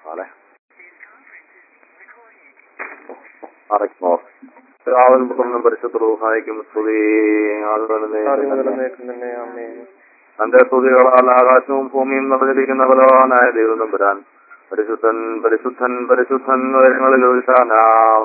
അല്ലെ അറയ്ക്കുമോ രാവൽ മുഖം പരിശുദ്ധ റൂഹായിക്കും സ്തുതി അതുപോലെ തന്നെ അമ്മേ തന്റെ സ്തുതികളാൽ ആകാശവും ഭൂമിയും നിറഞ്ഞിരിക്കുന്ന ബലവാനായ ദൈവം തമ്പുരാൻ പരിശുദ്ധൻ പരിശുദ്ധൻ പരിശുദ്ധൻ വരങ്ങളിൽ ഒരുക്കാനാം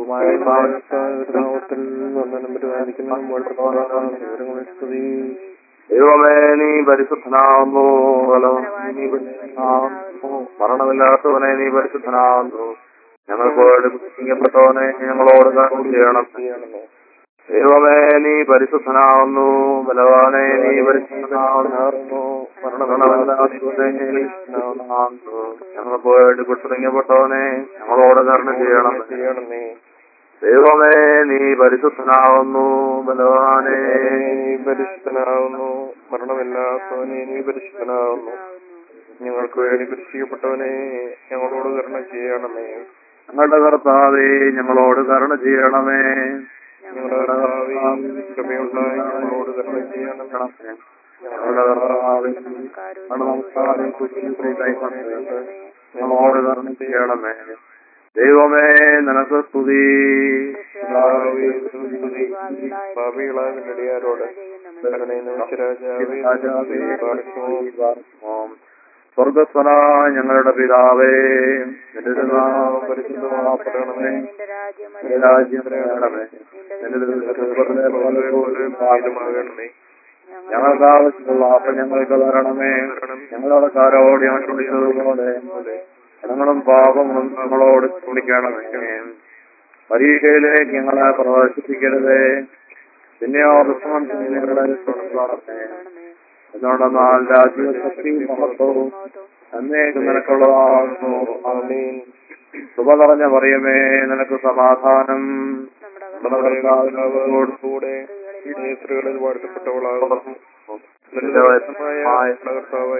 നാമത്തിൽ വന്ദനം പരിപാലിക്കുന്ന വിവരങ്ങളെ സ്തുതി ദൈവമേ നീ പരിശുദ്ധനാവുന്നു ബലവാൻ നീ പരിശുദ്ധനാവുന്നു മരണമില്ലാത്തവനെ നീ പരിശുദ്ധനാവുന്നു ഞങ്ങൾക്ക് കുറിക്കപ്പെട്ടവനെ ഞങ്ങളോട് കാര്യം ചെയ്യണം ചെയ്യണമേ ദൈവമേ നീ പരിശുദ്ധനാവുന്നു ബലവാനെ നീ പരിശുദ്ധനാവുന്നു മരണമില്ലാത്തവനെ നീ പരിശുദ്ധനാവുന്നു ഞങ്ങൾക്ക് വേണ്ടി കുറിക്കപ്പെട്ടവനെ ഞങ്ങളോട് കരുണ ചെയ്യണം ചെയ്യണമേ ദൈവമേ നീ പരിശുദ്ധനാവുന്നു ബലവാനെ നീ പരിശുദ്ധനാവുന്നു മരണമില്ലാത്തവനെ നീ പരിശുദ്ധനാവുന്നു ഞങ്ങൾക്ക് വേണ്ടി കുരിശിക്കപ്പെട്ടവനെ ഞങ്ങളോട് കരുണ ചെയ്യണമേ ഞങ്ങളുടെ കർത്താവേ ഞങ്ങളോട് കരുണ ചെയ്യണമേ ഞങ്ങളുടെ കർത്താവേ, കൃപയുണ്ടായി ഞങ്ങളോട് കരുണ ചെയ്യണമേ ഞങ്ങളുടെ കർത്താവേ ഞങ്ങളുടെ നമസ്കാരം കുരിശിൽ കൈക്കൊണ്ടേ ഞങ്ങളോട് കരുണ ചെയ്യണമേ ദൈവമേ നിനക്ക് സ്തുതി കർത്താവേ, സ്തുതി. പാപികളായ നെടിയാരോട് കരുണയും രാജാവേ രാജാവേ, പാർക്കുമോ സ്വർഗസ്വന ഞങ്ങളുടെ പിതാവേ നിന്റെ നാമം പരിശുദ്ധമാക്കണമേ നിന്റെ രാജ്യം വരണമേ നിന്റെ തിരുവനന്തപുരത്തിലെ പോലെ ഭൂമിയിലും ആയുധമാകണമേ ഞങ്ങൾക്ക് ആവശ്യമുള്ള അപ്പം ഞങ്ങൾക്ക് തരണമേ ഞങ്ങളുടെ കാരോട് ഞങ്ങൾ ക്ഷണിച്ചതുപോലെ ഞങ്ങളും പാപങ്ങളും ഞങ്ങളോട് ക്ഷണിക്കണമേ പരീക്ഷയിലേക്ക് ഞങ്ങളെ പ്രവേശിപ്പിക്കരുതേ പിന്നെയോ ദുഃഖം ഞങ്ങളെ തുറക്കണമേ എന്തുകൊണ്ടെന്നാൽ രാജ്യശക്തിയും മഹത്വവും എന്നേക്കും നിനക്കുള്ളതാകുന്നു ആമീൻ കൃപ നിറഞ്ഞ പറയുമേ നിനക്ക് സമാധാനം നമ്മുടെ കർത്താവിനോട് കൂടെ സ്ത്രീകളിൽ വാഴ്ത്തപ്പെട്ടവളാകുന്നു നിന്റെ വയസ്സമായ കർത്താവായി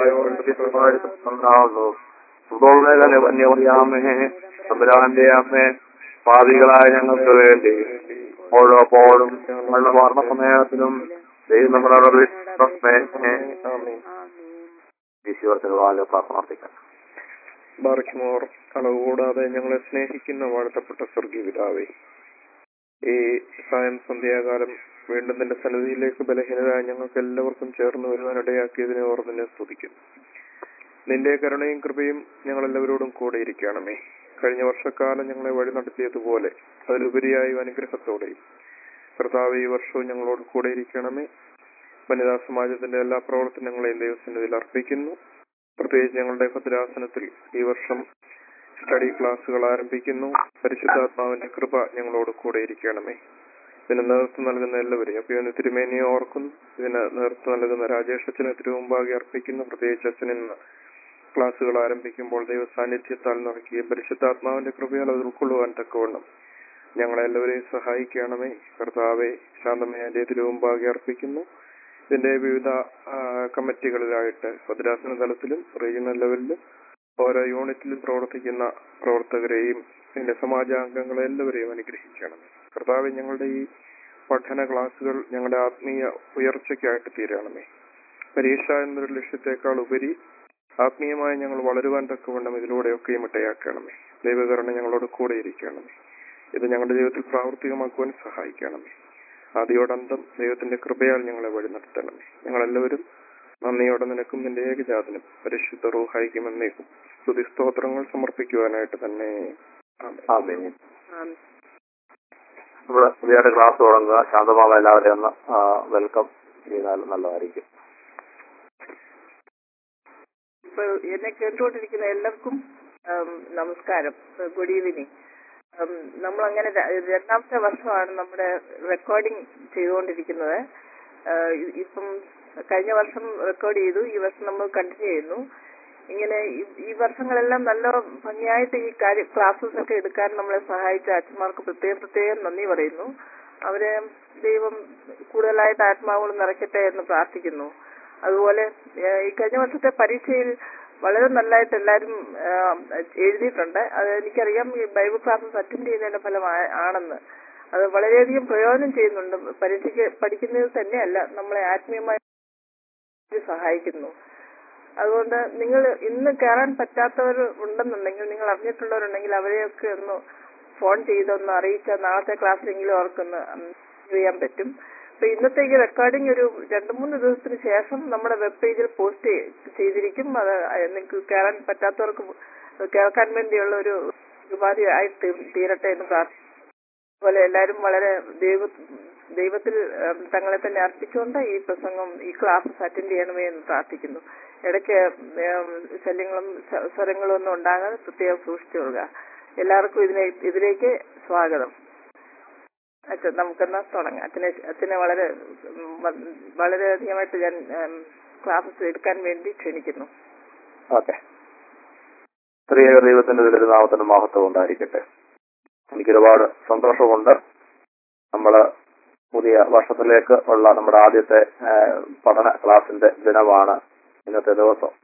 ഉണ്ടാവുന്നു സുബോധനെ വന്യമറിയാമേ തമ്പുരാന്റെ അമ്മേ പാപികളായ ഞങ്ങൾക്ക് വേണ്ടി ഓരോ പോഴും ഞങ്ങളുടെ മരണ സമയത്തിലും ദൈവം നമ്മുടെ ആമീൻ ഈശ്വരത്തിന് വാല് പ്രാർത്ഥിക്കാം ബാർക്കിമോർ അളവ് കൂടാതെ ഞങ്ങളെ സ്നേഹിക്കുന്ന വാഴ്ത്തപ്പെട്ട സ്വർഗീയ പിതാവേ ഈ സായം സന്ധ്യാകാലം വീണ്ടും നിന്റെ സന്നിധിയിലേക്ക് ബലഹീനരായ ഞങ്ങൾക്ക് എല്ലാവർക്കും ചേർന്ന് വരുവാൻ ഇടയാക്കിയതിനെ ഓർമ്മനെ സ്തുതിക്കുന്നു നിന്റെ കരുണയും കൃപയും ഞങ്ങൾ എല്ലാവരോടും കൂടെ ഇരിക്കണമേ കഴിഞ്ഞ വർഷക്കാലം ഞങ്ങളെ വഴി നടത്തിയതുപോലെ അതിലുപരിയായി അനുഗ്രഹത്തോടെയും കർത്താവ് ഈ വർഷവും ഞങ്ങളോട് കൂടെ ഇരിക്കണമേ വനിതാ സമാജത്തിന്റെ എല്ലാ പ്രവർത്തനങ്ങളെയും ദൈവസന്നിധിയിൽ അർപ്പിക്കുന്നു പ്രത്യേകിച്ച് ഞങ്ങളുടെ ഭദ്രാസനത്തിൽ ഈ വർഷം സ്റ്റഡി ക്ലാസ്സുകൾ ആരംഭിക്കുന്നു പരിശുദ്ധാത്മാവിന്റെ കൃപ ഞങ്ങളോട് കൂടെ ഇരിക്കണമേ ഇതിന് നേതൃത്വം നൽകുന്ന എല്ലാവരെയും അപ്പൊ ഇന്ന് തിരുമേനിയെ ഓർക്കുന്നു ഇതിന് നേതൃത്വം നൽകുന്ന രാജേഷ് അച്ഛനെ തിരുമുമ്പാകെ അർപ്പിക്കുന്നു പ്രത്യേകിച്ച് അച്ഛനിൽ നിന്ന് ക്ലാസ്സുകൾ ആരംഭിക്കുമ്പോൾ ദൈവ സാന്നിധ്യത്താൽ നിറയ്ക്കുകയും പരിശുദ്ധാത്മാവിന്റെ കൃപയാൽ അത് ഉൾക്കൊള്ളുവാൻ തക്കവണ്ണം ഞങ്ങളെല്ലാവരെയും സഹായിക്കണമേ കർത്താവെ ശാന്തമയാന്റെ തിരുമുമ്പാകെ അർപ്പിക്കുന്നു ഇതിന്റെ വിവിധ ആ, കമ്മിറ്റികളിലായിട്ട് ഭദ്രാസന തലത്തിലും റീജിയണൽ ലെവലിലും ഓരോ യൂണിറ്റിലും പ്രവർത്തിക്കുന്ന പ്രവർത്തകരെയും ഇതിന്റെ സമാജാംഗങ്ങളെ എല്ലാവരെയും അനുഗ്രഹിക്കണം കർത്താവ് ഞങ്ങളുടെ ഈ പഠന ക്ലാസ്സുകൾ ഞങ്ങളുടെ ആത്മീയ ഉയർച്ചയ്ക്കായിട്ട് തീരണമേ പരീക്ഷ എന്നൊരു ലക്ഷ്യത്തെക്കാൾ ഉപരി ആത്മീയമായി ഞങ്ങൾ വളരുവാൻ തക്കവണ്ണം ഇതിലൂടെയൊക്കെയും ഇട്ടയാക്കണമേ ദൈവകരണ ഞങ്ങളോട് കൂടെ ഇരിക്കണമേ ഇത് ഞങ്ങളുടെ ജീവിതത്തിൽ പ്രാവർത്തികമാക്കുവാൻ സഹായിക്കണമേ ആദ്യോടന്തം ദൈവത്തിന്റെ കൃപയാൽ ഞങ്ങളെ വഴി നടത്തണമേ ഞങ്ങളെല്ലാവരും നന്ദിയോടെ നിനക്കും നിന്റെ ഏകജാതനും പരിശുദ്ധ റൂഹായിക്കും എന്നേക്കും സ്തുതി സ്തോത്രങ്ങൾ സമർപ്പിക്കുവാനായിട്ട് തന്നെ ആമേൻ. ആമേൻ ഇവിടെ പുതിയതായിട്ട് ക്ലാസ് തുടങ്ങുക ശാന്തമാവ എല്ലാവരെയും ഒന്ന് വെൽക്കം ചെയ്താൽ നല്ലതായിരിക്കും ഇപ്പൊ എന്നെ കേട്ടുകൊണ്ടിരിക്കുന്ന എല്ലാവർക്കും ഉം, നമസ്കാരം ഗുഡ് ഈവനിങ് നമ്മൾ അങ്ങനെ രണ്ടാമത്തെ വർഷമാണ് നമ്മുടെ റെക്കോർഡിംഗ് ചെയ്തുകൊണ്ടിരിക്കുന്നത് ഏഹ്, ഇ- ഇപ്പം കഴിഞ്ഞ വർഷം റെക്കോർഡ് ചെയ്തു ഈ വർഷം നമ്മൾ കണ്ടിന്യൂ ചെയ്യുന്നു ഇങ്ങനെ ഈ- ഈ വർഷങ്ങളെല്ലാം നല്ല ഭംഗിയായിട്ട് ഈ കാര്യ ക്ലാസ്സസ് ഒക്കെ എടുക്കാൻ നമ്മളെ സഹായിച്ച അച്ഛന്മാർക്ക് പ്രത്യേകം പ്രത്യേകം നന്ദി പറയുന്നു അവരെ ദൈവം കൂടുതലായിട്ട് ആത്മാവുകൾ നിറയ്ക്കട്ടെ എന്ന് പ്രാർത്ഥിക്കുന്നു അതുപോലെ ഏഹ്, ഈ കഴിഞ്ഞ വർഷത്തെ പരീക്ഷയിൽ വളരെ നല്ലതായിട്ട് എല്ലാവരും ഏഹ്, എഴുതിയിട്ടുണ്ട് അത് എനിക്കറിയാം ഈ ബൈബിൾ ക്ലാസ്സസ് അറ്റൻഡ് ചെയ്യുന്നതിന്റെ ഫലം ആണെന്ന് അത് വളരെയധികം പ്രയോജനം ചെയ്യുന്നുണ്ട് പരീക്ഷയ്ക്ക് പഠിക്കുന്നത് തന്നെയല്ല നമ്മളെ ആത്മീയമായി സഹായിക്കുന്നു അതുകൊണ്ട് നിങ്ങൾ ഇന്ന് കയറാൻ പറ്റാത്തവർ ഉണ്ടെന്നുണ്ടെങ്കിൽ നിങ്ങൾ അറിഞ്ഞിട്ടുള്ളവരുണ്ടെങ്കിൽ അവരെയൊക്കെ ഒന്ന് ഫോൺ ചെയ്തൊന്ന് അറിയിച്ചാൽ നാളത്തെ ക്ലാസ്സിലെങ്കിലും അവർക്കൊന്ന് ചെയ്യാൻ പറ്റും അപ്പൊ ഇന്നത്തേക്ക് റെക്കോർഡിംഗ് ഒരു രണ്ട് മൂന്ന് ദിവസത്തിന് ശേഷം നമ്മുടെ വെബ് പേജിൽ പോസ്റ്റ് ചെയ്തിരിക്കും അത് നിങ്ങൾക്ക് കയറാൻ പറ്റാത്തവർക്ക് കേൾക്കാൻ വേണ്ടിയുള്ള ഒരു ഉപാധി ആയി തീ- തീരട്ടെ എന്ന് പ്രാർത്ഥിക്കുന്നു അതുപോലെ എല്ലാവരും വളരെ ദൈവ ദൈവത്തിൽ ഉം, തങ്ങളെ തന്നെ അർപ്പിച്ചുകൊണ്ട് ഈ പ്രസംഗം ഈ ക്ലാസ്സസ് അറ്റൻഡ് ചെയ്യണമേ എന്ന് പ്രാർത്ഥിക്കുന്നു ഇടയ്ക്ക് ഉം, ശല്യങ്ങളും സ്വ- സ്വരങ്ങളും ഒന്നും ഉണ്ടാകാതെ പ്രത്യേകം സൂക്ഷിച്ചു കൊള്ളുക എല്ലാവർക്കും ഇതിനെ ഇതിലേക്ക് സ്വാഗതം അച്ഛൻ നമുക്കെന്നാ തുടങ്ങാം അച്ഛനെ അച്ഛനെ വളരെ ഉം, വ- വളരെയധികമായിട്ട് ഞാൻ ക്ലാസ്സസ് എടുക്കാൻ വേണ്ടി ക്ഷണിക്കുന്നു ഓക്കെ സ്ത്രീയ ദൈവത്തിന്റെ തിരുനാമത്തിന്റെ മഹത്വം ഉണ്ടായിരിക്കട്ടെ എനിക്കൊരുപാട് സന്തോഷമുണ്ട് നമ്മള് പുതിയ വർഷത്തിലേക്ക് ഉള്ള നമ്മുടെ ആദ്യത്തെ ആ, പഠന ക്ലാസിന്റെ ദിനമാണ് ഇന്നത്തെ ദിവസം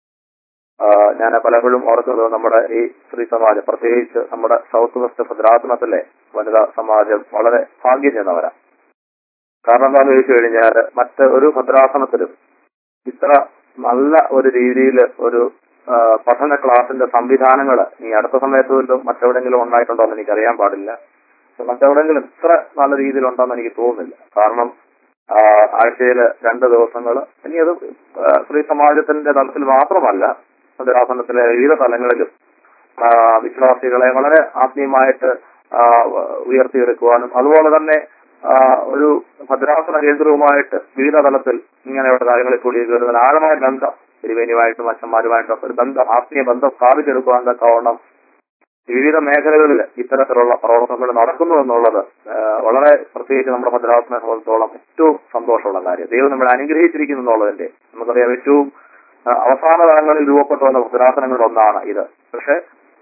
ഞാൻ പലപ്പോഴും ഓർക്കുന്നത് നമ്മുടെ ഈ സ്ത്രീ സമാജം പ്രത്യേകിച്ച് നമ്മുടെ സൗത്ത് വെസ്റ്റ് ഭദ്രാസനത്തിലെ വനിതാ സമാജം വളരെ ഭാഗ്യം ചെന്നവരാ കാരണം എന്താണെന്ന് ചോദിച്ചു കഴിഞ്ഞാൽ മറ്റ് ഒരു ഭദ്രാസനത്തിലും ഇത്ര നല്ല ഒരു രീതിയിൽ ഒരു ആ, പഠന ക്ലാസിന്റെ സംവിധാനങ്ങൾ ഈ അടുത്ത സമയത്ത് വല്ലതും മറ്റെവിടെങ്കിലും ഉണ്ടായിട്ടുണ്ടോ എന്ന് എനിക്കറിയാൻ പാടില്ല പക്ഷെ മറ്റെവിടെങ്കിലും ഇത്ര നല്ല രീതിയിലുണ്ടോന്ന് എനിക്ക് തോന്നുന്നില്ല കാരണം ആഴ്ചയിൽ രണ്ട് ദിവസങ്ങൾ ഇനി അത് ആ, സ്ത്രീ സമാജത്തിന്റെ തലത്തിൽ മാത്രമല്ല ഭദ്രാസനത്തിലെ വിവിധ തലങ്ങളിലും ആ, വിശ്വാസികളെ വളരെ ആത്മീയമായിട്ട് ആ, ഉയർത്തിയെടുക്കുവാനും അതുപോലെ തന്നെ ആ, ഒരു ഭദ്രാസന കേന്ദ്രവുമായിട്ട് വിവിധ തലത്തിൽ ഇങ്ങനെയുള്ള കാര്യങ്ങളിൽ കൂടി കയറുന്ന ആഴമായ ബന്ധം തിരുവേനിയുമായിട്ടും അച്ഛന്മാരുമായിട്ടും ഒക്കെ ഒരു ബന്ധം ആത്മീയ ബന്ധം സ്ഥാപിച്ചെടുക്കുവാൻ തക്കവണ്ണം വിവിധ മേഖലകളിൽ ഇത്തരത്തിലുള്ള പ്രവർത്തനങ്ങൾ നടക്കുന്നു എന്നുള്ളത് ആ, വളരെ പ്രത്യേകിച്ച് നമ്മുടെ ഭദ്രാസനെ സംബന്ധിച്ചോളം ഏറ്റവും സന്തോഷമുള്ള കാര്യം ദൈവം നമ്മളെ അനുഗ്രഹിച്ചിരിക്കുന്നു എന്നുള്ളതിന്റെ നമുക്കറിയാം ഏറ്റവും ആ, അവസാന തലങ്ങളിൽ രൂപപ്പെട്ടു വന്ന ഭദ്രാസനങ്ങളിൽ ഒന്നാണ് ഇത് പക്ഷെ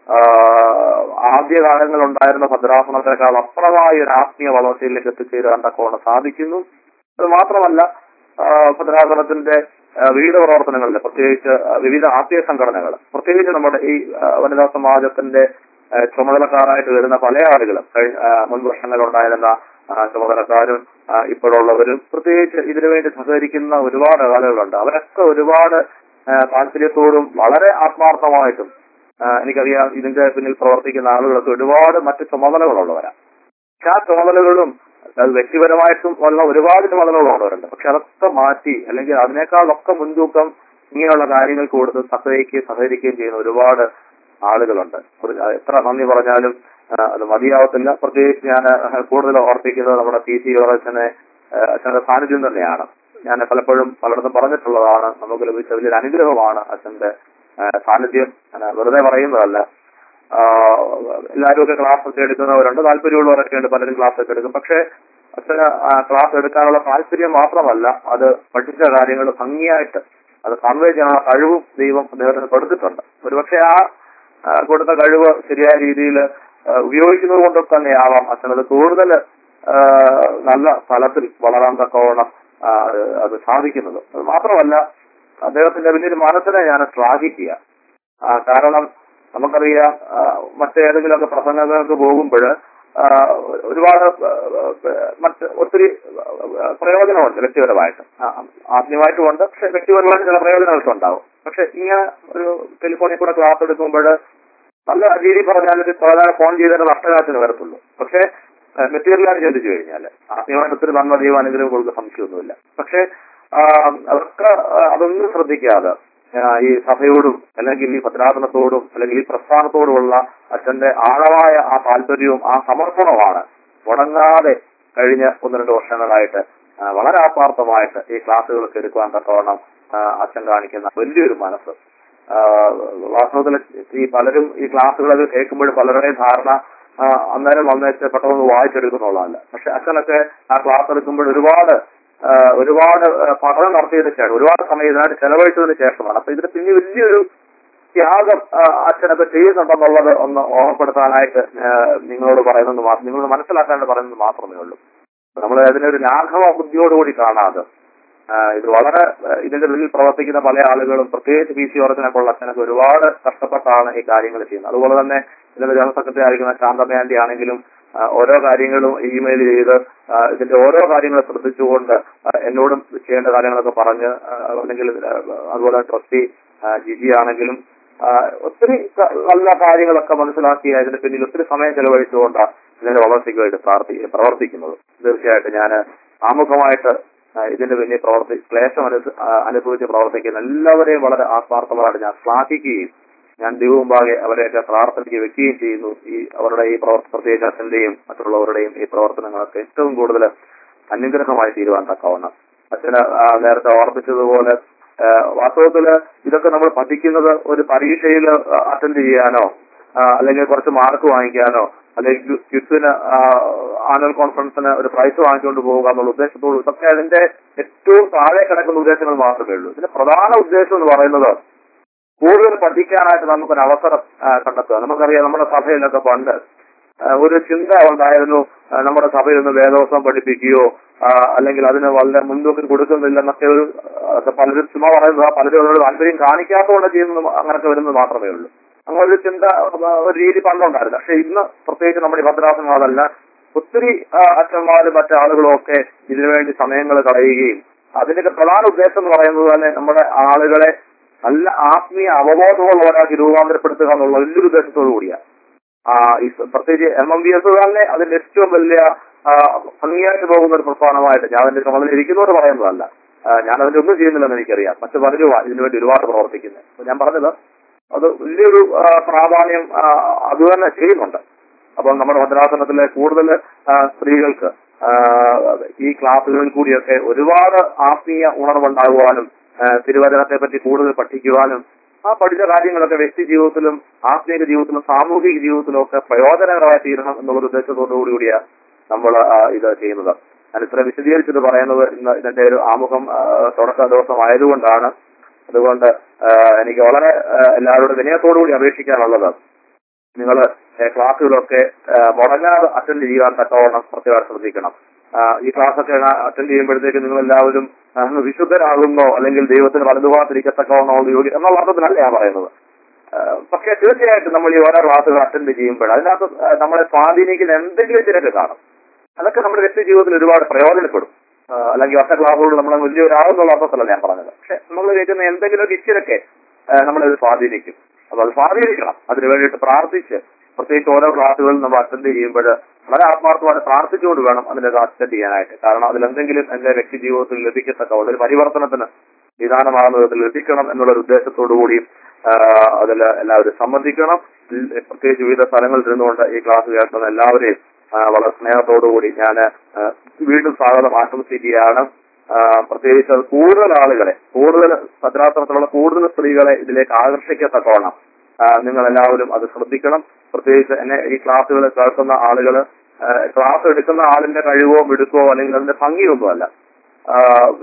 ആദ്യകാലങ്ങളിൽ ഉണ്ടായിരുന്ന ഭദ്രാസനത്തെക്കാൾ അപ്പുറമായ ഒരു ആത്മീയ വളർച്ചയിലേക്ക് എത്തിച്ചേരാൻ തക്കവണ്ണം സാധിക്കുന്നു അത് മാത്രമല്ല ആ, ഭദ്രാസനത്തിന്റെ ആ, വിവിധ പ്രവർത്തനങ്ങളിൽ പ്രത്യേകിച്ച് ആ, വിവിധ ആത്മീയ സംഘടനകൾ പ്രത്യേകിച്ച് നമ്മുടെ ഈ ആ, വനിതാ സമാജത്തിന്റെ ആ, ചുമതലക്കാരായിട്ട് വരുന്ന പല ആളുകളും കഴി- ആ, മുൻ വർഷങ്ങളിലുണ്ടായിരുന്ന ആ, ചുമതലക്കാരും ആ, ഇപ്പോഴുള്ളവരും പ്രത്യേകിച്ച് ഇതിനുവേണ്ടി സഹകരിക്കുന്ന ഒരുപാട് ആളുകളുണ്ട് അവരൊക്കെ ഒരുപാട് ആ, താല്പര്യത്തോടും വളരെ ആത്മാർത്ഥമായിട്ടും ആ, എനിക്കറിയാം ഇതിന്റെ പിന്നിൽ പ്രവർത്തിക്കുന്ന ആളുകളൊക്കെ ഒരുപാട് മറ്റ് ചുമതലകളുള്ളവരാണ് പക്ഷെ ആ ചുമതലകളും അത് വ്യക്തിപരമായിട്ടും ഉള്ള ഒരുപാട് ചുമതലകളുള്ളവരുണ്ട് പക്ഷെ അതൊക്കെ മാറ്റി അല്ലെങ്കിൽ അതിനേക്കാളൊക്കെ മുൻതൂക്കം ഇങ്ങനെയുള്ള കാര്യങ്ങൾക്ക് കൊടുത്ത് സഹകരിക്കുകയും സഹകരിക്കുകയും ചെയ്യുന്ന ഒരുപാട് ആളുകളുണ്ട് ഒരു- എത്ര നന്ദി പറഞ്ഞാലും ആ, അത് മതിയാവത്തില്ല പ്രത്യേകിച്ച് ഞാൻ കൂടുതൽ ഓർപ്പിക്കുന്നത് നമ്മുടെ പി സി അച്ഛനെ അച്ഛന്റെ സാന്നിധ്യം തന്നെയാണ് ഞാൻ പലപ്പോഴും പലയിടത്തും പറഞ്ഞിട്ടുള്ളതാണ് നമുക്ക് ലഭിച്ച വലിയൊരു അനുഗ്രഹമാണ് അച്ഛന്റെ ആ, സാന്നിധ്യം ഞാൻ വെറുതെ പറയുന്നതല്ല ആ, എല്ലാവരും ഒക്കെ ക്ലാസ് ഒക്കെ എടുക്കുന്നവരുണ്ട് താല്പര്യമുള്ളവരൊക്കെ ഉണ്ട് പലരും ക്ലാസ് ഒക്കെ എടുക്കും പക്ഷേ അച്ഛന് ആ ക്ലാസ് എടുക്കാനുള്ള താല്പര്യം മാത്രമല്ല അത് പഠിച്ച കാര്യങ്ങൾ ഭംഗിയായിട്ട് അത് കൺവേ ചെയ്യാനുള്ള കഴിവും ദൈവം അദ്ദേഹത്തിന് കൊടുത്തിട്ടുണ്ട് ഒരുപക്ഷെ ആ ആ, കൊടുത്ത കഴിവ് ശരിയായ രീതിയിൽ ഉപയോഗിക്കുന്നത് കൊണ്ട് തന്നെയാവാം അച്ഛനത് കൂടുതൽ ആ, നല്ല തലത്തിൽ വളരാൻ തക്കവണ്ണം ആ, അത് അത് സാധിക്കുന്നത് അത് മാത്രമല്ല അദ്ദേഹത്തിന്റെ വലിയൊരു മനസ്സിനെ ഞാൻ ശ്ലാഘിക്കുക ആ, കാരണം നമുക്കറിയാം ആ, മറ്റേതെങ്കിലുമൊക്കെ പ്രസംഗങ്ങൾക്ക് പോകുമ്പോൾ ഒരുപാട് ആ, ആ, മറ്റ് ഒത്തിരി ആ, പ്രയോജനമുണ്ട് വ്യക്തിപരമായിട്ട് ആ, ആത്മീയമായിട്ടുമുണ്ട് പക്ഷെ വ്യക്തിപരമായിട്ട് ചില പ്രയോജനങ്ങളൊക്കെ ഉണ്ടാവും പക്ഷെ ഇങ്ങനെ ഒരു ടെലിഫോണിൽ കൂടെ ക്ലാസ് എടുക്കുമ്പോൾ നല്ല രീതിയിൽ പറഞ്ഞാൽ ഒരു സാധാരണ ഫോൺ ചെയ്തതിന്റെ നഷ്ടകാലത്തിന് വരത്തുള്ളൂ പക്ഷെ മെറ്റീരിയലാണ് ചിന്തിച്ചു കഴിഞ്ഞാൽ ആത്മീയമായിട്ട് ഒത്തിരി നന്മ ദൈവം അനുഗ്രഹം കൊടുക്കുന്ന സംശയമൊന്നുമില്ല പക്ഷെ ആ, അവർക്ക് ആ, അതൊന്നും ശ്രദ്ധിക്കാതെ ആ, ഈ സഭയോടും അല്ലെങ്കിൽ ഈ ഭദ്രാസനത്തോടും അല്ലെങ്കിൽ ഈ പ്രസ്ഥാനത്തോടുമുള്ള അച്ഛന്റെ ആഴമായ ആ താല്പര്യവും ആ സമർപ്പണമാണ് മുടങ്ങാതെ കഴിഞ്ഞ ഒന്ന് രണ്ട് വർഷങ്ങളായിട്ട് ആ, വളരെ ആത്മാർത്ഥമായിട്ട് ഈ ക്ലാസ്സുകളൊക്കെ എടുക്കുവാൻ തക്കവണ്ണം ആ, അച്ഛൻ കാണിക്കുന്ന വലിയൊരു മനസ്സ് ആ, വാസ്തവത്തിൽ ഈ പലരും ഈ ക്ലാസ്സുകളൊക്കെ കേൾക്കുമ്പോൾ പലരുടെയും ധാരണ ആ, അന്നേരം വന്നേച്ച് പെട്ടെന്ന് വായിച്ചെടുക്കുന്നുള്ളതല്ല പക്ഷെ അച്ഛനൊക്കെ ആ ക്ലാസ് എടുക്കുമ്പോൾ ഒരുപാട് ആ, ഒരുപാട് ആ, പഠനം നടത്തിയതിനു ശേഷം ഒരുപാട് സമയം ഇതിനായിട്ട് ചെലവഴിച്ചതിന് ശേഷമാണ് അപ്പൊ ഇതിന് പിന്നെ വലിയൊരു ത്യാഗം ആ, അച്ഛനൊക്കെ ചെയ്യുന്നുണ്ടെന്നുള്ളത് ഒന്ന് ഓർമ്മപ്പെടുത്താനായിട്ട് ആ, നിങ്ങളോട് പറയുന്നത് മാത്രം നിങ്ങളോട് മനസ്സിലാക്കാനായിട്ട് പറയുന്നത് മാത്രമേ ഉള്ളൂ നമ്മൾ അതിനൊരു ലാഘവ ബുദ്ധിയോടുകൂടി കാണാതെ ആ, ഇത് വളരെ ആ, ഇതിന്റെ പിന്നിൽ പ്രവർത്തിക്കുന്ന പല ആളുകളും പ്രത്യേകിച്ച് പി സി ഓർജിനൊക്കെ ഉള്ള അച്ഛനൊക്കെ ഒരുപാട് കഷ്ടപ്പെട്ടാണ് ഈ കാര്യങ്ങൾ ചെയ്യുന്നത് അതുപോലെ തന്നെ ഇതിന്റെ ജനറൽ സെക്രട്ടറി ആയിരിക്കുന്ന ശാന്തമയാന്റി ആണെങ്കിലും ആ, ഓരോ കാര്യങ്ങളും ഇമെയിൽ ചെയ്ത് ആ, ഇതിന്റെ ഓരോ കാര്യങ്ങൾ ശ്രദ്ധിച്ചുകൊണ്ട് ആ, എന്നോടും ചെയ്യേണ്ട കാര്യങ്ങളൊക്കെ പറഞ്ഞ് ആ, അല്ലെങ്കിൽ ആ, അതുപോലെ ട്രസ്റ്റി ആ, ജിജി ആണെങ്കിലും ആ, ഒത്തിരി ക- നല്ല കാര്യങ്ങളൊക്കെ മനസ്സിലാക്കി അതിന് പിന്നിൽ ഒത്തിരി സമയം ചെലവഴിച്ചുകൊണ്ട് ഇതിന്റെ വളർച്ചയ്ക്ക് വേണ്ടി പ്രാർത്ഥി പ്രവർത്തിക്കുന്നത് തീർച്ചയായിട്ടും ഞാൻ ആമുഖമായിട്ട് ആ, ഇതിന്റെ പിന്നിൽ പ്രവർത്തി ക്ലേശം അനുസ- ആ, അനുഭവിച്ച് പ്രവർത്തിക്കുന്ന എല്ലാവരെയും വളരെ ആത്മാർത്ഥമായിട്ട് ഞാൻ ശ്ലാഘിക്കുകയും ഞാൻ ദൈവമുമ്പാകെ അവരെയൊക്കെ പ്രാർത്ഥനയ്ക്ക് വെക്കുകയും ചെയ്യുന്നു ഈ അവരുടെ ഈ പ്രവർത്തന പ്രത്യേകിച്ച് അച്ഛന്റെയും മറ്റുള്ളവരുടെയും ഈ പ്രവർത്തനങ്ങളൊക്കെ ഏറ്റവും കൂടുതൽ അനുഗ്രഹമായി തീരുവാൻ തക്കവണ്ണം അച്ഛന് ആ, നേരത്തെ ഓർമ്മിച്ചതുപോലെ ആ, വാസ്തവത്തില് ഇതൊക്കെ നമ്മൾ പഠിക്കുന്നത് ഒരു പരീക്ഷയിൽ അറ്റൻഡ് ചെയ്യാനോ ആ, അല്ലെങ്കിൽ കുറച്ച് മാർക്ക് വാങ്ങിക്കാനോ അല്ലെങ്കിൽ ക്വിസിന് ആനുവൽ കോൺഫറൻസിന് ഒരു പ്രൈസ് വാങ്ങിച്ചുകൊണ്ട് പോവുക എന്നുള്ള ഉദ്ദേശത്തോട് ഇതൊക്കെ അതിന്റെ ഏറ്റവും താഴെ കിടക്കുന്ന ഉദ്ദേശങ്ങൾ മാത്രമേ ഉള്ളൂ ഇതിന്റെ പ്രധാന ഉദ്ദേശം എന്ന് പറയുന്നത് കൂടുതൽ പഠിക്കാനായിട്ട് നമുക്കൊരു അവസരം ആ, കണ്ടെത്തുക നമുക്കറിയാം നമ്മുടെ സഭയിലൊക്കെ പണ്ട് ആ, ഒരു ചിന്ത ഉണ്ടായിരുന്നു ആ, നമ്മുടെ സഭയിൽ നിന്ന് വേദോത്സവം പഠിപ്പിക്കുകയോ ആ, അല്ലെങ്കിൽ അതിന് വളരെ മുൻതൂക്കം കൊടുക്കുന്നില്ല എന്നൊക്കെ ഒരു ആ, പലരും ചുമ്മാ പറയുന്നത് പലരും അതിനോട് താല്പര്യം കാണിക്കാത്തതുകൊണ്ട് ചെയ്യുന്നത് അങ്ങനൊക്കെ വരുന്നത് മാത്രമേ ഉള്ളൂ അങ്ങനെ ഒരു ചിന്ത ആ, ഒരു രീതി പണ്ടുണ്ടായിരുന്നു പക്ഷെ ഇന്ന് പ്രത്യേകിച്ച് നമ്മുടെ ഈ ഭദ്രാസനം അതല്ല ഒത്തിരി ആ, അച്ഛന്മാരും മറ്റാളുകളും ഒക്കെ ഇതിനുവേണ്ടി സമയങ്ങൾ കളയുകയും അതിന്റെയൊക്കെ പ്രധാന ഉദ്ദേശം എന്ന് പറയുന്നത് തന്നെ നമ്മുടെ ആളുകളെ നല്ല ആത്മീയ അവബോധമുള്ളവരാക്കി രൂപാന്തരപ്പെടുത്തുക എന്നുള്ള വലിയൊരു ഉദ്ദേശത്തോടു കൂടിയാണ് ആ, ഈ സ- പ്രത്യേകിച്ച് എം എം ബി എസ് തന്നെ അതിന്റെ ഏറ്റവും വലിയ ആ, ഭംഗിയായിട്ട് പോകുന്ന ഒരു പ്രസ്ഥാനമായിട്ട് ഞാൻ അതിന്റെ ചുമതല ഇരിക്കുന്നവർ പറയുന്നതല്ല ആ, ഞാൻ അതിന്റെ ഒന്നും ചെയ്യുന്നില്ലെന്ന് എനിക്കറിയാം പക്ഷെ പലരും ഇതിനുവേണ്ടി ഒരുപാട് പ്രവർത്തിക്കുന്നത് അപ്പൊ ഞാൻ പറഞ്ഞത് അത് വലിയൊരു ആ, പ്രാധാന്യം ആ, അത് തന്നെ ചെയ്യുന്നുണ്ട് അപ്പോൾ നമ്മുടെ ഭദ്രാസനത്തിലെ കൂടുതൽ ആ, സ്ത്രീകൾക്ക് ആ, ഈ ക്ലാസ്സുകളിൽ കൂടിയൊക്കെ ഒരുപാട് ആത്മീയ ഉണർവുണ്ടാകുവാനും ആ, തിരുവചനത്തെ പറ്റി കൂടുതൽ പഠിക്കുവാനും ആ പഠിച്ച കാര്യങ്ങളൊക്കെ വ്യക്തി ജീവിതത്തിലും ആത്മീയ ജീവിതത്തിലും സാമൂഹിക ജീവിതത്തിലും ഒക്കെ പ്രയോജനകരമായി തീരണം എന്നുള്ള ഉദ്ദേശത്തോടു കൂടിയാണ് നമ്മൾ ഇത് ചെയ്യുന്നത് ഞാൻ ഇത്ര വിശദീകരിച്ചത് പറയുന്നത് ഇന്ന് ഇതിന്റെ ഒരു ആമുഖം ആ, തുടക്ക ദിവസം ആയതുകൊണ്ടാണ് അതുകൊണ്ട് ആ, എനിക്ക് വളരെ ആ, എല്ലാവരോടും വിനയത്തോടു കൂടി അപേക്ഷിക്കാനുള്ളത് നിങ്ങൾ ക്ലാസ്സുകളൊക്കെ ആ, മുടങ്ങാതെ അറ്റൻഡ് ചെയ്യാൻ തക്കവണ്ണം പ്രത്യേകം ശ്രദ്ധിക്കണം ആ, ഈ ക്ലാസ്സൊക്കെ അറ്റൻഡ് ചെയ്യുമ്പോഴത്തേക്ക് നിങ്ങൾ എല്ലാവരും ആ, വിശുദ്ധരാകുന്നോ അല്ലെങ്കിൽ ദൈവത്തിന് വലതുഭാഗത്തിരിക്കത്തക്കവണ്ണോ യോഗ്യ എന്നുള്ള അർത്ഥത്തിലല്ല ഞാൻ പറയുന്നത് ആ, പക്ഷേ തീർച്ചയായിട്ടും നമ്മൾ ഈ ഓരോ ക്ലാസ്സുകൾ അറ്റൻഡ് ചെയ്യുമ്പോൾ അതിനകത്ത് ആ, നമ്മളെ സ്വാധീനിക്കുന്ന എന്തെങ്കിലും ചിലക്ക് കാണും അതൊക്കെ നമ്മുടെ വ്യക്തി ജീവിതത്തിൽ ഒരുപാട് പ്രയോജനപ്പെടും ആ, അല്ലെങ്കിൽ ഒറ്റ ക്ലാസ്സുകൾ നമ്മൾ വലിയ ഒരാളെന്നുള്ള അർത്ഥത്തിലല്ല ഞാൻ പറഞ്ഞത് പക്ഷെ നമ്മൾ കേൾക്കുന്ന എന്തെങ്കിലും ഇച്ചിരൊക്കെ നമ്മളെ സ്വാധീനിക്കും അപ്പൊ അത് സ്വാധീനിക്കണം അതിനു വേണ്ടിയിട്ട് പ്രാർത്ഥിച്ച് പ്രത്യേകിച്ച് ഓരോ ക്ലാസ്സുകളും നമ്മൾ അറ്റൻഡ് ചെയ്യുമ്പോൾ വളരെ ആത്മാർത്ഥമായിട്ട് പ്രാർത്ഥിച്ചുകൊണ്ട് വേണം അതിനെ അറ്റൻഡ് ചെയ്യാനായിട്ട് കാരണം അതിലെന്തെങ്കിലും എന്റെ വ്യക്തി ജീവിതത്തിൽ ലഭിക്കത്തക്ക ഒരു പരിവർത്തനത്തിന് നിദാനമാകുന്ന വിധത്തിൽ ലഭിക്കണം എന്നുള്ള ഒരു ഉദ്ദേശത്തോടു കൂടിയും അതിൽ എല്ലാവരും സംബന്ധിക്കണം ഉം, പ്രത്യേകിച്ച് വിവിധ സ്ഥലങ്ങളിൽ ഇരുന്നുകൊണ്ട് ഈ ക്ലാസ് കേൾക്കുന്ന എല്ലാവരെയും ആ, വളരെ സ്നേഹത്തോടുകൂടി ഞാൻ വീണ്ടും സ്വാഗതം ആശംസിക്കുകയാണ് ആ, പ്രത്യേകിച്ച് അത് കൂടുതൽ ആളുകളെ കൂടുതൽ ഭദ്രാസനത്തിലുള്ള കൂടുതൽ സ്ത്രീകളെ ഇതിലേക്ക് ആകർഷിക്കത്തക്കവണ്ണം നിങ്ങൾ എല്ലാവരും അത് ശ്രദ്ധിക്കണം പ്രത്യേകിച്ച് എന്നെ ഈ ക്ലാസ്സുകൾ കേൾക്കുന്ന ആളുകൾ ക്ലാസ് എടുക്കുന്ന ആളിന്റെ കഴിവോ മിടുക്കോ അല്ലെങ്കിൽ അതിന്റെ ഭംഗിയൊന്നുമല്ല ആ,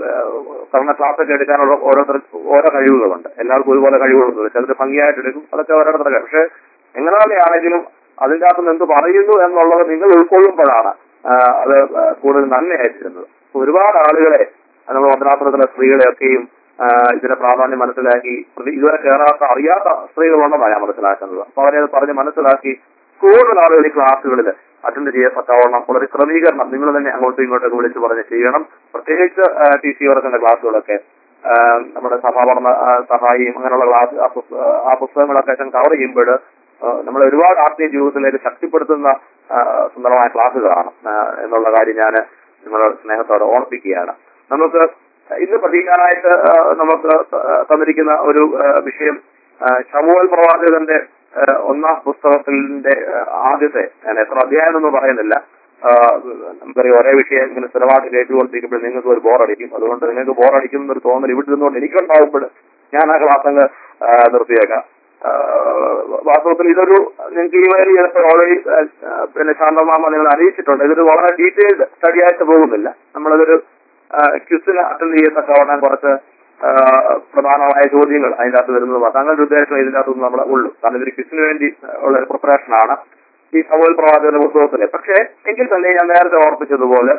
കാരണം ക്ലാസ് ഒക്കെ എടുക്കാനുള്ള ഓരോരുത്തർ ഓരോ കഴിവുകളുണ്ട് എല്ലാവർക്കും ഒരുപോലെ കഴിവുകളുണ്ട് ചിലർ ഭംഗിയായിട്ട് എടുക്കും അതൊക്കെ ഓരോരുത്തരുടെ പക്ഷെ എങ്ങനെ തന്നെയാണെങ്കിലും അതിന്റെ അകത്ത് നിന്ന് എന്ത് പറയുന്നു എന്നുള്ളത് നിങ്ങൾ ഉൾക്കൊള്ളുമ്പോഴാണ് ആ, അത് കൂടുതൽ നന്മയായിത്തീരുന്നത് അപ്പൊ ഒരുപാട് ആളുകളെ നമ്മൾ ഭദ്രാസനത്തിലെ സ്ത്രീകളെയൊക്കെയും ആ, ഇതിന്റെ പ്രാധാന്യം മനസ്സിലാക്കി പ്രതി- ഇതുവരെ കയറാത്ത അറിയാത്ത സ്ത്രീകളുണ്ടെന്നാണ് ഞാൻ മനസ്സിലാക്കുന്നത് അപ്പൊ അവരെ അത് പറഞ്ഞ് മനസ്സിലാക്കി കൂടുതൽ ആളുകൾ ഈ ക്ലാസ്സുകളിൽ അറ്റൻഡ് ചെയ്യത്തക്കവണ്ണം വളരെ ക്രമീകരണം നിങ്ങൾ തന്നെ അങ്ങോട്ടും ഇങ്ങോട്ടൊക്കെ വിളിച്ച് പറഞ്ഞ് ചെയ്യണം പ്രത്യേകിച്ച് ടി സി വർക്കിന്റെ ക്ലാസ്സുകളൊക്കെ ആ, നമ്മുടെ സഭാപഠന ആ, സഹായിയും അങ്ങനെയുള്ള ക്ലാസ് ആ പുസ്ത- ആ പുസ്തകങ്ങളൊക്കെ അച്ഛൻ കവർ ചെയ്യുമ്പോൾ നമ്മൾ ഒരുപാട് ആത്മീയ ജീവിതത്തിലേക്ക് ശക്തിപ്പെടുത്തുന്ന ആ, സുന്ദരമായ ക്ലാസ്സുകളാണ് ആ, എന്നുള്ള കാര്യം ഞാൻ നിങ്ങളുടെ സ്നേഹത്തോടെ ഓർപ്പിക്കുകയാണ് നമുക്ക് ഇന്ന് പഠിക്കാനായിട്ട് ആ, നമുക്ക് ത- തന്നിരിക്കുന്ന ഒരു ആ, വിഷയം ആ, ശമൂഹൽ പ്രവാചകന്റെ ആ, ഒന്നാം പുസ്തകത്തിന്റെ ആ, ആദ്യത്തെ ഞാൻ എത്ര അധ്യായം എന്ന് പറയുന്നില്ല ആ, നമുക്കറിയാം ഒരേ വിഷയം ഇങ്ങനെ സ്ഥിരമായിട്ട് കേട്ടുകൊണ്ടിരിക്കുമ്പോൾ നിങ്ങൾക്ക് ഒരു ബോറടിക്കും അതുകൊണ്ട് നിങ്ങൾക്ക് ബോറടിക്കും എന്നൊരു തോന്നൽ ഇവിടെ നിന്നുകൊണ്ട് എനിക്കുണ്ടാകുമ്പോൾ ഞാൻ ആ ക്ലാസ് അങ്ങ് ആ, നിർത്തിയേക്കാം ആ, വാസ്തവത്തിൽ ഇതൊരു നിങ്ങൾക്ക് ഈ വരി ചിലപ്പോൾ ഓൾറെഡി പിന്നെ ശാന്തമാമ നിങ്ങൾ അറിയിച്ചിട്ടുണ്ട് ഇതൊരു വളരെ ഡീറ്റെയിൽഡ് സ്റ്റഡി ആയിട്ട് പോകുന്നില്ല നമ്മളതൊരു ക്യുസിന് അറ്റൻഡ് ചെയ്യത്തക്കവണ്ണം കുറച്ച് ആ, പ്രധാനമായ ചോദ്യങ്ങൾ അതിൻ്റെ അകത്ത് വരുന്നത് അങ്ങനെ ഒരു ഉദ്ദേശം ഇതിൻ്റെ അകത്ത് നമ്മുടെ ഉള്ളൂ കാരണം ഇതൊരു ക്വിസിന് വേണ്ടി ഉള്ള ഒരു പ്രിപ്പറേഷനാണ് ഈ സമൂഹ പ്രവാചകന്റെ പുസ്തകത്തില് പക്ഷേ എങ്കിൽ തന്നെ ഞാൻ നേരത്തെ ഓർപ്പിച്ചതുപോലെ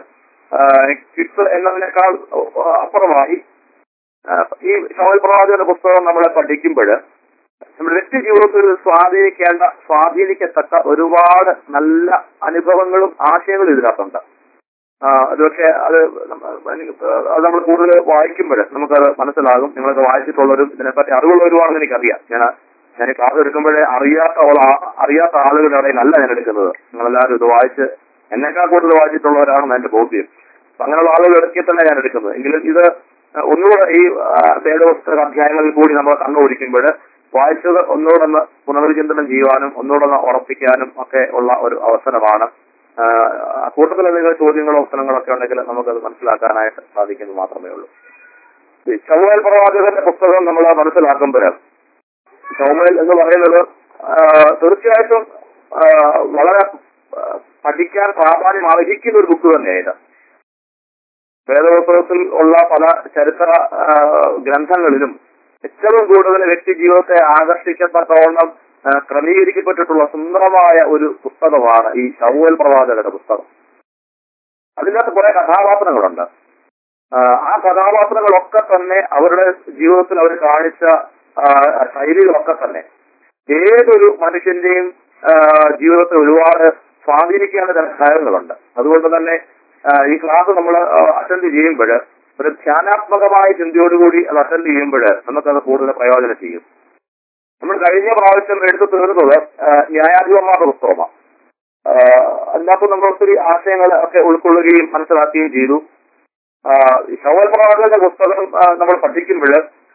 ക്വിസ് എന്നതിനേക്കാൾ അപ്പുറമായി ആ, ഈ സമൂഹ പ്രവാചകന്റെ പുസ്തകം നമ്മളെ പഠിക്കുമ്പോൾ നമ്മുടെ വ്യക്തി ജീവിതത്തിൽ സ്വാധീനിക്കേണ്ട സ്വാധീനിക്കത്തക്ക ഒരുപാട് നല്ല അനുഭവങ്ങളും ആശയങ്ങളും ഇതിനകത്തുണ്ട് ആ, അതൊക്കെ അത് നമ്മ- എനിക്ക് അത് നമ്മൾ കൂടുതൽ വായിക്കുമ്പോൾ നമുക്കത് മനസ്സിലാകും നിങ്ങളൊക്കെ വായിച്ചിട്ടുള്ളവരും ഇതിനെപ്പറ്റി അറിവുള്ളവരുമാണെന്ന് എനിക്കറിയാം ഞാൻ ഞാൻ ഈ ക്ലാസ് എടുക്കുമ്പോഴേ അറിയാത്ത ഉള്ള- അറിയാത്ത ആളുകളുടെ ഇടയിലല്ല ഞാൻ എടുക്കുന്നത് നിങ്ങളെല്ലാവരും ഇത് വായിച്ച് എന്നെക്കാൾ കൂടുതൽ വായിച്ചിട്ടുള്ളവരാണെന്ന് എന്റെ ബോധ്യം അപ്പൊ അങ്ങനെയുള്ള ആളുകൾ ഇടയ്ക്ക് തന്നെ ഞാൻ എടുക്കുന്നത് എങ്കിലും ഇത് ഒന്നുകൂടെ ഈ ആ, വേദപുസ്തക അധ്യായങ്ങളിൽ കൂടി നമ്മൾ കണ്ണോടിക്കുമ്പോൾ വായിച്ചത് ഒന്നുകൂടൊന്ന് പുനർവിചിന്തനം ചെയ്യുവാനും ഒന്നുകൂടൊന്ന് ഉറപ്പിക്കാനും ഒക്കെ ഉള്ള ഒരു അവസരമാണ് ആ, കൂട്ടത്തിൽ എന്തെങ്കിലും ചോദ്യങ്ങളോ ഉത്തരങ്ങളോ ഒക്കെ ഉണ്ടെങ്കിൽ നമുക്കത് മനസ്സിലാക്കാനായിട്ട് സാധിക്കുന്നു മാത്രമേ ഉള്ളൂ ഈ ചൗമേൽ പ്രവാചകന്റെ പുസ്തകം നമ്മൾ മനസ്സിലാക്കുമ്പോൾ ചൗമേൽ എന്ന് പറയുന്നത് ആ, തീർച്ചയായിട്ടും ആ, വളരെ ആ, പഠിക്കാൻ പ്രാധാന്യം അർഹിക്കുന്ന ഒരു ബുക്ക് തന്നെയാണ് ഇത് വേദപുസ്തകത്തിൽ ഉള്ള പല ചരിത്ര ആ, ഗ്രന്ഥങ്ങളിലും ഏറ്റവും കൂടുതൽ വ്യക്തി ജീവിതത്തെ ആകർഷിക്കത്തക്കവണ്ണം ആ, ക്രമീകരിക്കപ്പെട്ടിട്ടുള്ള സുന്ദരമായ ഒരു പുസ്തകമാണ് ഈ ഷൗവൽ പ്രവാചകന്റെ പുസ്തകം അതിനകത്ത് കുറെ കഥാപാത്രങ്ങളുണ്ട് ആ, ആ കഥാപാത്രങ്ങളൊക്കെ തന്നെ അവരുടെ ജീവിതത്തിൽ അവർ കാണിച്ച ആ, ശൈലികളൊക്കെ തന്നെ ഏതൊരു മനുഷ്യന്റെയും ആ, ജീവിതത്തെ ഒരുപാട് സ്വാധീനിക്കേണ്ട ചില ഘടകങ്ങളുണ്ട് അതുകൊണ്ട് തന്നെ ആ, ഈ ക്ലാസ് നമ്മൾ അറ്റൻഡ് ചെയ്യുമ്പോൾ ഒരു ധ്യാനാത്മകമായ ചിന്തയോടുകൂടി അത് അറ്റൻഡ് ചെയ്യുമ്പോൾ നമുക്കത് കൂടുതൽ പ്രയോജനം ചെയ്യും നമ്മൾ കഴിഞ്ഞ പ്രാവശ്യം എടുത്തു തീർന്നത് ആ, ന്യായാധിപന്മാരുടെ പുസ്തകമാണ് ആ, അതിനകത്ത് നമ്മൾ ഒത്തിരി ആശയങ്ങൾ ഒക്കെ ഉൾക്കൊള്ളുകയും മനസ്സിലാക്കുകയും ചെയ്തു ആ, ഈ ശവൽ പ്രവാചകന്റെ പുസ്തകം ആ, നമ്മൾ പഠിക്കുമ്പോൾ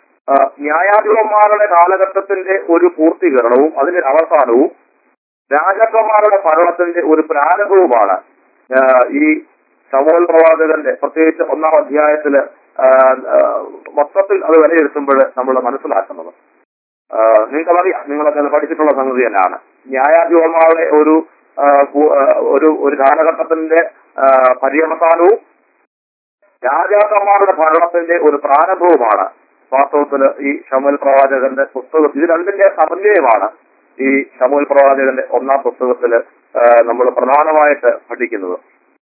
ന്യായാധിപന്മാരുടെ കാലഘട്ടത്തിന്റെ ഒരു പൂർത്തീകരണവും അതിന്റെ ഒരു അവസാനവും രാജാക്കന്മാരുടെ ഭരണത്തിന്റെ ഒരു പ്രാരംഭവുമാണ് ആ, ഈ ശവോൽ പ്രവാചകന്റെ പ്രത്യേകിച്ച് ഒന്നാം അധ്യായത്തില് ആ, ആ, മൊത്തത്തിൽ അത് വിലയിരുത്തുമ്പോൾ നമ്മൾ മനസ്സിലാക്കുന്നത് ആ, നിങ്ങൾക്കതറിയാം നിങ്ങളൊക്കെ അത് പഠിച്ചിട്ടുള്ള സംഗതി തന്നെയാണ് ന്യായാധിപന്മാരുടെ ഒരു ആ, പു- ആ, ഒരു ഒരു കാലഘട്ടത്തിന്റെ ആ, പര്യവസാനവും രാജാക്കന്മാരുടെ ഭരണത്തിന്റെ ഒരു പ്രാരംഭവുമാണ് വാസ്തവത്തിൽ ഈ ഷമുൽ പ്രവാചകന്റെ പുസ്തകം ഇത് രണ്ടിന്റെ സമന്വയമാണ് ഈ ഷമുൽ പ്രവാചകന്റെ ഒന്നാം പുസ്തകത്തിൽ നമ്മൾ പ്രധാനമായിട്ട് പഠിക്കുന്നത്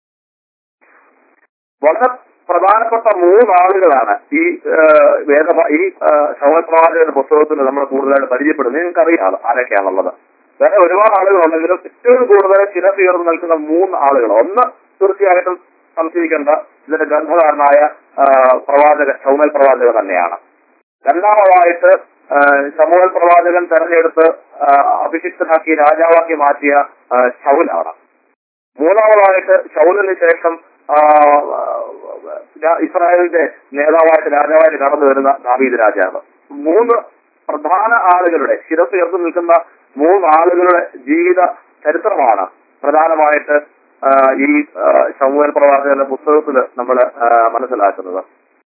വളരെ പ്രധാനപ്പെട്ട മൂന്നാളുകളാണ് ഈ ആ, വേദ ഈ ആ, ഷമുൽ പ്രവാചകന്റെ പുസ്തകത്തിൽ നമ്മൾ കൂടുതലായിട്ട് പരിചയപ്പെടുന്നത് നിങ്ങൾക്കറിയാം ആരൊക്കെയാണുള്ളത് വേറെ ഒരുപാട് ആളുകളുണ്ടെങ്കിലും ഏറ്റവും കൂടുതൽ ചിരസീർന്ന് നിൽക്കുന്ന മൂന്ന് ആളുകൾ ഒന്ന് തീർച്ചയായിട്ടും സംശയിക്കേണ്ട ഇതിന്റെ ഗ്രന്ഥകാരനായ ആ, പ്രവാചകൻ ഷൗമൽ പ്രവാചകൻ തന്നെയാണ് രണ്ടാമതായിട്ട് ആ, ശമൂഹൽ പ്രവാചകൻ തെരഞ്ഞെടുത്ത് ആ, അഭിഷിക്തനാക്കി രാജാവാക്കി മാറ്റിയ ആ, ശൗലാണ് മൂന്നാമതായിട്ട് ശൗലിന് ശേഷം ആ, ആ, ഇസ്രായേലിന്റെ നേതാവായിട്ട് രാജാവായിട്ട് കടന്നു വരുന്ന ദാവീദ് രാജാവ് മൂന്ന് പ്രധാന ആളുകളുടെ ശിരസ് ഉയർന്നു നിൽക്കുന്ന മൂന്ന് ആളുകളുടെ ജീവിത ചരിത്രമാണ് പ്രധാനമായിട്ട് ആ, ഈ ശമുവൽ പ്രവാചകന്റെ പുസ്തകത്തിൽ നമ്മൾ മനസ്സിലാക്കുന്നത്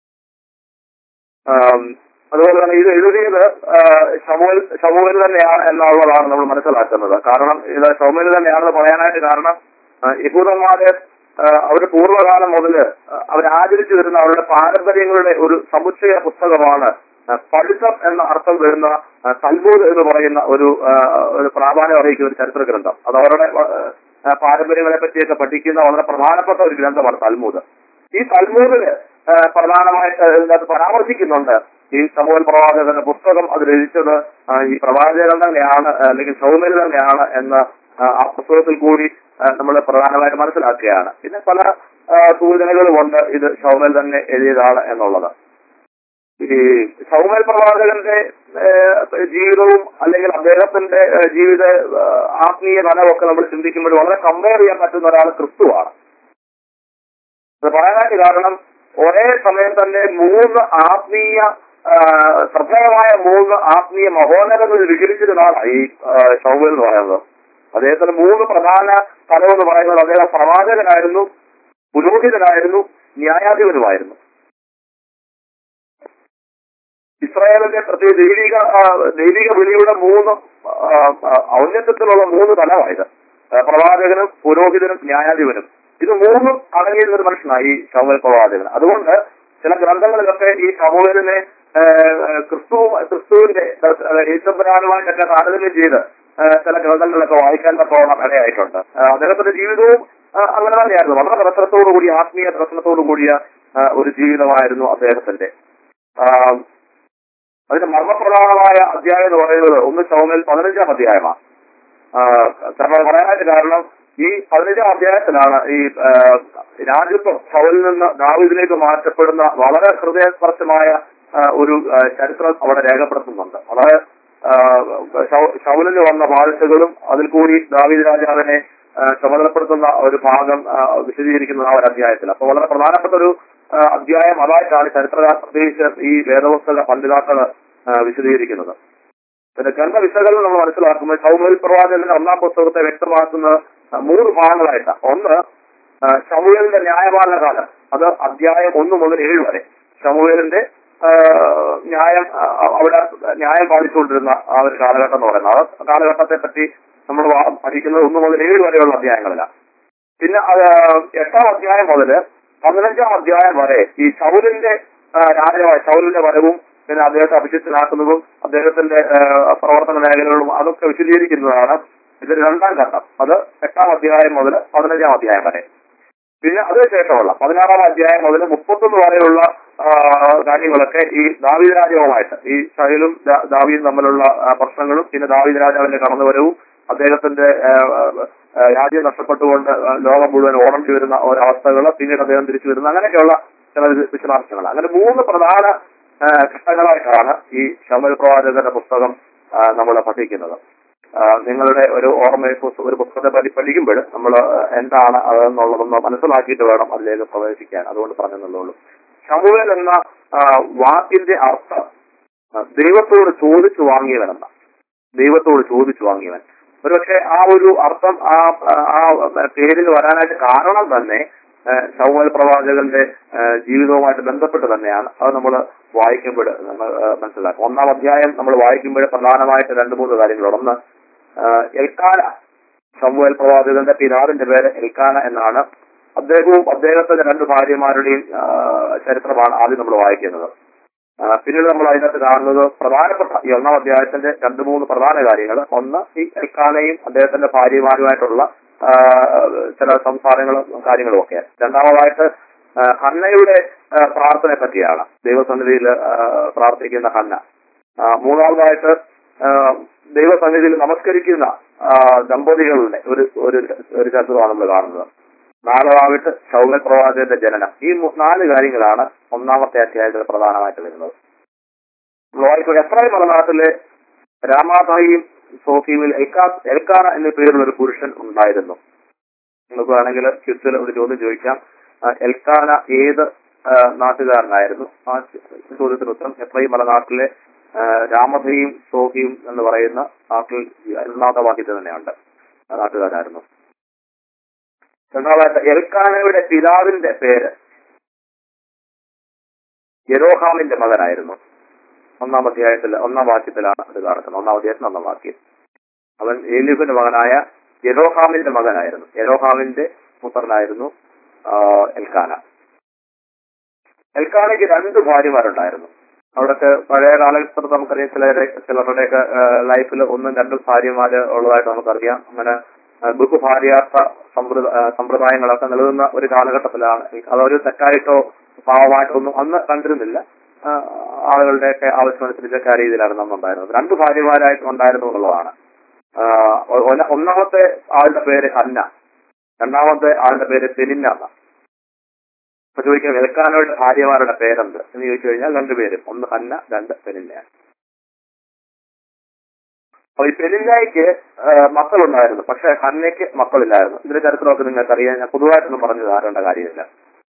ആം, അതുപോലെ തന്നെ ഇത് എഴുതിയത് ഷമുവൽ ഷമുവൽ തന്നെയാണ് എന്നുള്ളതാണ് നമ്മൾ മനസ്സിലാക്കുന്നത് കാരണം ഇത് ഷമുവൽ തന്നെയാണെന്ന് പറയാനായിട്ട് കാരണം ആ, യഹൂദന്മാര് ആ, അവരുടെ പൂർവ്വകാലം മുതൽ അവരാചരിച്ചു വരുന്ന അവരുടെ പാരമ്പര്യങ്ങളുടെ ഒരു സമുച്ചയ പുസ്തകമാണ് ആ, പഠിത്തം എന്ന അർത്ഥം വരുന്ന ആ, തൽമൂദ് എന്ന് പറയുന്ന ഒരു ആ, ഒരു പ്രാധാന്യം അറിയിക്കുന്ന ഒരു ചരിത്ര ഗ്രന്ഥം അത് അവരുടെ ആ, പാരമ്പര്യങ്ങളെ പറ്റിയൊക്കെ പഠിക്കുന്ന വളരെ പ്രധാനപ്പെട്ട ഒരു ഗ്രന്ഥമാണ് തൽമൂദ് ഈ തൽമൂദില് ആ, പ്രധാനമായിട്ട് ഇതിനകത്ത് പരാമർശിക്കുന്നുണ്ട് ഈ സമൂഹൽ പ്രവാചകന്റെ പുസ്തകം അത് രചിച്ചത് ആ, ഈ പ്രവാചകൻ തന്നെയാണ് ആ, അല്ലെങ്കിൽ സൗമ്യൽ തന്നെയാണ് എന്ന് ആ, ആ പുസ്തകത്തിൽ കൂടി നമ്മൾ പ്രധാനമായിട്ട് മനസ്സിലാക്കുകയാണ് പിന്നെ പല ആ, സൂചനകളുമുണ്ട് ഇത് സൗമ്യൽ തന്നെ എഴുതിയതാണ് എന്നുള്ളത് ഈ സൗമ്യൽ പ്രവാചകന്റെ ഏഹ്, ജീവിതവും അല്ലെങ്കിൽ അദ്ദേഹത്തിന്റെ ഏഹ്, ജീവിത ഏഹ്, ആത്മീയ തലമൊക്കെ നമ്മൾ ചിന്തിക്കുമ്പോൾ വളരെ കമ്പയർ ചെയ്യാൻ പറ്റുന്ന ഒരാൾ ക്രിസ്തുവാണ് ഇത് പറയാനായിട്ട് കാരണം ഒരേ സമയം തന്നെ മൂന്ന് ആത്മീയ ആ, ശ്രദ്ധേയമായ മൂന്ന് ആത്മീയ മഹോന്നതകൾ വികരിച്ചിരുന്നാണ് ഈ ഷൗബൽ എന്ന് പറയുന്നത് അദ്ദേഹത്തിന് മൂന്ന് പ്രധാന തലമെന്ന് പറയുന്നത് അദ്ദേഹം പ്രവാചകനായിരുന്നു പുരോഹിതനായിരുന്നു ന്യായാധിപനുമായിരുന്നു ഇസ്രായേലിന്റെ പ്രത്യേക ദൈവിക ആ, ദൈവിക വിളിയുടെ മൂന്ന് ആ, ആ, ഔന്നത്യത്തിലുള്ള മൂന്ന് തലമായത് ആ, പ്രവാചകനും പുരോഹിതനും ന്യായാധിപനും ഇത് മൂന്നും അടങ്ങിയിരുന്ന ഒരു മനുഷ്യനാണ് ഈ ശമുവൽ പ്രവാചകൻ അതുകൊണ്ട് ചില ഗ്രന്ഥങ്ങളിലൊക്കെ ഈ ശമുവലിനെ ആ, ക്രിസ്തു ക്രിസ്തുവിന്റെ ഈശ്വരാനുമായിട്ടൊക്കെ താരതമ്യം ചെയ്ത് ആ, ചില ഗ്രന്ഥങ്ങളിലൊക്കെ വായിക്കാൻ തക്കോണം ഇടയായിട്ടുണ്ട് ആ, അദ്ദേഹത്തിന്റെ ജീവിതവും ആ, അങ്ങനെ തന്നെയായിരുന്നു വളരെ പ്രശ്നത്തോടു കൂടിയ ആത്മീയ പ്രശ്നത്തോടു കൂടിയ ആ, ഒരു ജീവിതമായിരുന്നു അദ്ദേഹത്തിന്റെ ആ, അതിന്റെ മർമ്മപ്രധാനമായ അധ്യായം എന്ന് പറയുന്നത് ഒന്ന് ശവമേൽ പതിനഞ്ചാം അധ്യായമാണ് ആ, കാരണം പറയാനായിട്ട് കാരണം ഈ പതിനഞ്ചാം അധ്യായത്തിലാണ് ഈ ആ, രാജ്യത്വം ശൗലിൽ നിന്ന് ദാവീദിലേക്ക് മാറ്റപ്പെടുന്ന വളരെ ഹൃദയസ്പർശമായ ആ, ഒരു ആ, ചരിത്രം അവിടെ രേഖപ്പെടുത്തുന്നുണ്ട് വളരെ ആ, ശൗ- ശൗലിന് വന്ന വാഴ്ചകളും അതിൽ കൂടി ദാവീദ് രാജാവിനെ ആ, ചുമതലപ്പെടുത്തുന്ന ഒരു ഭാഗം ആ, വിശദീകരിക്കുന്ന ആ ഒരു അധ്യായത്തിൽ അപ്പൊ വളരെ പ്രധാനപ്പെട്ട ഒരു ആ, അധ്യായം അതായിട്ടാണ് ചരിത്രകാർ പ്രത്യേകിച്ച് ഈ വേദപുസ്തക പണ്ഡിതാക്കൾ വിശദീകരിക്കുന്നത് പിന്നെ ഗ്രന്ഥ വിശകലനം നമ്മൾ മനസ്സിലാക്കുമ്പോൾ ശൗമേൽ പ്രവാചകന്റെ ഒന്നാം പുസ്തകത്തെ വ്യക്തമാക്കുന്ന ആ, മൂന്ന് ഭാഗങ്ങളായിട്ടാണ് ഒന്ന് ആ, ശമൂവേലിന്റെ ന്യായപാലന കാലം അത് അധ്യായം ഒന്ന് മുതൽ ഏഴ് വരെ ശമൂവേലിന്റെ ആ, ന്യായം ആ, അവിടെ ന്യായം പാലിച്ചുകൊണ്ടിരുന്ന ആ ഒരു കാലഘട്ടം എന്ന് പറയുന്നത് ആ കാലഘട്ടത്തെ പറ്റി നമ്മൾ വാ- പഠിക്കുന്നത് ഒന്ന് മുതൽ ഏഴ് വരെയുള്ള അധ്യായങ്ങളിലാണ് പിന്നെ അത് എട്ടാം അധ്യായം മുതൽ പതിനഞ്ചാം അധ്യായം വരെ ഈ ശൗലിന്റെ ആ, രാജാവായ ശൗലിന്റെ വരവും പിന്നെ അദ്ദേഹത്തെ അഭിഷിക്തനാക്കുന്നതും അദ്ദേഹത്തിന്റെ ആ, പ്രവർത്തന മേഖലകളും അതൊക്കെ വിശദീകരിക്കുന്നതാണ് ഇതിന്റെ രണ്ടാം ഘട്ടം അത് എട്ടാം അധ്യായം മുതൽ പതിനഞ്ചാം അധ്യായം വരെ പിന്നെ അതിനുശേഷമുള്ള പതിനാറാം അധ്യായം മുതൽ മുപ്പത്തൊന്ന് വരെയുള്ള ആ, കാര്യങ്ങളൊക്കെ ഈ ദാവീദ് രാജാവുമായിട്ട് ഈ ഷൈലും ദാ- ദാവീദും തമ്മിലുള്ള ആ, പ്രശ്നങ്ങളും പിന്നെ ദാവീദ് രാജാവിന്റെ കടന്നുവരവും അദ്ദേഹത്തിന്റെ ആ, ആ, രാജ്യം നഷ്ടപ്പെട്ടുകൊണ്ട് ആ, ലോകം മുഴുവൻ ഓടേണ്ടി വരുന്ന ഒരവസ്ഥകൾ പിന്നീട് അദ്ദേഹം തിരിച്ചു വരുന്ന അങ്ങനെയൊക്കെയുള്ള ചില വിശ- വിശദാംശങ്ങൾ അങ്ങനെ മൂന്ന് പ്രധാന ആ, ഘട്ടങ്ങളായിട്ടാണ് ഈ ശമൽ പ്രവാചകന്റെ പുസ്തകം നമ്മൾ പഠിക്കുന്നത് ആ, നിങ്ങളുടെ ഒരു ഓർമ്മ പുസ്ത- ഒരു പുസ്തകത്തെ പറ്റി പഠിക്കുമ്പോൾ നമ്മൾ എന്താണ് അതെന്നുള്ളതൊന്ന് മനസ്സിലാക്കിയിട്ട് വേണം അതിലേക്ക് പ്രവേശിക്കാൻ അതുകൊണ്ട് പറഞ്ഞെന്നുള്ളൂ ശമുവേൽ എന്ന ആ, വാക്കിന്റെ അർത്ഥം ആ, ദൈവത്തോട് ചോദിച്ചു വാങ്ങിയവനെന്ന ദൈവത്തോട് ചോദിച്ചു വാങ്ങിയവൻ ഒരുപക്ഷെ ആ ഒരു അർത്ഥം ആ ആ പേരിൽ വരാനായിട്ട് കാരണം തന്നെ ശൗമൽ പ്രവാചകന്റെ ആ, ജീവിതവുമായിട്ട് ബന്ധപ്പെട്ട് തന്നെയാണ് അത് നമ്മൾ വായിക്കുമ്പോൾ നമ്മൾ ആ, മനസ്സിലാക്കും ഒന്നാം അധ്യായം നമ്മൾ വായിക്കുമ്പോൾ പ്രധാനമായിട്ട് രണ്ട് മൂന്ന് കാര്യങ്ങളുണ്ട് ഒന്ന് ആ, എൽക്കാന ശമുവേൽ പ്രവാചകന്റെ പിതാവിന്റെ പേര് എൽക്കാന എന്നാണ് അദ്ദേഹവും അദ്ദേഹത്തിന്റെ രണ്ട് ഭാര്യമാരുടെയും ആ, ചരിത്രമാണ് ആദ്യം നമ്മൾ വായിക്കുന്നത് ആ, പിന്നീട് നമ്മൾ അതിനകത്ത് കാണുന്നത് പ്രധാനപ്പെട്ട ഈ ഒന്നാം അധ്യായത്തിന്റെ രണ്ട് മൂന്ന് പ്രധാന കാര്യങ്ങൾ ഒന്ന് ഈ എൽക്കാനയും അദ്ദേഹത്തിന്റെ ഭാര്യമാരുമായിട്ടുള്ള ആ, ചില സംസാരങ്ങളും കാര്യങ്ങളും ഒക്കെ രണ്ടാമതായിട്ട് ആ, ഹന്നയുടെ ആ, പ്രാർത്ഥനയെ പറ്റിയാണ് ദൈവസന്നിധിയിൽ ആ, പ്രാർത്ഥിക്കുന്ന ഹന്ന ആ, മൂന്നാമതായിട്ട് ആ, ദൈവസന്നിധിയിൽ നമസ്കരിക്കുന്ന ആ, ദമ്പതികളുടെ ഒരു ഒരു ഒരു ചരിത്രമാണ് നമ്മൾ കാണുന്നത് നാലാമത്തെ ശൗല പ്രവാചകന്റെ ജനനം ഈ മു- നാല് കാര്യങ്ങളാണ് ഒന്നാമത്തെ അധ്യായത്തിൽ പ്രധാനമായിട്ട് വരുന്നത് നമ്മൾ വായിക്കുക എത്രയും മലനാട്ടിലെ രാമാതായിയും സോഫിയുമിൽ എൽക്കാ- എൽക്കാന എന്ന പേരുള്ള ഒരു പുരുഷൻ ഉണ്ടായിരുന്നു നമുക്ക് വേണമെങ്കിൽ ക്യുസിൽ ഒരു ചോദ്യം ചോദിക്കാം ആ, എൽക്കാന ഏത് ആ, നാട്ടുകാരനായിരുന്നു ആ ചോദ്യത്തിന് ഉത്തരം എത്രയും മലനാട്ടിലെ ആ, രാമധയും സോഫിയും എന്ന് പറയുന്ന നാട്ടിൽ അരുണാഥവാക്യത്തിൽ തന്നെയുണ്ട് ആ നാട്ടുകാരായിരുന്നു രണ്ടാമതായിട്ട് എൽക്കാനയുടെ പിതാവിന്റെ പേര് യരോഹാമിന്റെ മകനായിരുന്നു ഒന്നാം അധ്യായത്തിൽ ഒന്നാം വാക്യത്തിലാണ് അത് കാണുന്നത് ഒന്നാം അധ്യായത്തിൽ ഒന്നാം വാക്യം അവൻ ഏലിഫിന്റെ മകനായ യരോഹാമിന്റെ മകനായിരുന്നു യരോഹാമിന്റെ പുത്രനായിരുന്നു ആ, എൽക്കാന എൽക്കാനയ്ക്ക് രണ്ട് ഭാര്യമാരുണ്ടായിരുന്നു അവിടത്തെ പഴയ കാലഘട്ടത്തിൽ നമുക്കറിയാം ചിലരുടെ ചിലരുടെയൊക്കെ ലൈഫിൽ ഒന്നും രണ്ടും ഭാര്യമാര് ഉള്ളതായിട്ട് നമുക്കറിയാം അങ്ങനെ ആ, ബഹുഭാര്യാർത്ഥ സമ്പ്രദ- ആ, സമ്പ്രദായങ്ങളൊക്കെ നിലനിന്ന ഒരു കാലഘട്ടത്തിലാണ് അതൊരു തെറ്റായിട്ടോ പാവമായിട്ടോ ഒന്നും അന്ന് കണ്ടിരുന്നില്ല ആ, ആളുകളുടെയൊക്കെ ആവശ്യമനുസരിച്ചൊക്കെ ആ രീതിയിലായിരുന്നു അന്ന് ഉണ്ടായിരുന്നത് രണ്ട് ഭാര്യമാരായിട്ട് ഉണ്ടായിരുന്നു എന്നുള്ളതാണ് ആ, ഒ- ഒന്ന- ഒന്നാമത്തെ ആളുടെ പേര് അന്ന രണ്ടാമത്തെ ആളുടെ പേര് പെനിന്ന എന്ന അപ്പൊ ചോദിക്കാം എൽക്കാനോയുടെ ഭാര്യമാരുടെ പേരെന്ത് എന്ന് ചോദിച്ചു കഴിഞ്ഞാൽ രണ്ടുപേരും ഒന്ന് അന്ന രണ്ട് പെനിന്ന അപ്പൊ ഈ പെനിന്നയ്ക്ക് മക്കളുണ്ടായിരുന്നു പക്ഷെ ഹന്നയ്ക്ക് മക്കളില്ലായിരുന്നു ഇതിന്റെ ചരിത്രമൊക്കെ നിങ്ങൾക്ക് അറിയാം ഞാൻ പൊതുവായിട്ടൊന്നും പറഞ്ഞു തരേണ്ട കാര്യമില്ല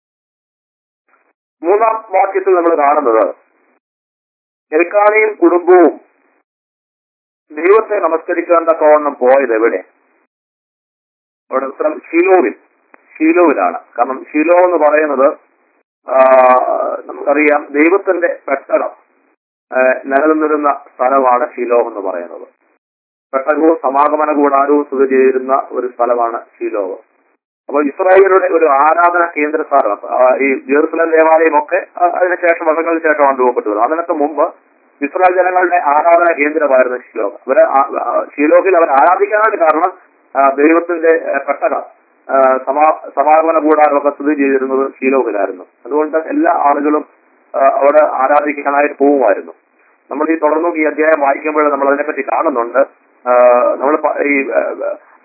മൂന്നാം വാക്യത്തിൽ നമ്മൾ കാണുന്നത് എൽക്കാനയും കുടുംബവും ദൈവത്തെ നമസ്കരിക്കാൻ തക്കവണ്ണം പോയത് എവിടെ അവിടെ ഉത്തരം ഷീലോവിൽ ഷീലോവിലാണ് കാരണം ഷീലോ എന്ന് പറയുന്നത് ആ, നമുക്കറിയാം ദൈവത്തിന്റെ പെട്ടകം ആ, നിലനിന്നിരുന്ന സ്ഥലമാണ് ഷീലോ എന്ന് പറയുന്നത് പെട്ടകവും സമാഗമന കൂടാരവും സ്ഥിതി ചെയ്തിരുന്ന ഒരു സ്ഥലമാണ് ഷീലോവ് അപ്പോൾ ഇസ്രായേലുടെ ഒരു ആരാധന കേന്ദ്ര സ്ഥലം ആ, ഈ ജെറുസലം ദേവാലയം ഒക്കെ ആ, അതിനുശേഷം വർഷങ്ങൾക്ക് ശേഷമാണ് രൂപപ്പെട്ടു വരുന്നത് അതിനൊക്കെ മുമ്പ് ഇസ്രായേൽ ജനങ്ങളുടെ ആരാധന കേന്ദ്രമായിരുന്നു ഷിലോഹ് അവരെ ആ- ആ, ഷിലോഹിൽ അവർ ആരാധിക്കാനായിട്ട് കാരണം ആ, ദൈവത്തിന്റെ ആ, പെട്ടകം ആ, സമാ സമാഗമന കൂടാരമൊക്കെ സ്ഥിതി ചെയ്തിരുന്നത് ഷീലോഹിലായിരുന്നു അതുകൊണ്ട് എല്ലാ ആളുകളും ആ, അവിടെ ആരാധിക്കാനായിട്ട് പോകുമായിരുന്നു നമ്മൾ ഈ തുടർന്നും ഈ അധ്യായം വായിക്കുമ്പോൾ നമ്മൾ അതിനെപ്പറ്റി കാണുന്നുണ്ട് നമ്മൾ ഈ ആ,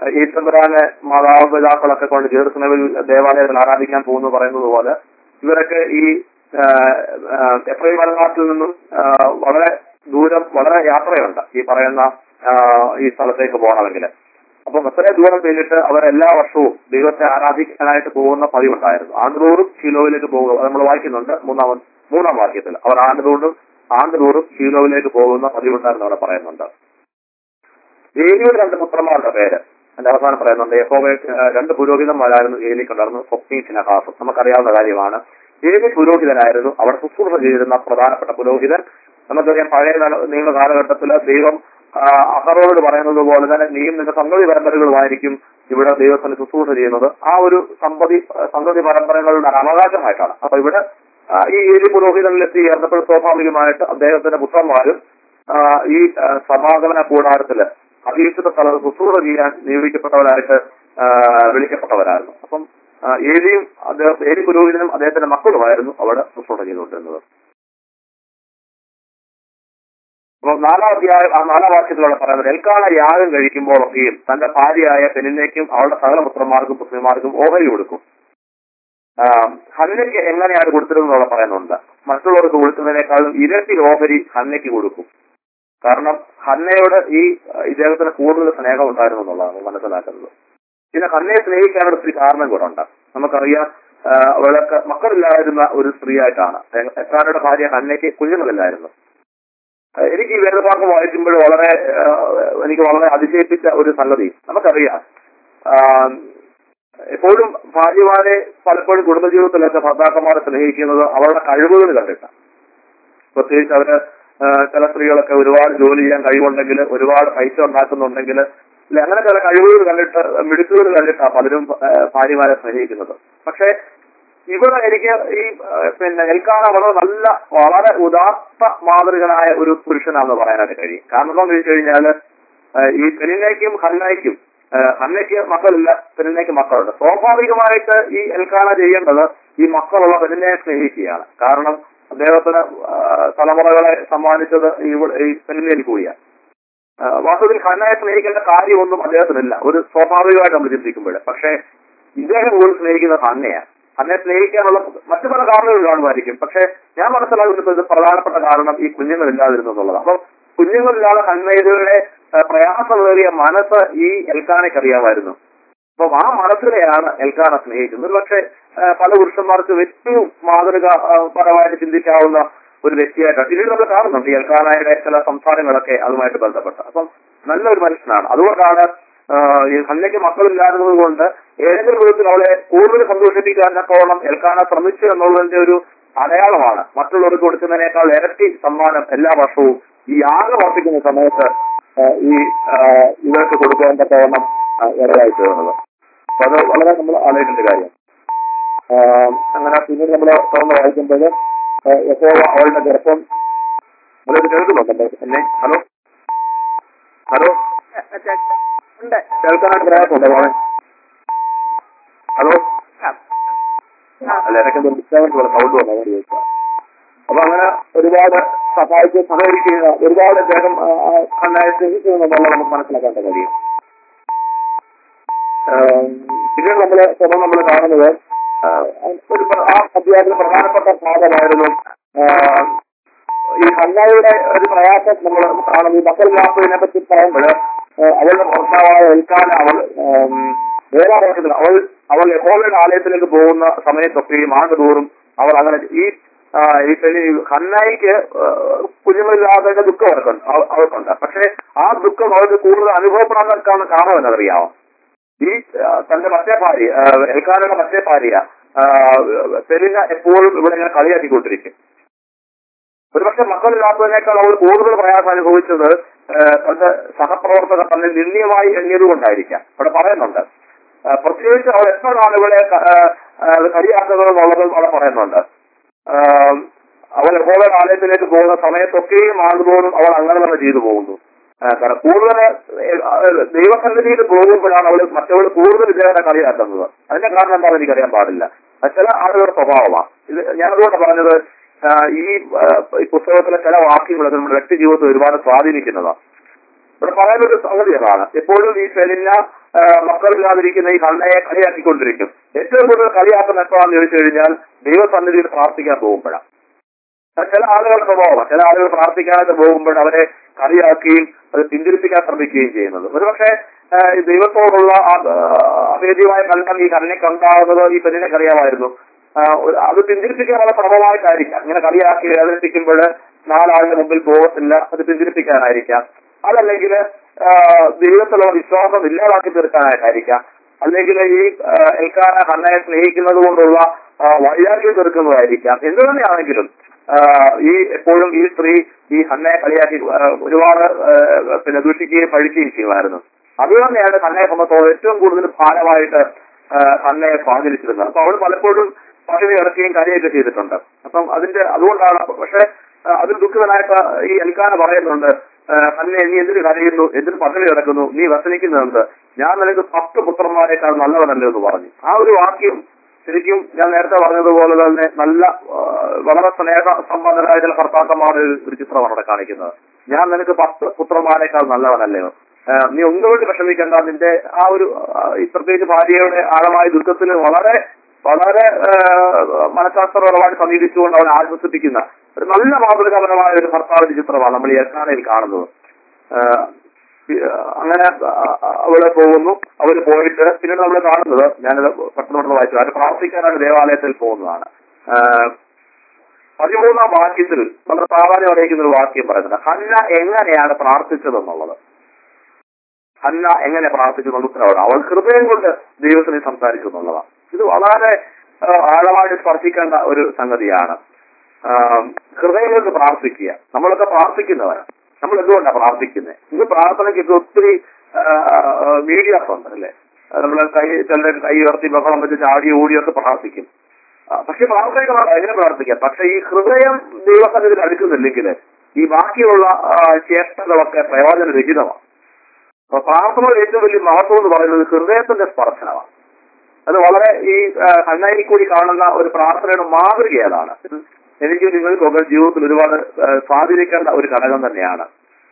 ഈശ്വരാനെ മാതാപിതാക്കളൊക്കെ കൊണ്ട് ജെറുസലേമിൽ ദേവാലയത്തിൽ ആരാധിക്കാൻ പോകുന്നു പറയുന്നത് പോലെ ഇവരൊക്കെ ഈ ആ, ആ, എഫ്രൈം മലനാട്ടിൽ നിന്നും ആ, വളരെ ദൂരം വളരെ യാത്രയുണ്ട് ഈ പറയുന്ന ആ, ഈ സ്ഥലത്തേക്ക് പോകണമെങ്കിൽ അപ്പം അത്രയും ദൂരം കഴിഞ്ഞിട്ട് അവർ എല്ലാ വർഷവും ദൈവത്തെ ആരാധിക്കാനായിട്ട് പോകുന്ന പതിവുണ്ടായിരുന്നു ആണ്ടുതോറും ഷീലോവിലേക്ക് പോകുക അത് നമ്മൾ വായിക്കുന്നുണ്ട് മൂന്നാം മൂന്നാം വാക്യത്തിൽ അവർ ആണ്ടുതോറും ആണ്ടുതോറും ഷീലോവിലേക്ക് പോകുന്ന പതിവുണ്ടായിരുന്നു അവിടെ പറയുന്നുണ്ട് ഏലിയുടെ രണ്ട് പുത്രന്മാരുടെ പേര് എന്റെ അവസാനം പറയുന്നുണ്ട് യഹോവ രണ്ട് പുരോഹിതന്മാരായിരുന്നു ഏലിക്കുണ്ടായിരുന്നു സ്വപ്നി ഫിനഹാസും നമുക്കറിയാവുന്ന കാര്യമാണ് ഏലി പുരോഹിതനായിരുന്നു അവിടെ ശുശ്രൂഷ ചെയ്തിരുന്ന പ്രധാനപ്പെട്ട പുരോഹിതൻ നമുക്കറിയാം പഴയ കാല- നിയമ കാലഘട്ടത്തിൽ ദൈവം ആ, അഹറോട് പറയുന്നത് പോലെ തന്നെ നീയും നിന്റെ സംഗതി പരമ്പരകളുമായിരിക്കും ഇവിടെ ദൈവത്തിന് ശുശ്രൂഷ ചെയ്യുന്നത് ആ ഒരു സമ്പതി സംഗതി പരമ്പരകളുടെ അവകാശമായിട്ടാണ് അപ്പൊ ഇവിടെ ആ, ഈ ഏലി പുരോഹിതനിലെത്തി ചേർന്നപ്പോൾ സ്വാഭാവികമായിട്ട് അദ്ദേഹത്തിന്റെ പുത്രന്മാരും ആ, ഈ ആ, സമാഗമന കൂടാരത്തില് അധീക്ഷിത സ്ഥലത്ത് ശുശ്രൂഷ ചെയ്യാൻ നിയോഗിക്കപ്പെട്ടവരായിട്ട് ആ, വിളിക്കപ്പെട്ടവരായിരുന്നു അപ്പം ആ, ഏലിയും അദ്ദേഹം ഏലി പുരോഹിതനും അദ്ദേഹത്തിന്റെ മക്കളുമായിരുന്നു അവിടെ ശുശ്രൂഷ ചെയ്തുകൊണ്ടിരുന്നത് അപ്പൊ നാലാം അധ്യായം ആ നാലാം വാക്യത്തിലൂടെ പറയുന്നത് എൽക്കാണ യാഗം കഴിക്കുമ്പോഴൊക്കെയും തന്റെ ഭാര്യയായ പെനിന്നേക്കും അവളുടെ സകല പുത്രന്മാർക്കും പുത്രിമാർക്കും ഓഹരി കൊടുക്കും ആ, ഹന്നയ്ക്ക് എങ്ങനെയാണ് കൊടുത്തിരുന്നത് പറയുന്നുണ്ട് മറ്റുള്ളവർക്ക് കൊടുക്കുന്നതിനേക്കാളും ഇരട്ടി ഓഹരി ഹന്നയ്ക്ക് കൊടുക്കും കാരണം ഹന്നയോട് ഈ അഹ് ഇദ്ദേഹത്തിന് കൂടുതൽ സ്നേഹം ഉണ്ടായിരുന്നു എന്നുള്ളതാണ് മനസ്സിലാക്കുന്നത് പിന്നെ ഹന്നയെ സ്നേഹിക്കാനുള്ള ഒത്തിരി കാരണം കൂടെ ഉണ്ട് നമുക്കറിയാം ആ, അവൾക്ക് മക്കളില്ലായിരുന്ന ഒരു സ്ത്രീയായിട്ടാണ് എക്കാരുടെ ഭാര്യ ഹന്നയ്ക്ക് കുഞ്ഞുങ്ങളില്ലായിരുന്നു ആ, എനിക്ക് ഈ വേദഭാഗം വായിക്കുമ്പോൾ വളരെ ആ, എനിക്ക് വളരെ അതിശയിപ്പിച്ച ഒരു സംഗതി നമുക്കറിയാം ആ, എപ്പോഴും ഭാര്യമാരെ പലപ്പോഴും കുടുംബജീവിതത്തിലൊക്കെ ഭർത്താക്കന്മാരെ സ്നേഹിക്കുന്നത് അവരുടെ കഴിവുകൾ കണ്ടിട്ടാണ് പ്രത്യേകിച്ച് അവര് ആ, ചില സ്ത്രീകളൊക്കെ ഒരുപാട് ജോലി ചെയ്യാൻ കഴിവുണ്ടെങ്കിൽ ഒരുപാട് പൈസ ഉണ്ടാക്കുന്നുണ്ടെങ്കിൽ ഇല്ല അങ്ങനെ ചില കഴിവുകൾ കണ്ടിട്ട് മിടുക്കുകൾ കണ്ടിട്ടാണ് പലരും ആ, ഭാര്യമാരെ സ്നേഹിക്കുന്നത് പക്ഷേ ഇവിടെ എനിക്ക് ഈ ആ, പിന്നെ എൽക്കാന വളരെ നല്ല വളരെ ഉദാത്ത മാതൃകനായ ഒരു പുരുഷനാണെന്ന് പറയാനായിട്ട് കഴിയും കാരണം എന്താണെന്ന് ചോദിച്ചു കഴിഞ്ഞാല് ആ, ഈ പെനിനയ്ക്കും ഹന്നയ്ക്കും ആ, ഹന്നയ്ക്ക് മക്കളില്ല പെനിനയ്ക്ക് മക്കളുണ്ട് സ്വാഭാവികമായിട്ട് ഈ എൽക്കാന ചെയ്യേണ്ടത് ഈ മക്കളുള്ള പെനിനെ സ്നേഹിക്കുകയാണ് കാരണം അദ്ദേഹത്തിന് ആ, തലമുറകളെ സമ്മാനിച്ചത് ഈ ഇവിടെ- ഈ പെനിനയിൽ കൂടിയാണ് ആ, വാസ്തവത്തിൽ ഹന്നയെ സ്നേഹിക്കേണ്ട കാര്യമൊന്നും അദ്ദേഹത്തിനില്ല ഒരു സ്വാഭാവികമായിട്ട് നമ്മൾ ചിന്തിക്കുമ്പോൾ പക്ഷേ ഇദ്ദേഹം കൂടുതൽ സ്നേഹിക്കുന്നത് ഹന്നയാണ് ഹന്നയെ സ്നേഹിക്കാനുള്ള മറ്റു പല കാരണങ്ങൾ കാണുമായിരിക്കും പക്ഷേ ഞാൻ മനസ്സിലാക്കുന്നത് ഇത് പ്രധാനപ്പെട്ട കാരണം ഈ കുഞ്ഞുങ്ങളില്ലാതിരുന്നു എന്നുള്ളതാണ് അപ്പം കുഞ്ഞുങ്ങളില്ലാതെ ഹന്നയുടെ ആ, പ്രയാസമേറിയ മനസ്സ് ഈ എൽക്കാനയ്ക്ക് അറിയാമായിരുന്നു അപ്പം ആ മനസ്സിനെയാണ് എൽക്കാന സ്നേഹിക്കുന്നത് ഒരു പക്ഷേ പല പുരുഷന്മാർക്കും ഏറ്റവും മാതൃക ആ, പരമായിട്ട് ചിന്തിക്കാവുന്ന ഒരു വ്യക്തിയായിട്ടാണ് പിന്നീട് നമ്മൾ കാണുന്നുണ്ട് ഈ എൽക്കാനായുടെ ചില സംസാരങ്ങളൊക്കെ അതുമായിട്ട് ബന്ധപ്പെട്ട് അപ്പം നല്ലൊരു മനുഷ്യനാണ് അതുകൊണ്ടാണ് ആ, ഈ ഹന്നയ്ക്ക് മക്കളില്ലാത്തത് കൊണ്ട് ഏതെങ്കിലും വിധത്തിൽ അവളെ കൂടുതൽ സന്തോഷിപ്പിക്കാൻ തക്കവണ്ണം എൽക്കാന ശ്രമിച്ചു എന്നുള്ളതിന്റെ ഒരു അടയാളമാണ് മറ്റുള്ളവർക്ക് കൊടുക്കുന്നതിനേക്കാൾ ഇരട്ടി സമ്മാനം എല്ലാ വർഷവും ഈ യാഗം അർപ്പിക്കുന്ന സമയത്ത് ആ, ഈ ആ, ഇവർക്ക് കൊടുക്കാൻ തക്കവണ്ണം ആ, ഇടയായി തീർന്നത് അപ്പൊ അത് വളരെ നമ്മൾ ആലോചിക്കേണ്ട കാര്യം ആ, അങ്ങനെ പിന്നീട് നമ്മൾ തുറന്ന് വായിക്കുമ്പോൾ യഹോവ അവളുടെ ഗർഭം അതൊരു കേൾക്കുന്നുണ്ടല്ലോ എന്നെ ഹലോ ഹലോ അച്ഛാ ഉണ്ട് കേൾക്കാനായിട്ട് പ്രയാസമുണ്ടോ മോനെ ഹലോ ആ. ആ. അല്ല എനിക്ക് എന്തോ ഡിസ്റ്റർബൻസ് പോലെ സൗണ്ട് വന്നു അങ്ങനെ ചോദിച്ചാ അപ്പൊ അങ്ങനെ ഒരുപാട് സഹായിച്ച് സഹകരിക്കുക ഒരുപാട് അദ്ദേഹം ആ, ആ, കണ്ണായി സ്നേഹിക്കുന്നു എന്നുള്ളത് നമുക്ക് മനസ്സിലാക്കാൻ കഴിയും ആം, പിന്നീട് നമ്മള് സ്വന്തം നമ്മൾ കാണുന്നത് ആ, ഒരു പ്ര- ആ അധ്യായത്തിൽ പ്രധാനപ്പെട്ട ഭാഗമായിരുന്നു ആ, ഈ ഹന്നായുടെ ഒരു പ്രയാസം നമ്മൾ കാണുന്നു ഈ മക്കൾ യാത്രയെ പറ്റി പറയുമ്പോൾ അവളുടെ ഭർത്താവായ എൽക്കാന അവൾ ആം, ഏഴാം വർഷത്തിൽ അവൾ അവൾ യഹോവയുടെ ആലയത്തിലേക്ക് പോകുന്ന സമയത്തൊക്കെയും ആണ്ടുതോറും അവൾ അങ്ങനെ ഈ ആ, ഈ പെണ്ണി ഹന്നായിക്ക് ആ, കുഞ്ഞുങ്ങളില്ലാത്തതിന്റെ ദുഃഖം അവർക്കുണ്ട് അവ- അവർക്കുണ്ട് പക്ഷേ ആ ദുഃഖം അവർക്ക് കൂടുതൽ അനുഭവപ്പെടാൻ കാരണം എന്നറിയാമോ ഈ ആ, തന്റെ മറ്റേ ഭാര്യ ആ, എൽക്കാനയുടെ മറ്റേ ഭാര്യ ആ, പെരിന എപ്പോഴും ഇവിടെ ഇങ്ങനെ കളിയാക്കിക്കൊണ്ടിരിക്കും ഒരുപക്ഷെ മക്കളില്ലാത്തതിനേക്കാൾ അവൾ കൂടുതൽ പ്രയാസം അനുഭവിച്ചത് ആ, തന്റെ സഹപ്രവർത്തകർ തന്നെ നിന്ദ്യമായി എണ്ണിയത് കൊണ്ടായിരിക്കാം ഇവിടെ പറയുന്നുണ്ട് ആ, പ്രത്യേകിച്ച് അവൾ എത്ര നാളുകളെ കരിയാക്കുന്നത് എന്നുള്ളത് അവിടെ പറയുന്നുണ്ട് ആ, അവൾ എപ്പോഴും ആലയത്തിലേക്ക് പോകുന്ന സമയത്തൊക്കെയും ആണ്ടുതോറും അവൾ അങ്ങനെ തന്നെ ചെയ്തു പോകുന്നു ആ, കാരണം കൂടുതൽ ദൈവസന്നിധിയിൽ പോകുമ്പോഴാണ് അവൾ മറ്റവൾ കൂടുതൽ ഇദ്ദേഹത്തെ കളിയാക്കുന്നത് അതിന്റെ കാരണം എന്താണെന്ന് എനിക്കറിയാൻ പാടില്ല അത് ചില ആളുകളുടെ സ്വഭാവമാണ് ഇത് ഞാനതുകൊണ്ട് പറഞ്ഞത് ആ, ഈ ആ, ഈ പുസ്തകത്തിലെ ചില വാക്യങ്ങളൊക്കെ നമ്മുടെ വ്യക്തി ജീവിതത്തെ ഒരുപാട് സ്വാധീനിക്കുന്നതാണ് ഇവിടെ പറയുന്നൊരു സംഗതി അതാണ് എപ്പോഴും ഈ ശരിഞ്ഞ മക്കളില്ലാതിരിക്കുന്ന ഈ കണ്ണയെ കളിയാക്കിക്കൊണ്ടിരിക്കും ഏറ്റവും കൂടുതൽ കളിയാക്കുന്ന എപ്പോഴാണെന്ന് ചോദിച്ചു കഴിഞ്ഞാൽ ദൈവസന്നിധിയിൽ പ്രാർത്ഥിക്കാൻ പോകുമ്പോഴാണ് അത് ചില ആളുകളുടെ സ്വഭാവമാണ് ചില ആളുകൾ പ്രാർത്ഥിക്കാനായിട്ട് പോകുമ്പോൾ അവരെ കളിയാക്കുകയും അത് പിന്തിരിപ്പിക്കാൻ ശ്രമിക്കുകയും ചെയ്യുന്നത് ഒരുപക്ഷെ ആ, ഈ ദൈവത്തോടുള്ള ആ- ആ, അഭേദ്യമായ കണ്ണം ഈ കണ്ണിനെ കണ്ടാകുന്നത് ഈ പെണ്ണിനെ അറിയാമായിരുന്നു ആ, ഒരു- അത് പിന്തിരിപ്പിക്കാനുള്ള ശ്രമമായിട്ടായിരിക്കാം ഇങ്ങനെ കളിയാക്കി വേദനിപ്പിക്കുമ്പോൾ നാലാളുടെ മുമ്പിൽ പോകത്തില്ല അത് പിന്തിരിപ്പിക്കാനായിരിക്കാം അതല്ലെങ്കിൽ ആ, ദൈവത്തിലുള്ള വിശ്വാസം ഇല്ലാതാക്കി തീർക്കാനായിട്ടായിരിക്കാം അല്ലെങ്കിൽ ഈ ആ, എൽക്കാന കണ്ണയെ സ്നേഹിക്കുന്നത് കൊണ്ടുള്ള ആ, വൈരാഗ്യം തീർക്കുന്നതായിരിക്കാം എന്ത് തന്നെയാണെങ്കിലും ആ, ഈ എപ്പോഴും ഈ സ്ത്രീ ഈ ഹന്നയെ കളിയാക്കി ആ, ഒരുപാട് ആ, പിന്നെ ദൂഷിക്കുകയും പഴിക്കുകയും ചെയ്യുമായിരുന്നു അത് തന്നെയാണ് ഹന്നയെ സംബന്ധിച്ചോളം ഏറ്റവും കൂടുതൽ ഭാരമായിട്ട് ആ, ഹന്നയെ സ്വാധീനിച്ചിരുന്നത് അപ്പൊ അവൾ പലപ്പോഴും പകുതി ഇറക്കുകയും കരയൊക്കെ ചെയ്തിട്ടുണ്ട് അപ്പം അതിന്റെ അതുകൊണ്ടാണ് പക്ഷെ ആ, അതിൽ ദുഃഖിതനായിട്ട് ഈ എൽക്കാന പറയുന്നുണ്ട് ആ, ഹന്നെ നീ എന്തിനു കരയുന്നു എന്തിനു പകലി കിടക്കുന്നു നീ വ്യസനിക്കുന്നുണ്ട് ഞാൻ നിനക്ക് പത്ത് പുത്രന്മാരെക്കാൾ നല്ലവനല്ലേ എന്ന് പറഞ്ഞു ആ ഒരു വാക്യം ശരിക്കും ഞാൻ നേരത്തെ പറഞ്ഞതുപോലെ തന്നെ നല്ല ആ, വളരെ സ്നേഹ സമ്പന്നരായ ചില ഭർത്താക്കന്മാരുടെ ഒരു- ഒരു ചിത്രമാണ് അവിടെ കാണിക്കുന്നത് ഞാൻ നിനക്ക് പത്ത് പുത്രന്മാരെക്കാൾ നല്ലവനല്ലയോ ആ, നീ ഒന്നുകൊണ്ട് വിഷമിക്കേണ്ട നിന്റെ ആ ഒരു ആ, ഈ പ്രത്യേകിച്ച് ഭാര്യയുടെ ആഴമായ ദുഃഖത്തിൽ വളരെ വളരെ ആ, മനഃശാസ്ത്രപരമായിട്ട് സമീപിച്ചുകൊണ്ട് അവനെ ആശ്വസിപ്പിക്കുന്ന ഒരു നല്ല മാതൃകാപരമായ ഒരു ഭർത്താവിന്റെ ചിത്രമാണ് നമ്മൾ ഈ എക്കാനയിൽ കാണുന്നത് ആ, പി- അങ്ങനെ ആ- ആ- അവള് പോകുന്നു അവര് പോയിട്ട് പിന്നീട് നമ്മൾ കാണുന്നത് ഞാനത് പെട്ടെന്ന് വായിച്ചു അവർ പ്രാർത്ഥിക്കാനാണ് ദേവാലയത്തിൽ പോകുന്നതാണ് ആ, പതിമൂന്നാം വാക്യത്തിൽ വളരെ പ്രാധാന്യം അറിയിക്കുന്ന ഒരു വാക്യം പറയുന്നത് ഹന്ന എങ്ങനെയാണ് പ്രാർത്ഥിച്ചതെന്നുള്ളത് ഹന്ന എങ്ങനെ പ്രാർത്ഥിച്ചു എന്നുള്ള ഉത്തരവാണ് അവൾ ഹൃദയം കൊണ്ട് ദൈവത്തിന് സംസാരിച്ചു എന്നുള്ളതാണ് ഇത് വളരെ ആ, ആഴമായിട്ട് സ്പർശിക്കേണ്ട ഒരു സംഗതിയാണ് ആ, ഹൃദയം കൊണ്ട് പ്രാർത്ഥിക്കുക നമ്മളൊക്കെ പ്രാർത്ഥിക്കുന്നവരാണ് നമ്മൾ എന്തുകൊണ്ടാണ് പ്രാർത്ഥിക്കുന്നത് ഇത് പ്രാർത്ഥനയ്ക്കൊക്കെ ഒത്തിരി മീഡിയാസ് ഉണ്ട് അല്ലേ നമ്മൾ കൈ ചിലർ കൈ ഉയർത്തി ബഹളം വെച്ച് ചാടി ഓടിയൊക്കെ പ്രാർത്ഥിക്കും ആ, പക്ഷെ പ്രാർത്ഥനയൊക്കെ നമ്മൾ എങ്ങനെ പ്രാർത്ഥിക്കാം പക്ഷെ ഈ ഹൃദയം ദൈവസന്നിധിയിൽ അടുക്കുന്നില്ലെങ്കിൽ ഈ ബാക്കിയുള്ള ആ, ചേഷ്ടകളൊക്കെ പ്രയോജനരഹിതമാണ് അപ്പൊ പ്രാർത്ഥനയുടെ ഏറ്റവും വലിയ മഹത്വം എന്ന് പറയുന്നത് ഹൃദയത്തിന്റെ സ്പർശനമാണ് അത് വളരെ ഈ കണ്ണായി കൂടി കാണുന്ന ഒരു പ്രാർത്ഥനയുടെ മാതൃക അതാണ് ഇത് എനിക്ക് നിങ്ങൾക്കൊക്കെ ജീവിതത്തിൽ ഒരുപാട് ആ, സ്വാധീനിക്കേണ്ട ഒരു ഘടകം തന്നെയാണ്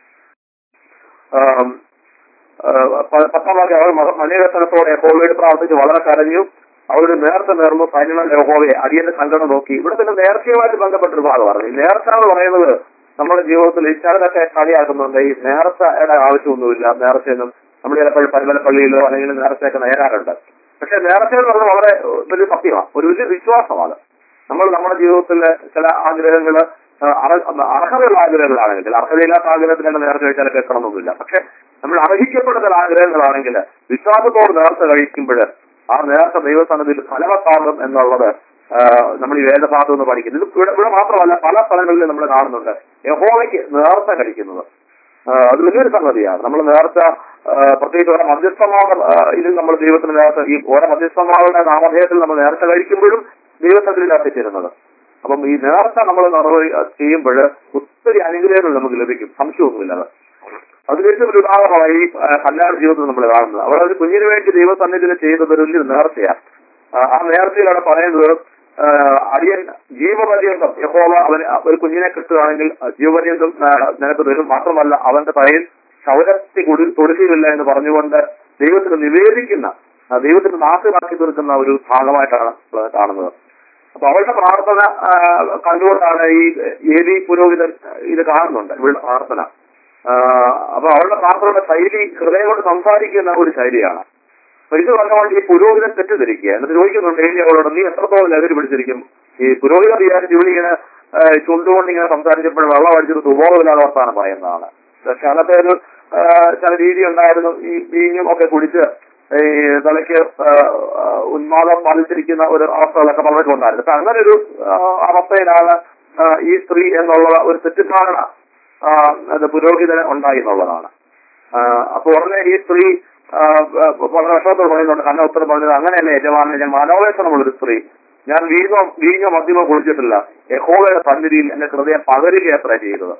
ആം, ആ, പ- പത്താം വാക്യം അവൾ മനീകരണത്തോടെ യഹോവയോട് പ്രാർത്ഥിച്ച് വളരെ കരഞ്ഞു അവരുടെ നേർച്ച നേർന്നു സൈന്യങ്ങൾ യഹോവയെ അടിയന്റെ സംഘടന നോക്കി ഇവിടെ തന്നെ നേർച്ചയുമായിട്ട് ബന്ധപ്പെട്ടൊരു ഭാഗമാണ് ഈ നേർച്ച എന്ന് പറയുന്നത് നമ്മുടെ ജീവിതത്തിൽ ഈ ചിലരൊക്കെ കളിയാക്കുന്നുണ്ട് ഈ നേർച്ചയുടെ ആവശ്യമൊന്നുമില്ല നേർച്ചയൊന്നും നമ്മൾ ചിലപ്പോൾ പരിമല പള്ളിയിലോ അല്ലെങ്കിൽ നേർച്ചയൊക്കെ നേരാറുണ്ട് പക്ഷെ നേർച്ച എന്ന് പറഞ്ഞാൽ വളരെ വലിയ സത്യമാണ് ഒരു വലിയ വിശ്വാസമാണ് നമ്മൾ നമ്മുടെ ജീവിതത്തിലെ ചില ആഗ്രഹങ്ങൾ അർഹതയുള്ള ആഗ്രഹങ്ങളാണെങ്കിൽ ചില അർഹതയില്ലാത്ത ആഗ്രഹത്തിൽ തന്നെ നേർച്ച കഴിച്ചാൽ കേൾക്കണമെന്നൊന്നുമില്ല പക്ഷെ നമ്മൾ അർഹിക്കപ്പെട്ട ചില ആഗ്രഹങ്ങളാണെങ്കിൽ വിശ്വാസത്തോട് നേർച്ച കഴിക്കുമ്പോൾ ആ നേർച്ച ദൈവസന്നിധിയിൽ ഫലവത്താകും എന്നുള്ളത് ആ, നമ്മൾ ഈ വേദഭാഗത്ത് നിന്ന് പഠിക്കുന്നത് ഇത് ഇവിടെ ഇവിടെ മാത്രമല്ല പല സ്ഥലങ്ങളിലും നമ്മൾ കാണുന്നുണ്ട് യഹോവയ്ക്ക് നേർച്ച കഴിക്കുന്നത് ആ, അത് വലിയൊരു സംഗതിയാണ് നമ്മൾ നേർച്ച ആ, പ്രത്യേകിച്ച് ഓരോ മധ്യസ്ഥമാക ആ, ഇതിൽ നമ്മൾ ദൈവത്തിന് നേർച്ച ഈ ഓരോ മധ്യസ്ഥമാകളുടെ നാമധേയത്തിൽ നമ്മൾ നേർച്ച കഴിക്കുമ്പോഴും ദൈവസന്നിധിയിൽ എത്തിച്ചേരുന്നത് അപ്പം ഈ നേർച്ച നമ്മൾ നിർവഹി ചെയ്യുമ്പോൾ ഒത്തിരി അനുഗ്രഹങ്ങൾ നമുക്ക് ലഭിക്കും സംശയമൊന്നുമില്ല അത് അതിലേറ്റവും ഒരു ഉദാഹരണമായി ഈ ആ, കല്യാണ ജീവിതത്തിൽ നമ്മൾ കാണുന്നത് അവിടെ ഒരു കുഞ്ഞിന് വേണ്ടി ദൈവസന്നിധിയിൽ ചെയ്യുന്നത് ഒരു വലിയൊരു നേർച്ചയാണ് ആ, ആ നേർച്ചയിലാണ് പറയുന്നത് ആ, അടിയൻ ജീവപര്യന്തം യഹോവ അവന് ഒരു കുഞ്ഞിനെ കിട്ടുകയാണെങ്കിൽ ആ ജീവപര്യന്തം ആ, നിനക്ക് തരും മാത്രമല്ല അവന്റെ തലയിൽ ശൗരത്തി കൊടു കൊടുക്കുകയില്ല എന്ന് പറഞ്ഞുകൊണ്ട് ദൈവത്തിന് നിവേദിക്കുന്ന ആ, ദൈവത്തിന് നാശമാക്കി തീർക്കുന്ന ഒരു ഭാഗമായിട്ടാണ് നമ്മൾ കാണുന്നത് അപ്പൊ അവളുടെ പ്രാർത്ഥന ആ, കണ്ടുകൊണ്ടാണ് ഈ ഏലി പുരോഹിതൻ ഇത് കാണുന്നുണ്ട് ഇവളുടെ പ്രാർത്ഥന ആ, അപ്പൊ അവളുടെ പ്രാർത്ഥനയുടെ ശൈലി ഹൃദയം കൊണ്ട് സംസാരിക്കുന്ന ഒരു ശൈലിയാണ് അപ്പൊ ഇത് പറഞ്ഞുകൊണ്ട് ഈ പുരോഹിതൻ തെറ്റിദ്ധരിക്കുക എന്നിട്ട് ചോദിക്കുന്നുണ്ട് ഏലി അവളോട് നീ എത്രത്തോളം ലഹരി പിടിച്ചിരിക്കും ഈ പുരോഹിതൻ വിചാരിച്ച് ഇവളിങ്ങനെ ആ, ചുണ്ടുകൊണ്ട് ഇങ്ങനെ സംസാരിച്ചപ്പോൾ വെള്ളം അടിച്ചിട്ട് സുബോധമില്ലാതെ വർത്താനം പറയുന്നതാണ് പക്ഷെ അന്നത്തെ ഒരു ആ, ചില രീതി ഉണ്ടായിരുന്നു ഈ വീഞ്ഞും ഒക്കെ കുടിച്ച് ഈ തലയ്ക്ക് ആ, ആ, ഉന്മാദം ബാധിച്ചിരിക്കുന്ന ഒരു അവസ്ഥകളൊക്കെ പലർക്കുണ്ടായിരുന്നു അപ്പൊ അങ്ങനെ ഒരു ആ, അവസ്ഥയിലാണ് ആ, ഈ സ്ത്രീ എന്നുള്ള ഒരു തെറ്റിദ്ധാരണ ആ, അത് പുരോഹിതന് ഉണ്ടായി എന്നുള്ളതാണ് ആ, അപ്പൊ ഉടനെ ഈ സ്ത്രീ ആ, ആ, വളരെ വിഷമത്തോട് പറയുന്നുണ്ട് കണ്ണ ഉത്തരം പറഞ്ഞത് അങ്ങനെയല്ല യജമാനെ ഞാൻ മനോവേശനമുള്ളൊരു സ്ത്രീ ഞാൻ വീഞ്ഞോ വീഞ്ഞോ മദ്യമോ കുളിച്ചിട്ടില്ല യഹോവയുടെ സന്നിധിയിൽ എന്റെ ഹൃദയം പകരുകയത്ര ചെയ്തത്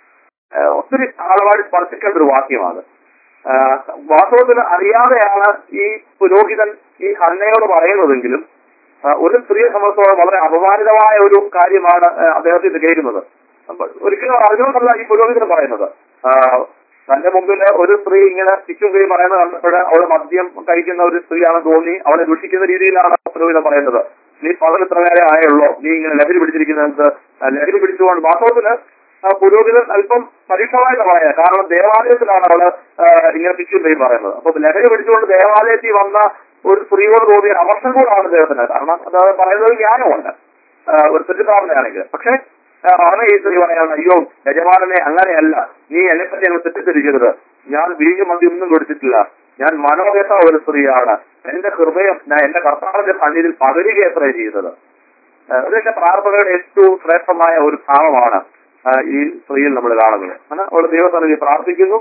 ആ, ഒത്തിരി ആളവാടി സ്പർശിക്കേണ്ട ഒരു വാക്യമാണ് ആ, വാസ്തവത്തിൽ അറിയാതെയാണ് ഈ പുരോഹിതൻ ഈ ഹന്നയോട് പറയുന്നതെങ്കിലും ആ, ഒരു സ്ത്രീയെ സംബന്ധിച്ചോളം വളരെ അപമാനിതമായ ഒരു കാര്യമാണ് ആ, അദ്ദേഹത്തിന് ഇത് കേൾക്കുന്നത് അപ്പൊ ഒരിക്കലും അറിഞ്ഞുകൊണ്ടല്ല ഈ പുരോഹിതൻ പറയുന്നത് ആ, തന്റെ മുമ്പിൽ ഒരു സ്ത്രീ ഇങ്ങനെ ശിശു സ്ത്രീ പറയുന്നത് കണ്ടപ്പോൾ അവൾ മദ്യം കഴിക്കുന്ന ഒരു സ്ത്രീയാണെന്ന് തോന്നി അവളെ ദുഷിക്കുന്ന രീതിയിലാണ് പുരോഹിതൻ പറയുന്നത് നീ പകൽ ഇത്ര നേരം ആയുള്ളൂ നീ ഇങ്ങനെ ലഹരി പിടിച്ചിരിക്കുന്നത് ലഹരി പിടിച്ചുകൊണ്ട് വാസ്തവത്തില് ആ പുരോഹിതൻ അല്പം പരീക്ഷമായിട്ട് പറയാം കാരണം ദേവാലയത്തിലാണ് അവള് ആ, ഇങ്ങനെ ശിശു സ്ത്രീ പറയുന്നത് അപ്പൊ ലഹരി പിടിച്ചുകൊണ്ട് ദേവാലയത്തിൽ വന്ന ഒരു സ്ത്രീയോട് തോന്നിയ അവർഷം കൂടാണ് ദൈവത്തിന് കാരണം അത് പറയുന്നത് ഒരു ജ്ഞാനമുണ്ട് ആ, ഒരു തെറ്റിദ്ധാരണയാണെങ്കിൽ പക്ഷെ അവനെ ഈ സ്ത്രീ പറയാണ് അയ്യോ യജമാനനെ അങ്ങനെയല്ല നീ എന്നെ പറ്റി അങ്ങ് തെറ്റിദ്ധരിക്കരുത് ഞാൻ വീഞ്ഞു മതി ഒന്നും കൊടുത്തിട്ടില്ല ഞാൻ മനോഹര ഒരു സ്ത്രീയാണ് എന്റെ ഹൃദയം ഞാൻ എന്റെ കർത്താവിന്റെ സന്നിധിയിൽ പകരുക എത്ര ചെയ്തത് ആ, അതൊക്കെ പ്രാർത്ഥനയുടെ ഏറ്റവും ശ്രേഷ്ഠമായ ഒരു ഭാവമാണ് ആ, ഈ സ്ത്രീയിൽ നമ്മൾ കാണുന്നത് അങ്ങനെ അവൾ ദൈവസന്നിധി പ്രാർത്ഥിക്കുന്നു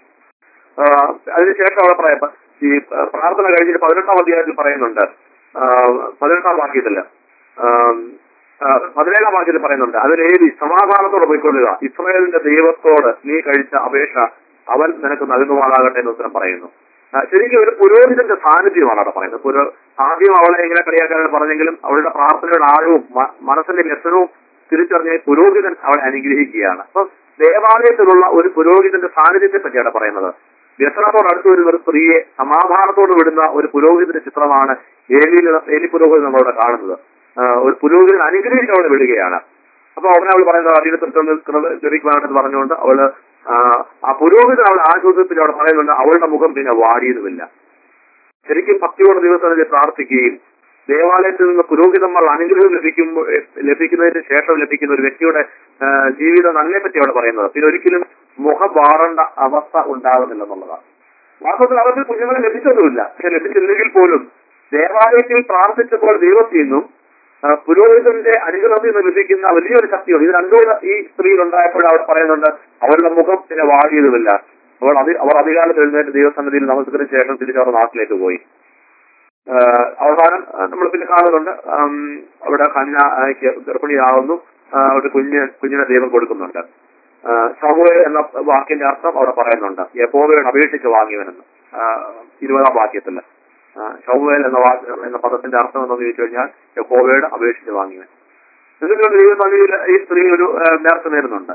ആ, അതിനുശേഷം അവിടെ പറയാം ഈ ആ, പ്രാർത്ഥന കഴിഞ്ഞിട്ട് പതിനെട്ടാം അധ്യായത്തിൽ പറയുന്നുണ്ട് ആ, പതിനെട്ടാം വാക്യത്തില് ആം, ആ, പതിനേഴാം വാക്യത്തിൽ പറയുന്നുണ്ട് അതിലേതി സമാധാനത്തോടെ പോയിക്കൊള്ളുക ഇസ്രായേലിന്റെ ദൈവത്തോട് നീ കഴിച്ച അപേക്ഷ അവൻ നിനക്ക് നൽകുമാറാകട്ടെ എന്ന് ഉത്തരം പറയുന്നു ആ, ശരിക്കും ഒരു പുരോഹിതന്റെ സാന്നിധ്യമാണ് അവിടെ പറയുന്നത് പുരോ ആദ്യം അവളെ ഇങ്ങനെ കളിയാക്കാൻ പറഞ്ഞെങ്കിലും അവളുടെ പ്രാർത്ഥനയുടെ ആഴവും മ- മനസ്സിന്റെ വ്യസനവും തിരിച്ചറിഞ്ഞ ഈ പുരോഹിതൻ അവളെ അനുഗ്രഹിക്കുകയാണ് അപ്പൊ ദേവാലയത്തിലുള്ള ഒരു പുരോഹിതന്റെ സാന്നിധ്യത്തെ പറ്റിയാണ് പറയുന്നത് വ്യസനത്തോട് അടുത്ത് വരുന്ന ഒരു സ്ത്രീയെ സമാധാനത്തോട് വിടുന്ന ഒരു പുരോഹിതന്റെ ചിത്രമാണ് ഏലി ഏലി പുരോഹിതൻ നമ്മളവിടെ കാണുന്നത് ആ, ഒരു പുരോഹിതൻ അനുഗ്രഹിച്ച് അവളെ വിടുകയാണ് അപ്പൊ അവനെ അവൾ പറയുന്നത് അടിയത്തൊന്ന് ജനിക്കുവാനെന്ന് പറഞ്ഞുകൊണ്ട് അവള് ആ, ആ പുരോഹിതൻ അവളെ ആശ്വസിപ്പിച്ച് അവിടെ പറയുന്നുണ്ട് അവളുടെ മുഖം പിന്നെ വാടിയതുമില്ല ശരിക്കും ഭക്തിയോടെ ദിവസം പ്രാർത്ഥിക്കുകയും ദേവാലയത്തിൽ നിന്ന് പുരോഹിതന്മാർ അനുഗ്രഹം ലഭിക്കുമ്പോൾ ലഭിക്കുന്നതിന് ശേഷം ലഭിക്കുന്ന ഒരു വ്യക്തിയുടെ ആ, ജീവിതം നന്നെ പറ്റി അവിടെ പറയുന്നത് പിന്നെ ഒരിക്കലും മുഖം വാറേണ്ട അവസ്ഥ ഉണ്ടാകുന്നില്ലെന്നുള്ളതാണ് വാസ്തവത്തിൽ അവർക്ക് കുഞ്ഞുങ്ങളെ ലഭിച്ചതുമില്ല പക്ഷെ ലഭിച്ചില്ലെങ്കിൽ പോലും ദേവാലയത്തിൽ പ്രാർത്ഥിച്ചപ്പോൾ ദൈവത്തിൽ നിന്നും ആ, പുരോഹിതന്റെ അനുഗ്രഹത്തിൽ നിന്ന് ലഭിക്കുന്ന വലിയൊരു ശക്തിയുണ്ട് ഇത് രണ്ടുകൂടെ ഈ സ്ത്രീയിൽ ഉണ്ടായപ്പോൾ അവിടെ പറയുന്നുണ്ട് അവരുടെ മുഖം പിന്നെ വാടിയതുമില്ല അവൾ അതി അവർ അധികാലത്ത് എഴുന്നേറ്റ് ദൈവസന്നിധിയിൽ നമസ്കരിച്ച ശേഷം തിരിച്ചവർ നാട്ടിലേക്ക് പോയി ആ, അവസാനം ആ, നമ്മൾ പിന്നെ കാണുന്നുണ്ട് ആം, അവിടെ കന്യ ആ, ക്ക് ഗർഭിണിയാവുന്നു ആ, ഒരു കുഞ്ഞ് കുഞ്ഞിനെ ദൈവം കൊടുക്കുന്നുണ്ട് ആ, ശമുവേൽ എന്ന വാക്കിന്റെ അർത്ഥം അവിടെ പറയുന്നുണ്ട് യഹോവയോട് അപേക്ഷിച്ച് വാങ്ങിയവനെന്ന് ആ, ഇരുപതാം വാക്യത്തില് ആ, ശമുവേൽ എന്ന വാക്ക് എന്ന പദത്തിന്റെ അർത്ഥം എന്താണെന്ന് ചോദിച്ചു കഴിഞ്ഞാൽ യഹോവയോട് അപേക്ഷിച്ച് വാങ്ങിയവൻ എന്നിട്ട് ദൈവസന്നിധിയിൽ ഈ സ്ത്രീ ഒരു ആ, നേർച്ച നേരുന്നുണ്ട്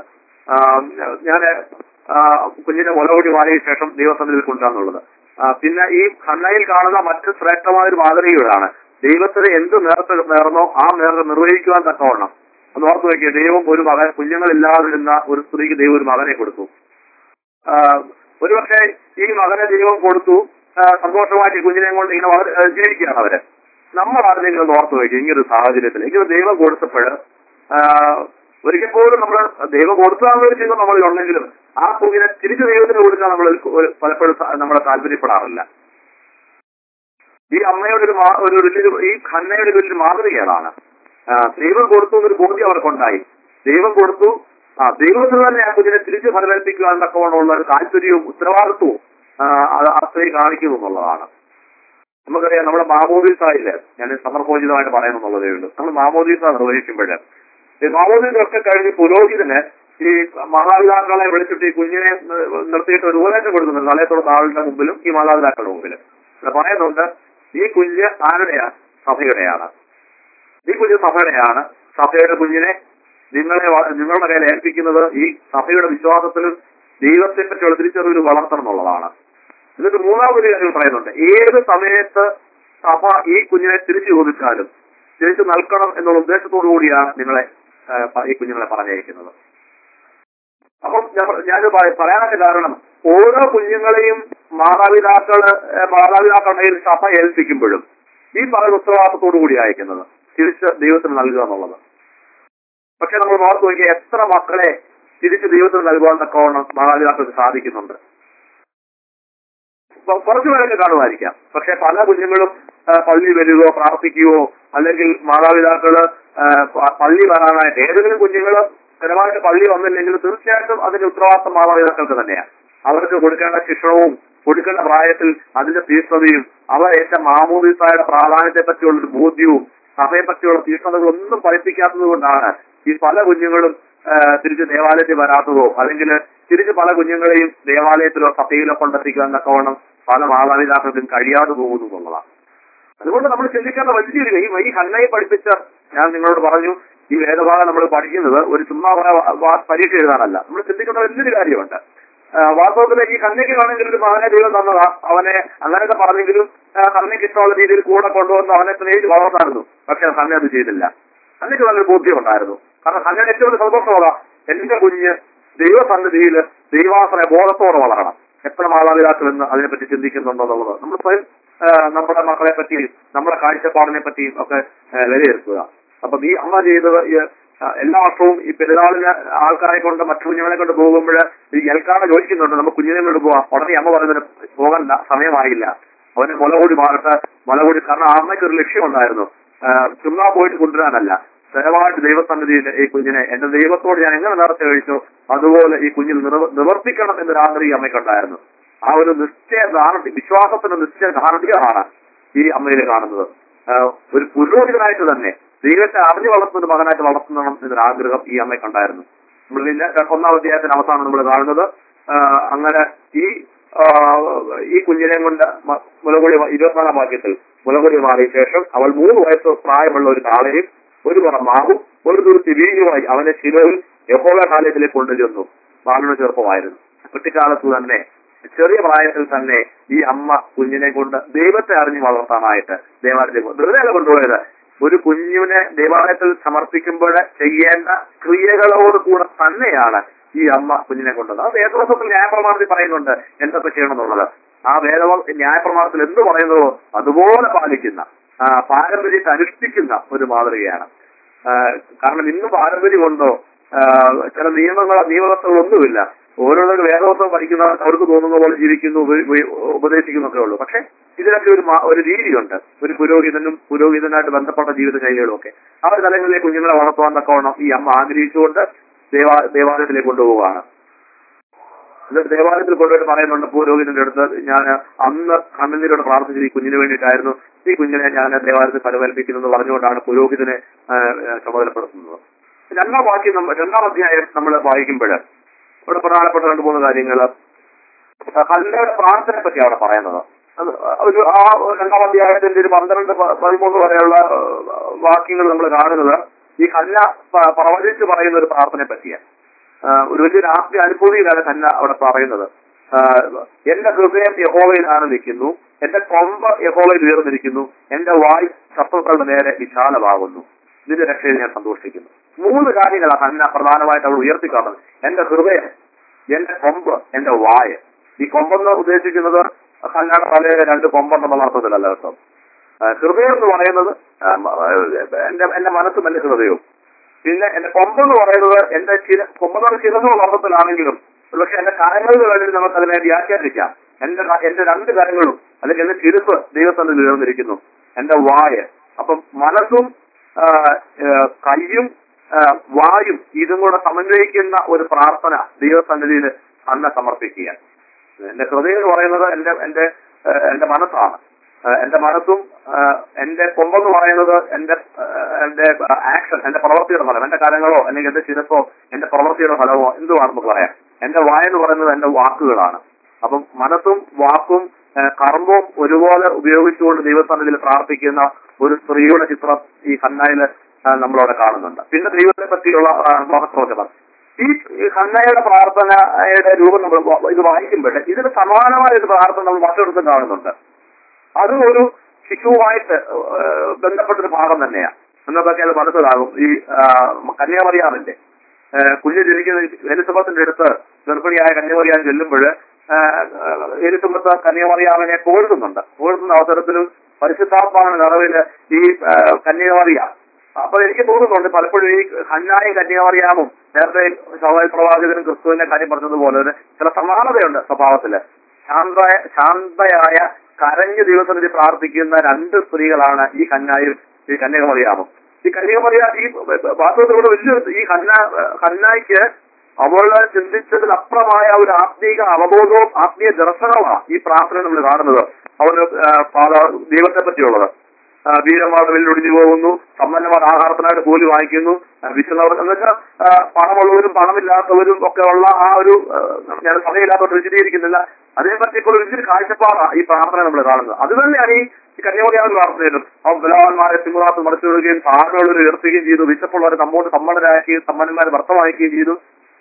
ഞാൻ കുഞ്ഞിനെ മുലകൂടി വാങ്ങിയ ശേഷം ദൈവസന്നിധിയിൽ കൊണ്ടുവന്നുള്ളത് ആ, പിന്നെ ഈ ഹന്നയിൽ കാണുന്ന മറ്റ് ശ്രേഷ്ഠമായ ഒരു മാതൃകയാണ് ദൈവത്തിന് എന്ത് നേർച്ച നേർന്നോ ആ നേർച്ച നിർവഹിക്കുവാൻ തക്കവണ്ണം ഒന്ന് ഓർത്ത് വയ്ക്കുക ദൈവം ഒരു മകൻ കുഞ്ഞുങ്ങളില്ലാതിരുന്ന ഒരു സ്ത്രീക്ക് ദൈവം ഒരു മകനെ കൊടുത്തു ആ, ഒരുപക്ഷെ ഈ മകനെ ദൈവം കൊടുത്തു ആ, സന്തോഷമായിട്ട് ഈ കുഞ്ഞിനെ കൊണ്ട് ഇങ്ങനെ വളർ- ആ, ജീവിക്കുകയാണ് അവര് നമ്മൾ ആരെങ്കിലും ഒന്ന് ഓർത്ത് വയ്ക്കുക ഇങ്ങനൊരു സാഹചര്യത്തിൽ ഇങ്ങനെ ദൈവം കൊടുത്തപ്പോൾ ഒരിക്കൽ പോലും നമ്മൾ ദൈവം കൊടുത്താന്ന് ഒരു ചിന്ത നമ്മളിൽ ഉണ്ടെങ്കിലും ആ കുഞ്ഞിനെ തിരിച്ചു ദൈവത്തിന് കൊടുക്കാൻ നമ്മൾ ഒരു- ഒരു പലപ്പോഴും സ- നമ്മളെ താല്പര്യപ്പെടാറില്ല ഈ അമ്മയുടെ ഒരു മാ- ഒരു വലിയൊരു ഈ ഖന്നയുടെ ഒരു വലിയൊരു മാതൃകയാണ് ആ, ദൈവം കൊടുത്തു എന്നൊരു ബോധ്യം അവർക്കുണ്ടായി ദൈവം കൊടുത്തു ആ ദൈവത്തിന് തന്നെ ആ കുഞ്ഞിനെ തിരിച്ചു ഫലമേൽപ്പിക്കുവാൻ തക്കവണ്ണമുള്ള ഒരു താല്പര്യവും ഉത്തരവാദിത്വവും ആ, അത് ആ സ്ത്രീ കാണിക്കുന്നു എന്നുള്ളതാണ് നമുക്കറിയാം നമ്മുടെ മാമോദീസായില്ലേ ഞാൻ സമർപ്പോചിതമായിട്ട് പറയുന്നുള്ളതേ ഉള്ളൂ നമ്മൾ മാമോദീസ നിർവഹിക്കുമ്പോൾ ഈ മാമോദീസൊക്കെ കഴിഞ്ഞ് പുരോഹിതന് ഈ മാതാപിതാക്കളെ വിളിച്ചിട്ട് ഈ കുഞ്ഞിനെ നി- നിർത്തിയിട്ട് ഒരു ഉപദേശം കൊടുക്കുന്നുണ്ട് തലയത്തോട് ആളുടെ മുമ്പിലും ഈ മാതാപിതാക്കളുടെ മുമ്പിലും ഇവിടെ പറയുന്നുണ്ട് ഈ കുഞ്ഞ് ആരുടെയാണ് സഭയുടെയാണ് ഈ കുഞ്ഞ് സഭയുടെയാണ് സഭയുടെ കുഞ്ഞിനെ നിങ്ങളെ വ- നിങ്ങളുടെ കയ്യിൽ ഏൽപ്പിക്കുന്നത് ഈ സഭയുടെ വിശ്വാസത്തിലും ദൈവത്തെ പറ്റിയുള്ള തിരിച്ചറിവിൽ വളർത്തണം എന്നുള്ളതാണ് എന്നിട്ട് മൂന്നാമതൊരു കാര്യം പറയുന്നുണ്ട് ഏത് സമയത്ത് സഭ ഈ കുഞ്ഞിനെ തിരിച്ചു ചോദിച്ചാലും തിരിച്ചു നൽകണം എന്നുള്ള ഉദ്ദേശത്തോടു കൂടിയാണ് നിങ്ങളെ ആ, പ- ഈ കുഞ്ഞുങ്ങളെ പറഞ്ഞയക്കുന്നത് അപ്പം ഞാൻ- ഞാനിത് പറ- പറയാനൊക്കെ കാരണം ഓരോ കുഞ്ഞുങ്ങളെയും മാതാപിതാക്കള് ഏ, മാതാപിതാക്കളുടെ കയ്യിൽ സഭ ഏൽപ്പിക്കുമ്പോഴും ഈ പറയുന്ന ഉത്തരവാദിത്തത്തോടു കൂടി അയക്കുന്നത് തിരിച്ച് ദൈവത്തിന് നൽകുക എന്നുള്ളത് പക്ഷെ നമ്മൾ ഓർത്ത് നോക്കിയാൽ എത്ര മക്കളെ തിരിച്ച് ദൈവത്തിന് നൽകുവാൻ തക്കവണ്ണം മാതാപിതാക്കൾക്ക് സാധിക്കുന്നുണ്ട് കൊ- കുറച്ചു പേരൊക്കെ കാണുമായിരിക്കാം പക്ഷെ പല കുഞ്ഞുങ്ങളും ആ, പള്ളി വരികയോ പ്രാർത്ഥിക്കുകയോ അല്ലെങ്കിൽ മാതാപിതാക്കള് ആ, പ- പള്ളി വരാനായിട്ട് ഏതെങ്കിലും കുഞ്ഞുങ്ങൾ സ്ഥിരമായിട്ട് പള്ളി വന്നില്ലെങ്കിൽ തീർച്ചയായിട്ടും അതിന്റെ ഉത്തരവാദിത്തം മാതാപിതാക്കൾക്ക് തന്നെയാണ് അവർക്ക് കൊടുക്കേണ്ട ശിക്ഷണവും കൊടുക്കേണ്ട പ്രായത്തിൽ അതിന്റെ തീഷ്ണതയും അവർ ഏറ്റ മാമോദിസായുടെ പ്രാധാന്യത്തെ പറ്റിയുള്ള ഒരു ബോധ്യവും സഭയെ പറ്റിയുള്ള തീഷ്ണതകളൊന്നും പഠിപ്പിക്കാത്തത് കൊണ്ടാണ് ഈ പല കുഞ്ഞുങ്ങളും ആ, തിരിച്ച് ദേവാലയത്തിൽ വരാത്തതോ അല്ലെങ്കിൽ തിരിച്ച് പല കുഞ്ഞുങ്ങളെയും ദേവാലയത്തിലോ സഭയിലോ കൊണ്ടെത്തിക്കാൻ തക്കവണ്ണം പല മാതാപിതാക്കൾക്കും കഴിയാതെ പോകുന്നു എന്നുള്ളതാണ് അതുകൊണ്ട് നമ്മൾ ചിന്തിക്കേണ്ട വലിയൊരു ഈ ഈ ഹന്നയെ പഠിപ്പിച്ച ഞാൻ നിങ്ങളോട് പറഞ്ഞു ഈ വേദഭാഗം നമ്മൾ പഠിക്കുന്നത് ഒരു ചുമ്മാ വ- വ- പരീക്ഷ എഴുതാനല്ല നമ്മൾ ചിന്തിക്കേണ്ട വലിയൊരു കാര്യമുണ്ട് ആ, വാസ്തവത്തിൽ ഈ കന്യകയാണെങ്കിൽ ഒരു മകനെ ദൈവം തന്നതാ അവനെ അങ്ങനെയൊക്കെ പറഞ്ഞെങ്കിലും ആ, കന്യക്ക് ഇഷ്ടമുള്ള രീതിയിൽ കൂടെ കൊണ്ടുവന്ന് അവനെ സ്നേഹിച്ച് വളർന്നായിരുന്നു പക്ഷെ കന്യ അത് ചെയ്തില്ല കന്യക്ക് നല്ലൊരു ബോധ്യം ഉണ്ടായിരുന്നു കാരണം കന്യ ഏറ്റവും വലിയ സന്തോഷമുള്ള എന്റെ കുഞ്ഞ് ദൈവസന്നിധിയിൽ ദൈവാസന ബോധത്തോടെ വളരണം എത്ര മാതാപിതാക്കൾ എന്ന് അതിനെപ്പറ്റി ചിന്തിക്കുന്നുണ്ടോ എന്നുള്ളത് നമ്മൾ സ്വയം ആ, നമ്മുടെ മക്കളെ പറ്റിയും നമ്മുടെ കാഴ്ചപ്പാടിനെ പറ്റിയും ഒക്കെ ആ, വിലയിരുത്തുക അപ്പൊ ഈ അമ്മ ചെയ്തത് ഈ, ആ, എല്ലാ വർഷവും ഈ പെരുന്നാളിന് ആൾക്കാരെ കൊണ്ട് മറ്റു കുഞ്ഞുങ്ങളെ കൊണ്ട് പോകുമ്പോൾ ഈ എൽക്കാണ ചോദിക്കുന്നുണ്ട് നമുക്ക് കുഞ്ഞിനെ കൊണ്ട് പോവാം ഉടനെ അമ്മ പറയുന്നതിന് പോകണ്ട സമയമായില്ല അവന് മുലകൂടി മാറട്ടെ മുലകൂടി കാരണം ആ അമ്മയ്ക്ക് ഒരു ലക്ഷ്യമുണ്ടായിരുന്നു ആ, ചുമ്മാ പോയിട്ട് കൊണ്ടുവരാനല്ല ദയവായിട്ട് ദൈവസന്നിധിയിൽ ഈ കുഞ്ഞിനെ എന്റെ ദൈവത്തോട് ഞാൻ എങ്ങനെ നേർച്ച കഴിച്ചു അതുപോലെ ഈ കുഞ്ഞിൽ നിറ- നിവർത്തിക്കണം എന്നൊരു ആഗ്രഹം ഈ അമ്മയ്ക്കുണ്ടായിരുന്നു ആ ഒരു നിശ്ചയ ധാരണ വിശ്വാസത്തിന്റെ നിശ്ചയ ധാരണയാണ് ഈ അമ്മയിൽ കാണുന്നത് ആ, ഒരു പുരോഹിതനായിട്ട് തന്നെ ദൈവത്തെ അറിഞ്ഞു വളർത്തുന്ന ഒരു മകനായിട്ട് വളർത്തണം എന്നൊരു ആഗ്രഹം ഈ അമ്മയ്ക്കുണ്ടായിരുന്നു നമ്മൾ പിന്നെ ഒന്നാം അധ്യായത്തിന് അവസാനം നമ്മൾ കാണുന്നത് ആ, അങ്ങനെ ഈ ആ, ഈ കുഞ്ഞിനെ കൊണ്ട് മ- മുലകുടി മാ- ഇരുപത്തിനാലാം വാക്യത്തിൽ മുലകുടി മാറിയ ശേഷം അവൾ മൂന്ന് വയസ്സ് പ്രായമുള്ള ഒരു കാളയും ഒരു പറ മാവും ഒരു തുരുത്തി വീഞ്ഞുമായി അവനെ ശിലയിൽ യഹോവ കാലത്തിലേക്ക് കൊണ്ടുചെന്നു ബാലന് ചെറുപ്പമായിരുന്നു കുട്ടിക്കാലത്ത് തന്നെ ചെറിയ പ്രായത്തിൽ തന്നെ ഈ അമ്മ കുഞ്ഞിനെ കൊണ്ട് ദൈവത്തെ അറിഞ്ഞു വളർത്താനായിട്ട് ദേവാലയത്തിൽ കൊണ്ട് വെറുതെ അല്ല കൊണ്ടുപോയത് ഒരു കുഞ്ഞിനെ ദേവാലയത്തിൽ സമർപ്പിക്കുമ്പോൾ ചെയ്യേണ്ട ക്രിയകളോട് കൂടെ തന്നെയാണ് ഈ അമ്മ കുഞ്ഞിനെ കൊണ്ടത് അത് വേദവസത്തിൽ ന്യായപ്രമാണത്തിൽ പറയുന്നുണ്ട് എന്തൊക്കെ ചെയ്യണം എന്നുള്ളത് ആ വേദ ന്യായപ്രമാണത്തിൽ എന്ത് പറയുന്നതോ അതുപോലെ പാലിക്കുന്ന ആ, പാരമ്പര്യത്തെ അനുഷ്ഠിക്കുന്ന ഒരു മാതൃകയാണ് ആ, കാരണം ഇന്ന് പാരമ്പര്യമുണ്ടോ ആ, ചില നിയമങ്ങൾ നിയമവ്യവസ്ഥകളൊന്നുമില്ല ഓരോരുത്തർ വേദവസ്തം പഠിക്കുന്ന അവർക്ക് തോന്നുന്ന പോലെ ജീവിക്കുന്നു ഉപ- ഉപ- ഉപദേശിക്കുന്നൊക്കെ ഉള്ളൂ പക്ഷെ ഇതിനൊക്കെ ഒരു മാ- ഒരു രീതിയുണ്ട് ഒരു പുരോഹിതനും പുരോഹിതനായിട്ട് ബന്ധപ്പെട്ട ജീവിത ശൈലികളും ഒക്കെ ആ ഒരു തലങ്ങളിലെ കുഞ്ഞുങ്ങളെ വളർത്തുവാൻ തക്കവണ്ണം ഈ അമ്മ ആഗ്രഹിച്ചുകൊണ്ട് ദേവാ ദേവാലയത്തിലേക്ക് കൊണ്ടുപോവുകയാണ് എന്നിട്ട് ദേവാലയത്തിൽ കൊണ്ടുപോയിട്ട് പറയുന്നുണ്ട് പുരോഹിതന്റെ അടുത്ത് ഞാൻ അന്ന് കണ്ണുനീരോട് പ്രാർത്ഥിച്ചത് ഈ കുഞ്ഞിന് വേണ്ടിയിട്ടായിരുന്നു ഈ കുഞ്ഞിനെ ഞാൻ ദേവാലയത്തിൽ പരിപാലിപ്പിക്കുന്നത് പറഞ്ഞുകൊണ്ടാണ് പുരോഹിതനെ ആ, ആ, ചുമതലപ്പെടുത്തുന്നത് രണ്ടാം വാക്യം നമ്മ- രണ്ടാം അധ്യായം നമ്മൾ വായിക്കുമ്പോൾ ഇവിടെ പ്രധാനപ്പെട്ട രണ്ട് മൂന്ന് കാര്യങ്ങൾ കല്ലയുടെ പ്രാർത്ഥനയെ പറ്റി അവിടെ പറയുന്നത് അത് ഒരു ആ രണ്ടാം അധ്യായത്തിന്റെ ഒരു പന്ത്രണ്ട് പ- പതിമൂന്ന് വരെയുള്ള വാക്യങ്ങൾ നമ്മൾ കാണുന്നത് ഈ കല്ല പ- പ്രവചിച്ച് പറയുന്ന ഒരു പ്രാർത്ഥനയെ പറ്റിയാണ് ആ, ഒരു വലിയൊരു ആത്മീയ അനുഭൂതിയിലാണ് കല്ല അവിടെ പറയുന്നത് ആ, എന്റെ ഹൃദയം യഹോവയിൽ ആനന്ദിക്കുന്നു എന്റെ കൊമ്പ് യഹോവയിൽ ഉയർന്നിരിക്കുന്നു എന്റെ വായ് ശത്രുക്കളുടെ നേരെ വിശാലമാകുന്നു ഇതിന്റെ രക്ഷയിൽ ഞാൻ സന്തോഷിക്കുന്നു മൂന്ന് കാര്യങ്ങളാണ് കന്ന പ്രധാനമായിട്ട് അവൾ ഉയർത്തിക്കാണുന്നത് എന്റെ ഹൃദയം എന്റെ കൊമ്പ് എന്റെ വായ ഈ കൊമ്പെന്ന് ഉദ്ദേശിക്കുന്നത് കല്യാണ തലയിലെ രണ്ട് കൊമ്പെന്നുള്ള അർത്ഥത്തിലല്ല കേട്ടോ ആ, ഹൃദയം എന്ന് പറയുന്നത് ആ, എന്റെ എന്റെ മനസ്സും എന്റെ ഹൃദയവും പിന്നെ എന്റെ കൊമ്പെന്ന് പറയുന്നത് എന്റെ ചിര കൊമ്പെന്ന് ചിരന്നുള്ള അർത്ഥത്തിലാണെങ്കിലും പക്ഷെ എന്റെ കരങ്ങളുടെ വേണ്ടി നമുക്ക് അതിനെ വ്യാഖ്യാനിക്കാം എന്റെ ക- എന്റെ രണ്ട് കരങ്ങളും അല്ലെങ്കിൽ എന്റെ ചിരുപ്പ് ദൈവത്തിൽ ഉയർന്നിരിക്കുന്നു എന്റെ വായ അപ്പം മനസ്സും ആ, ആ, കയ്യും ആ, വായും ഇതും കൂടെ സമന്വയിക്കുന്ന ഒരു പ്രാർത്ഥന ദൈവസന്നിധിയിൽ അന്ന സമർപ്പിക്കുക എന്റെ ഹൃദയം എന്ന് പറയുന്നത് എന്റെ എന്റെ ആ, എന്റെ മനസ്സാണ് ആ, എന്റെ മനസ്സും ആ, എന്റെ കൊമ്പെന്ന് പറയുന്നത് എന്റെ ആ, എന്റെ ആക്ഷൻ എന്റെ പ്രവൃത്തിയുടെ ഫലം എന്റെ കരങ്ങളോ അല്ലെങ്കിൽ എന്റെ ചിരപ്പോ എന്റെ പ്രവൃത്തിയുടെ ഫലമോ എന്തുവാണെന്ന് പറയാം എന്റെ വായ എന്ന് പറയുന്നത് എന്റെ വാക്കുകളാണ് അപ്പം മനസ്സും വാക്കും ആ, കർമ്മവും ഒരുപോലെ ഉപയോഗിച്ചുകൊണ്ട് ദൈവസന്നിധിയിൽ പ്രാർത്ഥിക്കുന്ന ഒരു സ്ത്രീയുടെ ചിത്രം ഈ ഹന്നായില് ആ, നമ്മളവിടെ കാണുന്നുണ്ട് പിന്നെ ദൈവത്തെ പറ്റിയുള്ള ആ, മഹത്വചനം ഈ ഈ ഹന്നയുടെ പ്രാർത്ഥനയുടെ രൂപം നമ്മൾ വ- ഇത് വായിക്കുമ്പോൾ ഇതിന് സമാനമായ ഒരു പ്രാർത്ഥന നമ്മൾ മറ്റൊരിടത്തും കാണുന്നുണ്ട് അത് ഒരു ശിശുവുമായിട്ട് ഏഹ്, ബന്ധപ്പെട്ടൊരു ഭാഗം തന്നെയാണ് എന്നതൊക്കെ അത് മനസ്സിലാകും ഈ ആ, കന്യാമറിയാമിന്റെ ഏഹ്, കുഞ്ഞ് ജനിക്കുന്ന എലിസബത്തിന്റെ അടുത്ത് ഗർഭിണിയായ കന്യാമറിയാൻ ചെല്ലുമ്പോൾ എലിസബത്ത് കന്യാമറിയാമിനെ പുകഴ്ത്തുന്നുണ്ട് പുകഴ്ത്തുന്ന അവസരത്തിലും പരിശുദ്ധാത്മാവിന്റെ നിറവില് ഈ ആ, കന്യാമറിയ അപ്പൊ എനിക്ക് തോന്നുന്നുണ്ട് പലപ്പോഴും ഈ ഹന്നായും കന്യാമറിയാമും നേരത്തെ സവാൽ പ്രവാചകനും ക്രിസ്തുവിന്റെ കാര്യം പറഞ്ഞതുപോലെ തന്നെ ചില സമാനതയുണ്ട് സ്വഭാവത്തില് ശാന്തയായ ശാന്തയായ കരഞ്ഞ് ദിവസത്തിൽ പ്രാർത്ഥിക്കുന്ന രണ്ട് സ്ത്രീകളാണ് ഈ കന്യായും ഈ കന്യാകുമറിയാമും ഈ കന്യാകുമറിയ ഈ വാസ്തവത്തിലൂടെ വലിയ ഈ കന്ന കന്നായിക്ക് അവള് ചിന്തിച്ചതിൽ അപ്പുറമായ ഒരു ആത്മീക അവബോധവും ആത്മീയ ദർശനവുമാണ് ഈ പ്രാർത്ഥന നമ്മൾ കാണുന്നത് അവന് ആ, പാത- ദൈവത്തെ പറ്റിയുള്ളത് ആ, വീരന്മാർ വെല്ലൊടിഞ്ഞു പോകുന്നു സമ്പന്നന്മാർ ആഹാരത്തിനായിട്ട് കൂലി വാങ്ങിക്കുന്നു ആ, വിശുന്നവർ എന്നുവെച്ചാൽ ആ, പണമുള്ളവരും പണമില്ലാത്തവരും ഒക്കെ ഉള്ള ആ ഒരു ആ, ഞാൻ സമയമില്ലാത്തവർ വിശദീകരിക്കുന്നില്ല അതേപറ്റിയുള്ള ഒരു വലിയൊരു കാഴ്ചപ്പാടാണ് ഈ പ്രാർത്ഥന നമ്മൾ കാണുന്നത് അത് തന്നെയാണ് ഈ കന്യാമറിയാവ് പ്രാർത്ഥനയിലും അവൻ ബലവാന്മാരെ സിംഹനാഥ് മറിച്ചു വിടുകയും താഴ്മയുള്ളവർ ഉയർത്തുകയും ചെയ്തു വിശപ്പുള്ളവരെ നമ്മോട് സമ്മതരാക്കുകയും സമ്പന്നന്മാരെ വർത്തമാക്കുകയും ചെയ്തു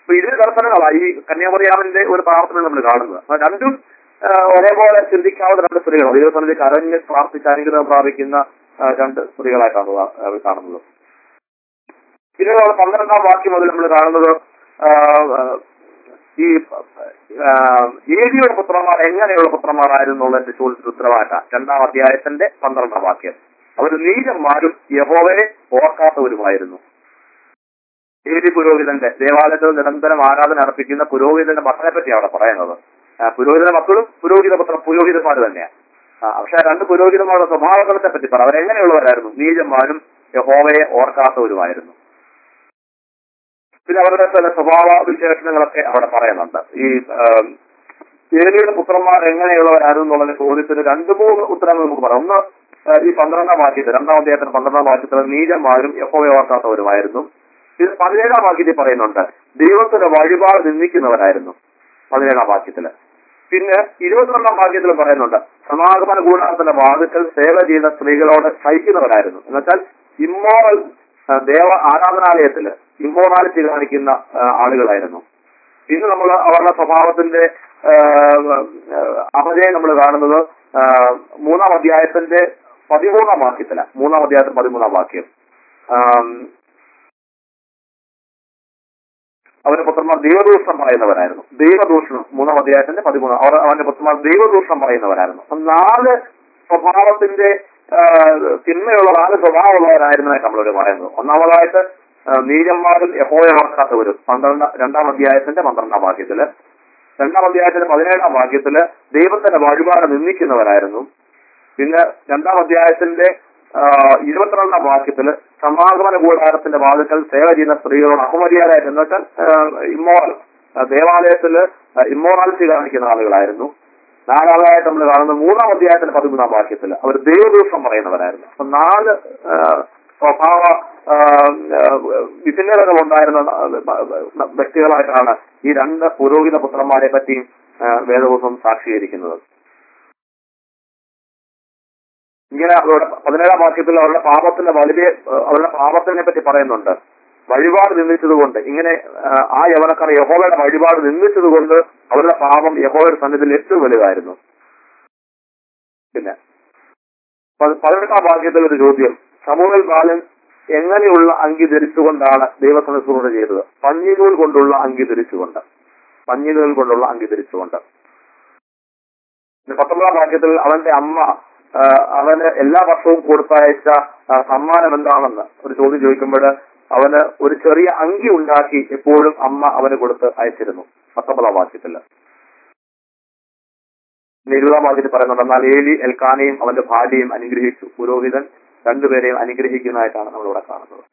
അപ്പൊ ഇതിന് ദർശനങ്ങളാണ് ഈ കന്യാമറിയാമിന്റെ ഒരു പ്രാർത്ഥന നമ്മൾ കാണുന്നത് അപ്പൊ രണ്ടും ആ, ഒരേപോലെ ചിന്തിക്കാവുന്ന രണ്ട് സ്ത്രീകളാണ് ദൈവസന്നിധി കരഞ്ഞ് പ്രാർത്ഥിച്ച് അനുഗ്രഹം പ്രാപിക്കുന്ന ആ, രണ്ട് സ്ത്രീകളായിട്ടാണ് ആ, ആ, കാണുന്നത് പിന്നെ നമ്മൾ പന്ത്രണ്ടാം വാക്യം മുതൽ നമ്മൾ കാണുന്നത് ആ, ആ, ഈ ആ, ഏലിയുടെ പുത്രന്മാർ എങ്ങനെയുള്ള പുത്രന്മാരായിരുന്നു എന്നുള്ളതിന്റെ ചോദ്യത്തിന് ഉത്തരവായിട്ടാണ് രണ്ടാം അധ്യായത്തിന്റെ പന്ത്രണ്ടാം വാക്യം അവർ നീചന്മാരും യഹോവയെ ഓർക്കാത്തവരുമായിരുന്നു ഏലി പുരോഹിതന്റെ ദേവാലയത്തിൽ നിരന്തരം ആരാധന അർപ്പിക്കുന്ന പുരോഹിതന്റെ മക്കളെ പറ്റി അവിടെ പറയുന്നത് ആ, പുരോഹിതന്റെ മക്കളും പുരോഹിത പുത്ര പുരോഹിതന്മാർ തന്നെയാണ് ആ, പക്ഷെ ആ രണ്ട് പുരോഹിതന്മാരുടെ സ്വഭാവങ്ങളെ പറ്റി പറ അവരെങ്ങനെയുള്ളവരായിരുന്നു നീചന്മാരും യഹോവയെ ഓർക്കാത്തവരുമായിരുന്നു പിന്നെ അവരുടെ ചില സ്വഭാവ വിശേഷണങ്ങളൊക്കെ അവിടെ പറയുന്നുണ്ട് ഈ ആം, ഏലിയുടെ പുത്രന്മാർ എങ്ങനെയുള്ളവരായിരുന്നു എന്നുള്ള ചോദ്യത്തിന് രണ്ട് മൂന്ന് ഉത്തരങ്ങൾ നമുക്ക് പറയാം ഒന്ന് ആ, ഈ പന്ത്രണ്ടാം വാക്യത്തിൽ രണ്ടാം അധ്യായത്തിന് പന്ത്രണ്ടാം വാക്യത്തിൽ നീചന്മാരും യഹോവയെ ഓർക്കാത്തവരുമായിരുന്നു ഇത് പതിനേഴാം വാക്യത്തിൽ പറയുന്നുണ്ട് ദൈവത്തിന്റെ വഴിപാട് നിന്ദിക്കുന്നവരായിരുന്നു പതിനേഴാം വാക്യത്തില് പിന്നെ ഇരുപത്തിരണ്ടാം വാക്യത്തിൽ പറയുന്നുണ്ട് സമാഗമന കൂടാരത്തിന്റെ വാതിക്കൽ സേവ ചെയ്ത സ്ത്രീകളോട് സഹിക്കുന്നവരായിരുന്നു എന്നുവെച്ചാൽ ഇമ്മോറൽ ആ, ദേവ ആരാധനാലയത്തില് ഇമ്മോറാലിറ്റി കാണിക്കുന്ന ആ, ആളുകളായിരുന്നു പിന്നെ നമ്മൾ അവരുടെ സ്വഭാവത്തിന്റെ ആ, ആ, അപജയം നമ്മൾ കാണുന്നത് ആ, മൂന്നാം അധ്യായത്തിന്റെ പതിമൂന്നാം വാക്യത്തില മൂന്നാം അധ്യായത്തിന്റെ പതിമൂന്നാം വാക്യം ആം, അവന്റെ പുത്രന്മാർ ദൈവദൂഷണം പറയുന്നവരായിരുന്നു ദൈവദൂഷണം മൂന്നാം അധ്യായത്തിന്റെ പതിമൂന്ന് അവർ അവന്റെ പുത്രന്മാർ ദൈവദൂഷണം പറയുന്നവരായിരുന്നു അപ്പൊ നാല് സ്വഭാവത്തിന്റെ ആ, തിന്മയുള്ള നാല് സ്വഭാവമുള്ളവരായിരുന്നതായിട്ട് നമ്മളോട് പറയുന്നത് ഒന്നാമതായിട്ട് ആ, നീചന്മാരും യഹോയെ ഓർക്കാത്തവരും പന്ത്രണ്ട് രണ്ടാം അധ്യായത്തിന്റെ പന്ത്രണ്ടാം വാക്യത്തില് രണ്ടാം അധ്യായത്തിന്റെ പതിനേഴാം വാക്യത്തില് ദൈവത്തിന്റെ വഴിപാട് നിന്ദിക്കുന്നവരായിരുന്നു പിന്നെ രണ്ടാം അധ്യായത്തിന്റെ ആ, ഇരുപത്തിരണ്ടാം വാക്യത്തില് സമാഗമന കൂടാരത്തിന്റെ വാതിക്കൽ സേവ ചെയ്യുന്ന സ്ത്രീകളോട് അപമര്യാദയായിട്ട് എന്ന് വെച്ചാൽ ഇമ്മോറൽ ദേവാലയത്തില് ഇമ്മോറാലിറ്റി കാണിക്കുന്ന ആളുകളായിരുന്നു നാലാമതായിട്ട് നമ്മൾ കാണുന്നത് മൂന്നാം അധ്യായത്തിന്റെ പതിമൂന്നാം വാക്യത്തിൽ അവർ ദൈവദൂഷണം പറയുന്നവരായിരുന്നു അപ്പൊ നാല് ആ, സ്വഭാവ ആ, ആ, വിഭിന്നതകൾ ഉണ്ടായിരുന്ന ആ, വ്യക്തികളായിട്ടാണ് ഈ രണ്ട് പുരോഹിത പുത്രന്മാരെ പറ്റി ആ, വേദപുസ്തകം സാക്ഷീകരിക്കുന്നത് ഇങ്ങനെ അവരുടെ പതിനേഴാം വാക്യത്തിൽ അവരുടെ പാപത്തിന്റെ വലിയ അവരുടെ പാപത്തിനെ പറ്റി പറയുന്നുണ്ട് വഴിപാട് നിന്ദിച്ചതുകൊണ്ട് ഇങ്ങനെ ആ, ആ യവനക്കാർ യഹോവയുടെ വഴിപാട് നിന്ദിച്ചതുകൊണ്ട് അവരുടെ പാപം യഹോവയുടെ സന്നിധിയിൽ ഏറ്റവും വലുതായിരുന്നു പിന്നെ പതി- പതിനെട്ടാം വാക്യത്തിൽ ഒരു ചോദ്യം സമൂഹൽ ബാലൻ എങ്ങനെയുള്ള അങ്കി ധരിച്ചുകൊണ്ടാണ് ദൈവസനസ്സുകൊണ്ട് ചെയ്തത് പഞ്ഞിനൂൽ കൊണ്ടുള്ള അങ്കി ധരിച്ചുകൊണ്ട് പഞ്ഞിനൂൽ കൊണ്ടുള്ള അങ്കി ധരിച്ചുകൊണ്ട് പിന്നെ പത്തൊമ്പതാം വാക്യത്തിൽ അവന്റെ അമ്മ ആ, അവന് എല്ലാ വർഷവും കൊടുത്തയച്ച ആ, സമ്മാനം എന്താണെന്ന് ഒരു ചോദ്യം ചോദിക്കുമ്പോൾ അവന് ഒരു ചെറിയ അങ്കി ഉണ്ടാക്കി എപ്പോഴും അമ്മ അവന് കൊടുത്ത് അയച്ചിരുന്നു പത്തൊമ്പതാം വാക്യത്തിൽ പിന്നെ ഇരുപതാം വാക്യത്തിൽ പറയുന്നുണ്ട് എന്നാൽ ഏലി എൽക്കാനയും അവന്റെ ഭാര്യയും അനുഗ്രഹിച്ചു പുരോഹിതൻ രണ്ടുപേരെയും അനുഗ്രഹിക്കുന്നതായിട്ടാണ് നമ്മളിവിടെ കാണുന്നത്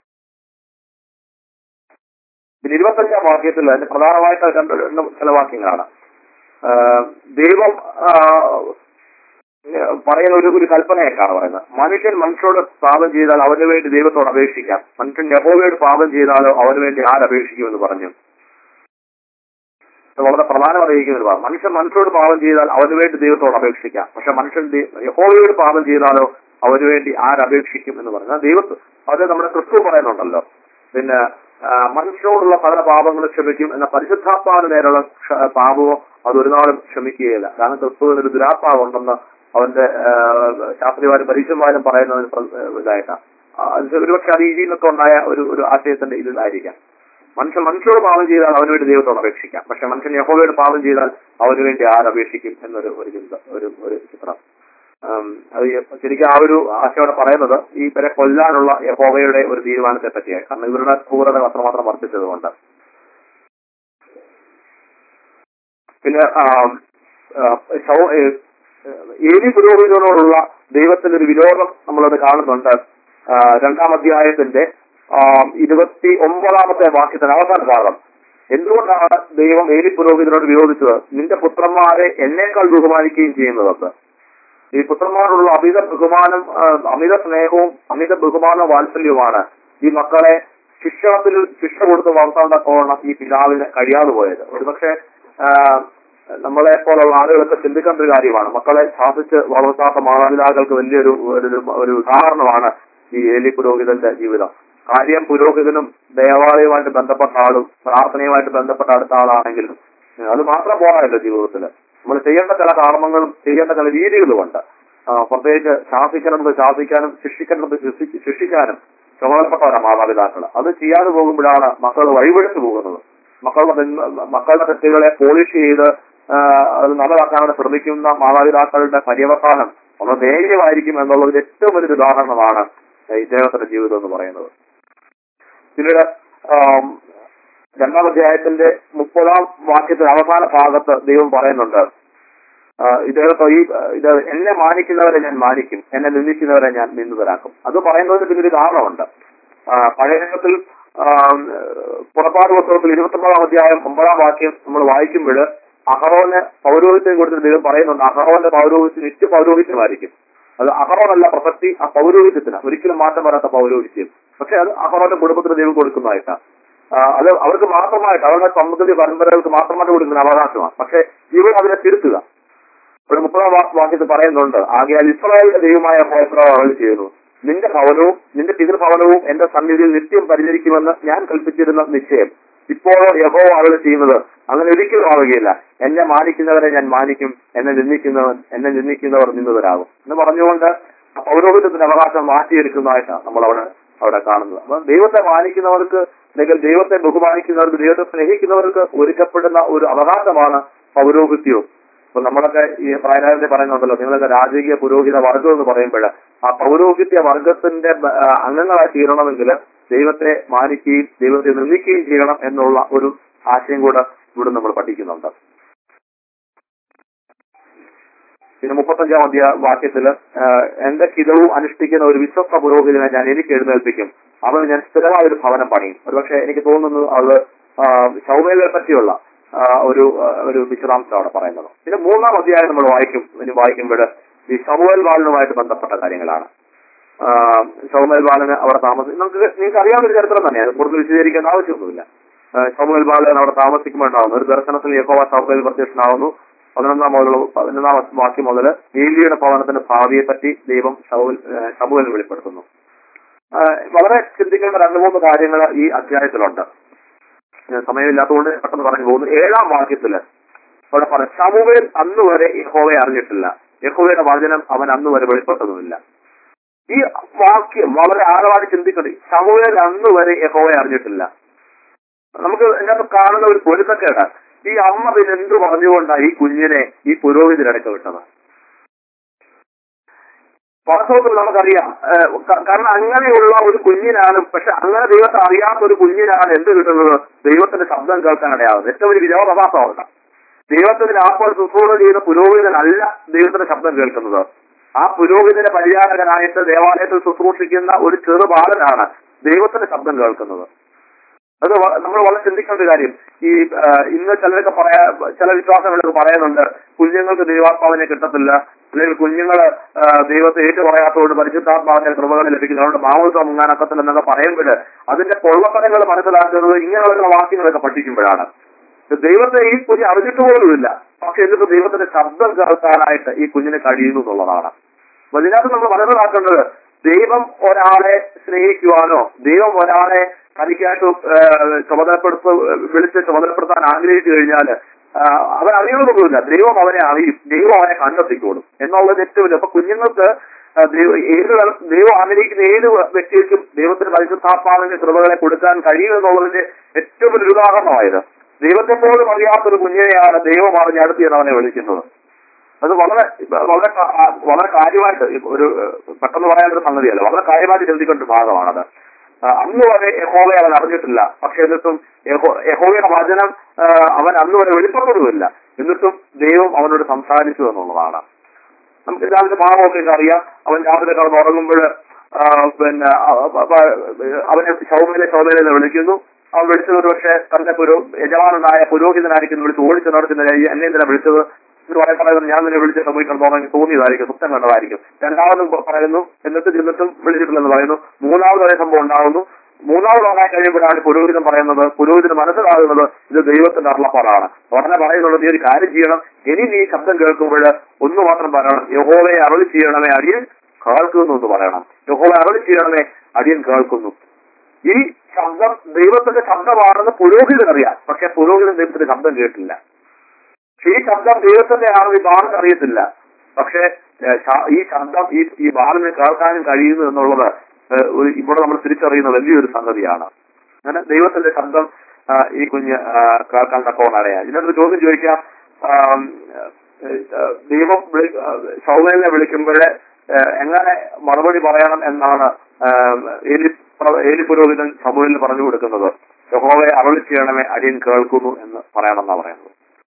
പിന്നെ ഇരുപത്തഞ്ചാം വാക്യത്തിൽ അതിന്റെ പ്രധാനമായിട്ട് രണ്ട് രണ്ട് ചില വാക്യങ്ങളാണ് ആ, ദൈവം ആ, പറയുന്ന ഒരു ഒരു കൽപ്പനയൊക്കെയാണ് പറയുന്നത് മനുഷ്യൻ മനുഷ്യരോട് പാപം ചെയ്താൽ അവന് വേണ്ടി ദൈവത്തോട് അപേക്ഷിക്കാം മനുഷ്യൻ യഹോവയോട് പാപം ചെയ്താലോ അവന് വേണ്ടി ആരപേക്ഷിക്കുമെന്ന് പറഞ്ഞു ഇത് വളരെ പ്രധാനം അറിയിക്കുന്ന ഒരു ഭാഗം മനുഷ്യൻ മനുഷ്യരോട് പാപം ചെയ്താൽ അവന് വേണ്ടി ദൈവത്തോട് അപേക്ഷിക്കാം പക്ഷെ മനുഷ്യൻ ദൈ- യഹോവയോട് പാപം ചെയ്താലോ അവന് വേണ്ടി ആരപേക്ഷിക്കും എന്ന് പറഞ്ഞു ദൈവത്ത് അത് നമ്മുടെ ക്രിസ്തു പറയുന്നുണ്ടല്ലോ പിന്നെ ആ, മനുഷ്യരോടുള്ള പല പാപങ്ങളും ക്ഷമിക്കും എന്ന പരിശുദ്ധാത്മാവിന് നേരെയുള്ള ക്ഷ- പാപമോ അത് ഒരു നാളും ക്ഷമിക്കുകയില്ല കാരണം ക്രിസ്തുവിന് ഒരു ദുരാത്മാവുണ്ടെന്ന് അവന്റെ ആ, ശാസ്ത്രിമാരും പരീക്ഷന്മാരും പറയുന്നതിന് പ്ര- ഇതായിട്ടാണ് ആ, അത് ഒരുപക്ഷെ അത് ഈജിയിലൊക്കെ ഉണ്ടായ ഒരു ഒരു ആശയത്തിന്റെ ഇതിലായിരിക്കാം മനുഷ്യൻ മനുഷ്യരോട് പാപം ചെയ്താൽ അവന് വേണ്ടി ദൈവത്തോട് അപേക്ഷിക്കാം പക്ഷെ മനുഷ്യൻ യഹോവയോട് പാപം ചെയ്താൽ അവന് വേണ്ടി ആരപേക്ഷിക്കും എന്നൊരു ഒരു ചിന്ത ഒരു ഒരു ചിത്രം ഉം, അത് ശരിക്കും ആ ഒരു ആശയോടെ പറയുന്നത് ഈ ഇവരെ കൊല്ലാനുള്ള യഹോവയുടെ ഒരു തീരുമാനത്തെ പറ്റിയാണ് കാരണം ഇവരുടെ ക്രൂരത അത്രമാത്രം വർദ്ധിച്ചതുകൊണ്ട് പിന്നെ ആ, ആ, ശൗ- ഏ, ഏലി പുരോഹിതനോടുള്ള ദൈവത്തിന്റെ ഒരു വിരോധം നമ്മളത് കാണുന്നുണ്ട് ആ, രണ്ടാം അധ്യായത്തിന്റെ ആ, ഇരുപത്തി ഒമ്പതാമത്തെ വാക്യത്തിന്റെ അവസാന ഭാഗം എന്തുകൊണ്ടാണ് ദൈവം ഏലി പുരോഹിതനോട് വിരോധിച്ചത് നിന്റെ പുത്രന്മാരെ എന്നേക്കാൾ ബഹുമാനിക്കുകയും ചെയ്യുന്നതെന്ന് ഈ പുത്രന്മാരോടുള്ള അമിത ബഹുമാനം ആ, അമിത സ്നേഹവും അമിത ബഹുമാനവും വാത്സല്യവുമാണ് ഈ മക്കളെ ശിക്ഷണത്തിൽ ശിക്ഷ കൊടുത്ത് വളർത്താൻ തക്കവണ്ണം ഈ പിതാവിന് കഴിയാതെ പോയത് ഒരുപക്ഷെ ആ, നമ്മളെ പോലുള്ള ആളുകളൊക്കെ ചിന്തിക്കേണ്ട ഒരു കാര്യമാണ് മക്കളെ ശാസിച്ച് വളർത്താത്ത മാതാപിതാക്കൾക്ക് വലിയൊരു ഒരു ഒരു ഉദാഹരണമാണ് ഈ ഏലി പുരോഹിതന്റെ ജീവിതം കാര്യം പുരോഹിതനും ദേവാലയവുമായിട്ട് ബന്ധപ്പെട്ട ആളും പ്രാർത്ഥനയുമായിട്ട് ബന്ധപ്പെട്ട അടുത്ത ആളാണെങ്കിലും ഏഹ് അത് മാത്രം പോരായല്ലോ ജീവിതത്തിൽ നമ്മൾ ചെയ്യേണ്ട ചില കർമ്മങ്ങളും ചെയ്യേണ്ട ചില രീതികളുമുണ്ട് ആ, പ്രത്യേകിച്ച് ശാസിക്കേണ്ടത് ശാസിക്കാനും ശിക്ഷിക്കേണ്ടത് ശിക്ഷി- ശിക്ഷിക്കാനും ചുമതലപ്പെട്ടവരാണ് മാതാപിതാക്കൾ അത് ചെയ്യാതെ പോകുമ്പോഴാണ് മക്കൾ വഴിവിഴച്ചു പോകുന്നത് മക്കളുടെ തെറ്റ് മക്കളുടെ തെറ്റുകളെ പോളിഷ് ചെയ്ത് ആ, അത് നല്ലതാക്കാനാണ് ശ്രമിക്കുന്ന മാതാപിതാക്കളുടെ പര്യവസാനം ഒന്ന് ദയനീയമായിരിക്കും എന്നുള്ളതിന്റെ ഏറ്റവും വലിയൊരു ഉദാഹരണമാണ് ഇദ്ദേഹത്തിന്റെ ജീവിതം എന്ന് പറയുന്നത് പിന്നീട് ആം, രണ്ടാം അധ്യായത്തിന്റെ മുപ്പതാം വാക്യത്തിന്റെ അവസാന ഭാഗത്ത് ദൈവം പറയുന്നുണ്ട് ആ, ഇദ്ദേഹത്തെ ഈ ഇത് എന്നെ മാനിക്കുന്നവരെ ഞാൻ മാനിക്കും എന്നെ നിന്ദിക്കുന്നവരെ ഞാൻ നിന്ദിതരാക്കും അത് പറയുന്നതിന് പിന്നൊരു കാരണമുണ്ട് ആ, പഴയ നിയമത്തിൽ ആ, പുറപ്പാട് പുസ്തകത്തിൽ ഇരുപത്തൊമ്പതാം അധ്യായം ഒമ്പതാം വാക്യം നമ്മൾ വായിക്കുമ്പോൾ അഹറോന് പൗരോഹിത്യം കൊടുത്തിട്ട് ദൈവം പറയുന്നുണ്ട് അഹറോന്റെ പൗരോഹിത്യം നിത്യ പൗരോഹിത്യമായിരിക്കും അത് അഹറോനല്ല പ്രസക്തി ആ പൗരോഹിത്യത്തിന് ഒരിക്കലും മാറ്റം വരാത്ത പൗരോഹിത്യം പക്ഷെ അത് അഹറോന്റെ കുടുംബത്തിന് ദൈവം കൊടുക്കുന്നതായിട്ടാണ് ആ, അത് അവർക്ക് മാത്രമായിട്ട് അവരുടെ സമുദ്ര പരമ്പരകൾക്ക് മാത്രമായിട്ട് കൊടുക്കുന്ന അവകാശമാണ് പക്ഷെ ഇവർ അതിനെ തിരുത്തുക ഒരു മുപ്പതാം വാ- വാക്യത്തിൽ പറയുന്നുണ്ട് ആകയാൽ ഇസ്രായേലിന്റെ ദൈവമായ ഹോപ്രവാഹം ചെയ്യുന്നു നിന്റെ ഭവനവും നിന്റെ പിതൃഭവനവും എന്റെ സന്നിധിയിൽ നിത്യം പരിചരിക്കുമെന്ന് ഞാൻ കൽപ്പിച്ചിരുന്ന നിശ്ചയം ഇപ്പോഴോ യഹോ ആളുകൾ ചെയ്യുന്നത് അങ്ങനെ ഒരിക്കലും ആവുകയില്ല എന്നെ മാനിക്കുന്നവരെ ഞാൻ മാനിക്കും എന്നെ നിന്ദിക്കുന്നവൻ എന്നെ നിന്ദിക്കുന്നവർ നിന്നവരാകും എന്ന് പറഞ്ഞുകൊണ്ട് ആ പൗരോഹിത്യത്തിന്റെ അവകാശം മാറ്റിയെടുക്കുന്നതായിട്ടാണ് നമ്മൾ അവിടെ അവിടെ കാണുന്നത് അപ്പൊ ദൈവത്തെ മാനിക്കുന്നവർക്ക് അല്ലെങ്കിൽ ദൈവത്തെ ബഹുമാനിക്കുന്നവർക്ക് ദൈവത്തെ സ്നേഹിക്കുന്നവർക്ക് ഒരുക്കപ്പെടുന്ന ഒരു അവകാശമാണ് പൗരോഹിത്യവും അപ്പൊ നമ്മളൊക്കെ ഈ പ്രായനായന്റെ പറയുന്നുണ്ടല്ലോ നിങ്ങളൊക്കെ രാജകീയ പുരോഹിത വർഗം എന്ന് പറയുമ്പോൾ ആ പൗരോഹിത്യ വർഗത്തിന്റെ ബ- ആ, അംഗങ്ങളായി തീരണമെങ്കിൽ ദൈവത്തെ മാനിക്കുകയും ദൈവത്തെ നിന്ദിക്കുകയും ചെയ്യണം എന്നുള്ള ഒരു ആശയം കൂടെ ഇവിടെ നമ്മൾ പഠിക്കുന്നുണ്ട് പിന്നെ മുപ്പത്തഞ്ചാം അധ്യായ വാക്യത്തില് ആ, എന്റെ ഹിതവും അനുഷ്ഠിക്കുന്ന ഒരു വിശ്വസ്ത പുരോഹിതനെ ഞാൻ എനിക്ക് എഴുന്നേൽപ്പിക്കും അവന് ഞാൻ സ്ഥിരമായ ഒരു ഭവനം പണിയും ഒരുപക്ഷെ എനിക്ക് തോന്നുന്നു അത് ശൗമേലെ പറ്റിയുള്ള ആ, ഒരു ആ, ഒരു വിശദാംശം അവിടെ പറയുന്നത് പിന്നെ മൂന്നാം അധ്യായം നമ്മൾ വായിക്കും ഇനി വായിക്കുമ്പോൾ ഈ ശമുവേൽ ബാലനുമായിട്ട് ബന്ധപ്പെട്ട കാര്യങ്ങളാണ് ശൗമേൽ ബാലന് അവിടെ താമസം നമുക്ക് നിങ്ങൾക്ക് അറിയാവുന്ന ഒരു ചരിത്രം തന്നെയാണ് കൂടുതൽ വിശദീകരിക്കേണ്ട ആവശ്യമൊന്നുമില്ല ശമുവേൽ ബാലൻ അവിടെ താമസിക്കുമ്പോണ്ടാവുന്നു ഒരു ദർശനത്തിൽ യഹോവ ശൗമേൽ പ്രത്യക്ഷനാവുന്നു പതിനൊന്നാം മുതൽ പതിനൊന്നാം വാക്യം മുതൽ ഏലിയുടെ ഭവനത്തിന്റെ ഭാവിയെ പറ്റി ദൈവം ശൗൽ ശമുവേൽ വെളിപ്പെടുത്തുന്നു ആ, വളരെ ചിന്തിക്കേണ്ട രണ്ട് മൂന്ന് കാര്യങ്ങൾ ഈ അധ്യായത്തിലുണ്ട് ഞാൻ സമയമില്ലാത്തതുകൊണ്ട് പെട്ടെന്ന് പറഞ്ഞു പോകുന്നു ഏഴാം വാക്യത്തില് അവിടെ പറയും ശമുവേൽ അന്ന് വരെ യഹോവയെ അറിഞ്ഞിട്ടില്ല യഹോവയുടെ വചനം അവൻ അന്ന് വരെ വെളിപ്പെട്ടതുമില്ല ഈ വാക്യം വളരെ ആഴമായി ചിന്തിക്കണം ശമുവേൽ അന്ന് വരെ യഹോവയെ അറിഞ്ഞിട്ടില്ല നമുക്ക് ഇതിനകത്ത് കാണുന്ന ഒരു പൊരുത്തക്കേട് ഈ അമ്മ പിന്നെ എന്ത് പറഞ്ഞുകൊണ്ടാണ് ഈ കുഞ്ഞിനെ ഈ പുരോഹിതരടക്ക വിട്ടത് വാസ്തവത്തിൽ നമുക്കറിയാം ഏഹ് ക- കാരണം അങ്ങനെയുള്ള ഒരു കുഞ്ഞിനാണ് പക്ഷെ അങ്ങനെ ദൈവത്തെ അറിയാത്ത ഒരു കുഞ്ഞിനാണ് എന്ത് കിട്ടുന്നത് ദൈവത്തിന്റെ ശബ്ദം കേൾക്കാനിടയാകുന്നത് ഏറ്റവും വലിയ വിരോധാഭാസമുണ്ട് ദൈവത്തിന് അപ്പോൾ ശുശ്രൂഷ ചെയ്യുന്ന പുരോഹിതനല്ല ദൈവത്തിന്റെ ശബ്ദം കേൾക്കുന്നത് ആ പുരോഹിതന്റെ പരിചാരകനായിട്ട് ദേവാലയത്തിൽ ശുശ്രൂഷിക്കുന്ന ഒരു ചെറു ബാലനാണ് ദൈവത്തിന്റെ ശബ്ദം കേൾക്കുന്നത് അത് വ- നമ്മൾ വളരെ ചിന്തിക്കേണ്ട ഒരു കാര്യം ഈ ആ, ഇന്ന് ചിലരൊക്കെ പറയാ ചില വിശ്വാസങ്ങളൊക്കെ പറയുന്നുണ്ട് കുഞ്ഞുങ്ങൾക്ക് ദൈവാത്മാവിനെ കിട്ടത്തില്ല അല്ലെങ്കിൽ കുഞ്ഞുങ്ങള് ആ, ദൈവത്തെ ഏറ്റു പറയാത്തതുകൊണ്ട് പരിശുദ്ധാത്മാവിന്റെ കൃപകൾ ലഭിക്കുന്നു അതുകൊണ്ട് മാമോസം മുങ്ങാനൊക്കത്തില്ല എന്നൊക്കെ പറയുമ്പോൾ അതിന്റെ കൊള്ളപ്പനങ്ങൾ മനസ്സിലാക്കുന്നത് ഇങ്ങനെയുള്ള വാക്യങ്ങളൊക്കെ പഠിക്കുമ്പോഴാണ് ദൈവത്തെ ഈ കുഞ്ഞ് അറിഞ്ഞിട്ട് പോലുമില്ല പക്ഷെ എന്നിട്ട് ദൈവത്തിന്റെ ശബ്ദം കേൾക്കാനായിട്ട് ഈ കുഞ്ഞിന് കഴിയുന്നു എന്നുള്ളതാണ് അപ്പൊ ഇതിനകത്ത് നമ്മൾ മനസ്സിലാക്കേണ്ടത് ദൈവം ഒരാളെ സ്നേഹിക്കുവാനോ ദൈവം ഒരാളെ തനിക്കായിട്ട് ഏഹ്, ചുമതലപ്പെടുത്ത വിളിച്ച് ചുമതലപ്പെടുത്താൻ ആഗ്രഹിച്ചു കഴിഞ്ഞാൽ അവൻ അറിയണമെന്നൊന്നുമില്ല ദൈവം അവനെ അറിയും ദൈവം അവനെ കണ്ടെത്തിക്കോളും എന്നുള്ളത് ഏറ്റവും വലിയ അപ്പൊ കുഞ്ഞുങ്ങൾക്ക് ആ, ദൈവം ഏത് തരം- ദൈവം ആഗ്രഹിക്കുന്ന ഏത് വ്യക്തിക്കും ദൈവത്തിന് പരിശുദ്ധാത്മാവിന്റെ കൃപകളെ കൊടുക്കാൻ കഴിയും എന്നുള്ളതിന്റെ ഏറ്റവും വലിയ ഉദാഹരണമായത് ദൈവത്തെ പോലും അറിയാത്തൊരു കുഞ്ഞിനെയാണ് ദൈവം അറിഞ്ഞ് അടുത്ത് ചെന്ന് അവനെ വിളിക്കുന്നത് അത് വളരെ വളരെ കാ- വളരെ കാര്യമായിട്ട് ഒരു ഏഹ്, പെട്ടെന്ന് പറയാനൊരു സംഗതിയല്ല വളരെ കാര്യമായിട്ട് ചിന്തിക്കേണ്ട ഒരു ഭാഗമാണത് ആ, അന്ന് വരെ യഹോവയെ അവൻ അറിഞ്ഞിട്ടില്ല പക്ഷെ എന്നിട്ടും യഹോ- യഹോവയുടെ വചനം ആ, അവൻ അന്ന് വരെ വെളിപ്പെട്ടതുമില്ല എന്നിട്ടും ദൈവം അവനോട് സംസാരിച്ചു എന്നുള്ളതാണ് നമുക്ക് രാവിലെ ഭാവമൊക്കെ ഇന്ന് അറിയാം അവൻ രാവിലെ കിടന്ന് ഉറങ്ങുമ്പോൾ പിന്നെ ആ, ആ, ആ, അവനെ ശൗമേലെ ശൗമേലെ എന്ന് വിളിക്കുന്നു അവൻ വിളിച്ചത് ഒരു പക്ഷേ തന്റെ പുരോ യജമാനായ പുരോഹിതനായിരിക്കും വിളിച്ച് ഓടിച്ച് നടത്തുന്ന എന്നെ എന്തിനാ വിളിച്ചത് ഒരു പറയാൻ പറയുന്നത് ഞാൻ നിന്നെ വിളിച്ചിട്ട് പോയി കിടന്നു ഉറങ്ങി തോന്നിയതായിരിക്കും സ്വപ്നം കണ്ടതായിരിക്കും രണ്ടാമതും പ- പറയുന്നു എന്നിട്ട് ചെന്നിട്ടും വിളിച്ചിട്ടില്ലെന്ന് പറയുന്നു മൂന്നാമത് അതേ സംഭവം ഉണ്ടാകുന്നു മൂന്നാമത് ഉണ്ടായി കഴിയുമ്പോഴാണ് പുരോഹിതൻ പറയുന്നത് പുരോഹിതന് മനസ്സിലാകുന്നത് ഇത് ദൈവത്തിന്റെ അരുളപ്പാടാണ് ഉടനെ പറയുന്നുള്ളത് നീ ഒരു കാര്യം ചെയ്യണം ഇനി നീ ശബ്ദം കേൾക്കുമ്പോൾ ഒന്ന് മാത്രം പറയണം യഹോവയെ അരളി ചെയ്യണമേ അടിയൻ കേൾക്കുന്നു എന്ന് പറയണം യഹോവ അരളി ചെയ്യണമേ അടിയൻ കേൾക്കുന്നു ഈ ശബ്ദം ദൈവത്തിന്റെ ശബ്ദമാണെന്ന് പുരോഹിതൻ അറിയാം പക്ഷെ പുരോഹിതൻ ദൈവത്തിന്റെ ശബ്ദം കേട്ടില്ല പക്ഷെ ഈ ശബ്ദം ദൈവത്തിന്റെ ആണെന്ന് ഈ ബാലൻ അറിയത്തില്ല പക്ഷെ ഏഹ്, ശ- ഈ ശബ്ദം ഈ ഈ ബാലന് കേൾക്കാനും കഴിയുന്നു എന്നുള്ളത് ഏഹ്, ഒരു ഇവിടെ നമ്മൾ തിരിച്ചറിയുന്ന വലിയൊരു സംഗതിയാണ് അങ്ങനെ ദൈവത്തിന്റെ ശബ്ദം ആ, ഈ കുഞ്ഞ് ആ, കേൾക്കാൻ തക്കവണ്ണം അറിയാം ഇതിനകത്ത് ചോദ്യം ചോദിക്കാം ആം, ഏഹ്, ഏഹ്, ദൈവം വിളി- ആ, ശൗലേനെ വിളിക്കുമ്പോഴേ ഏഹ്, എങ്ങനെ മറുപടി പറയണം എന്നാണ് ആം, ഏലി പ്ര- ഏലി പുരോഹിതൻ സമൂഹത്തിൽ പറഞ്ഞു കൊടുക്കുന്നത് യഹോവയെ അരളി ചെയ്യണമേ അടിയൻ കേൾക്കുന്നു എന്ന് പറയണമെന്നാണ് പറയുന്നത്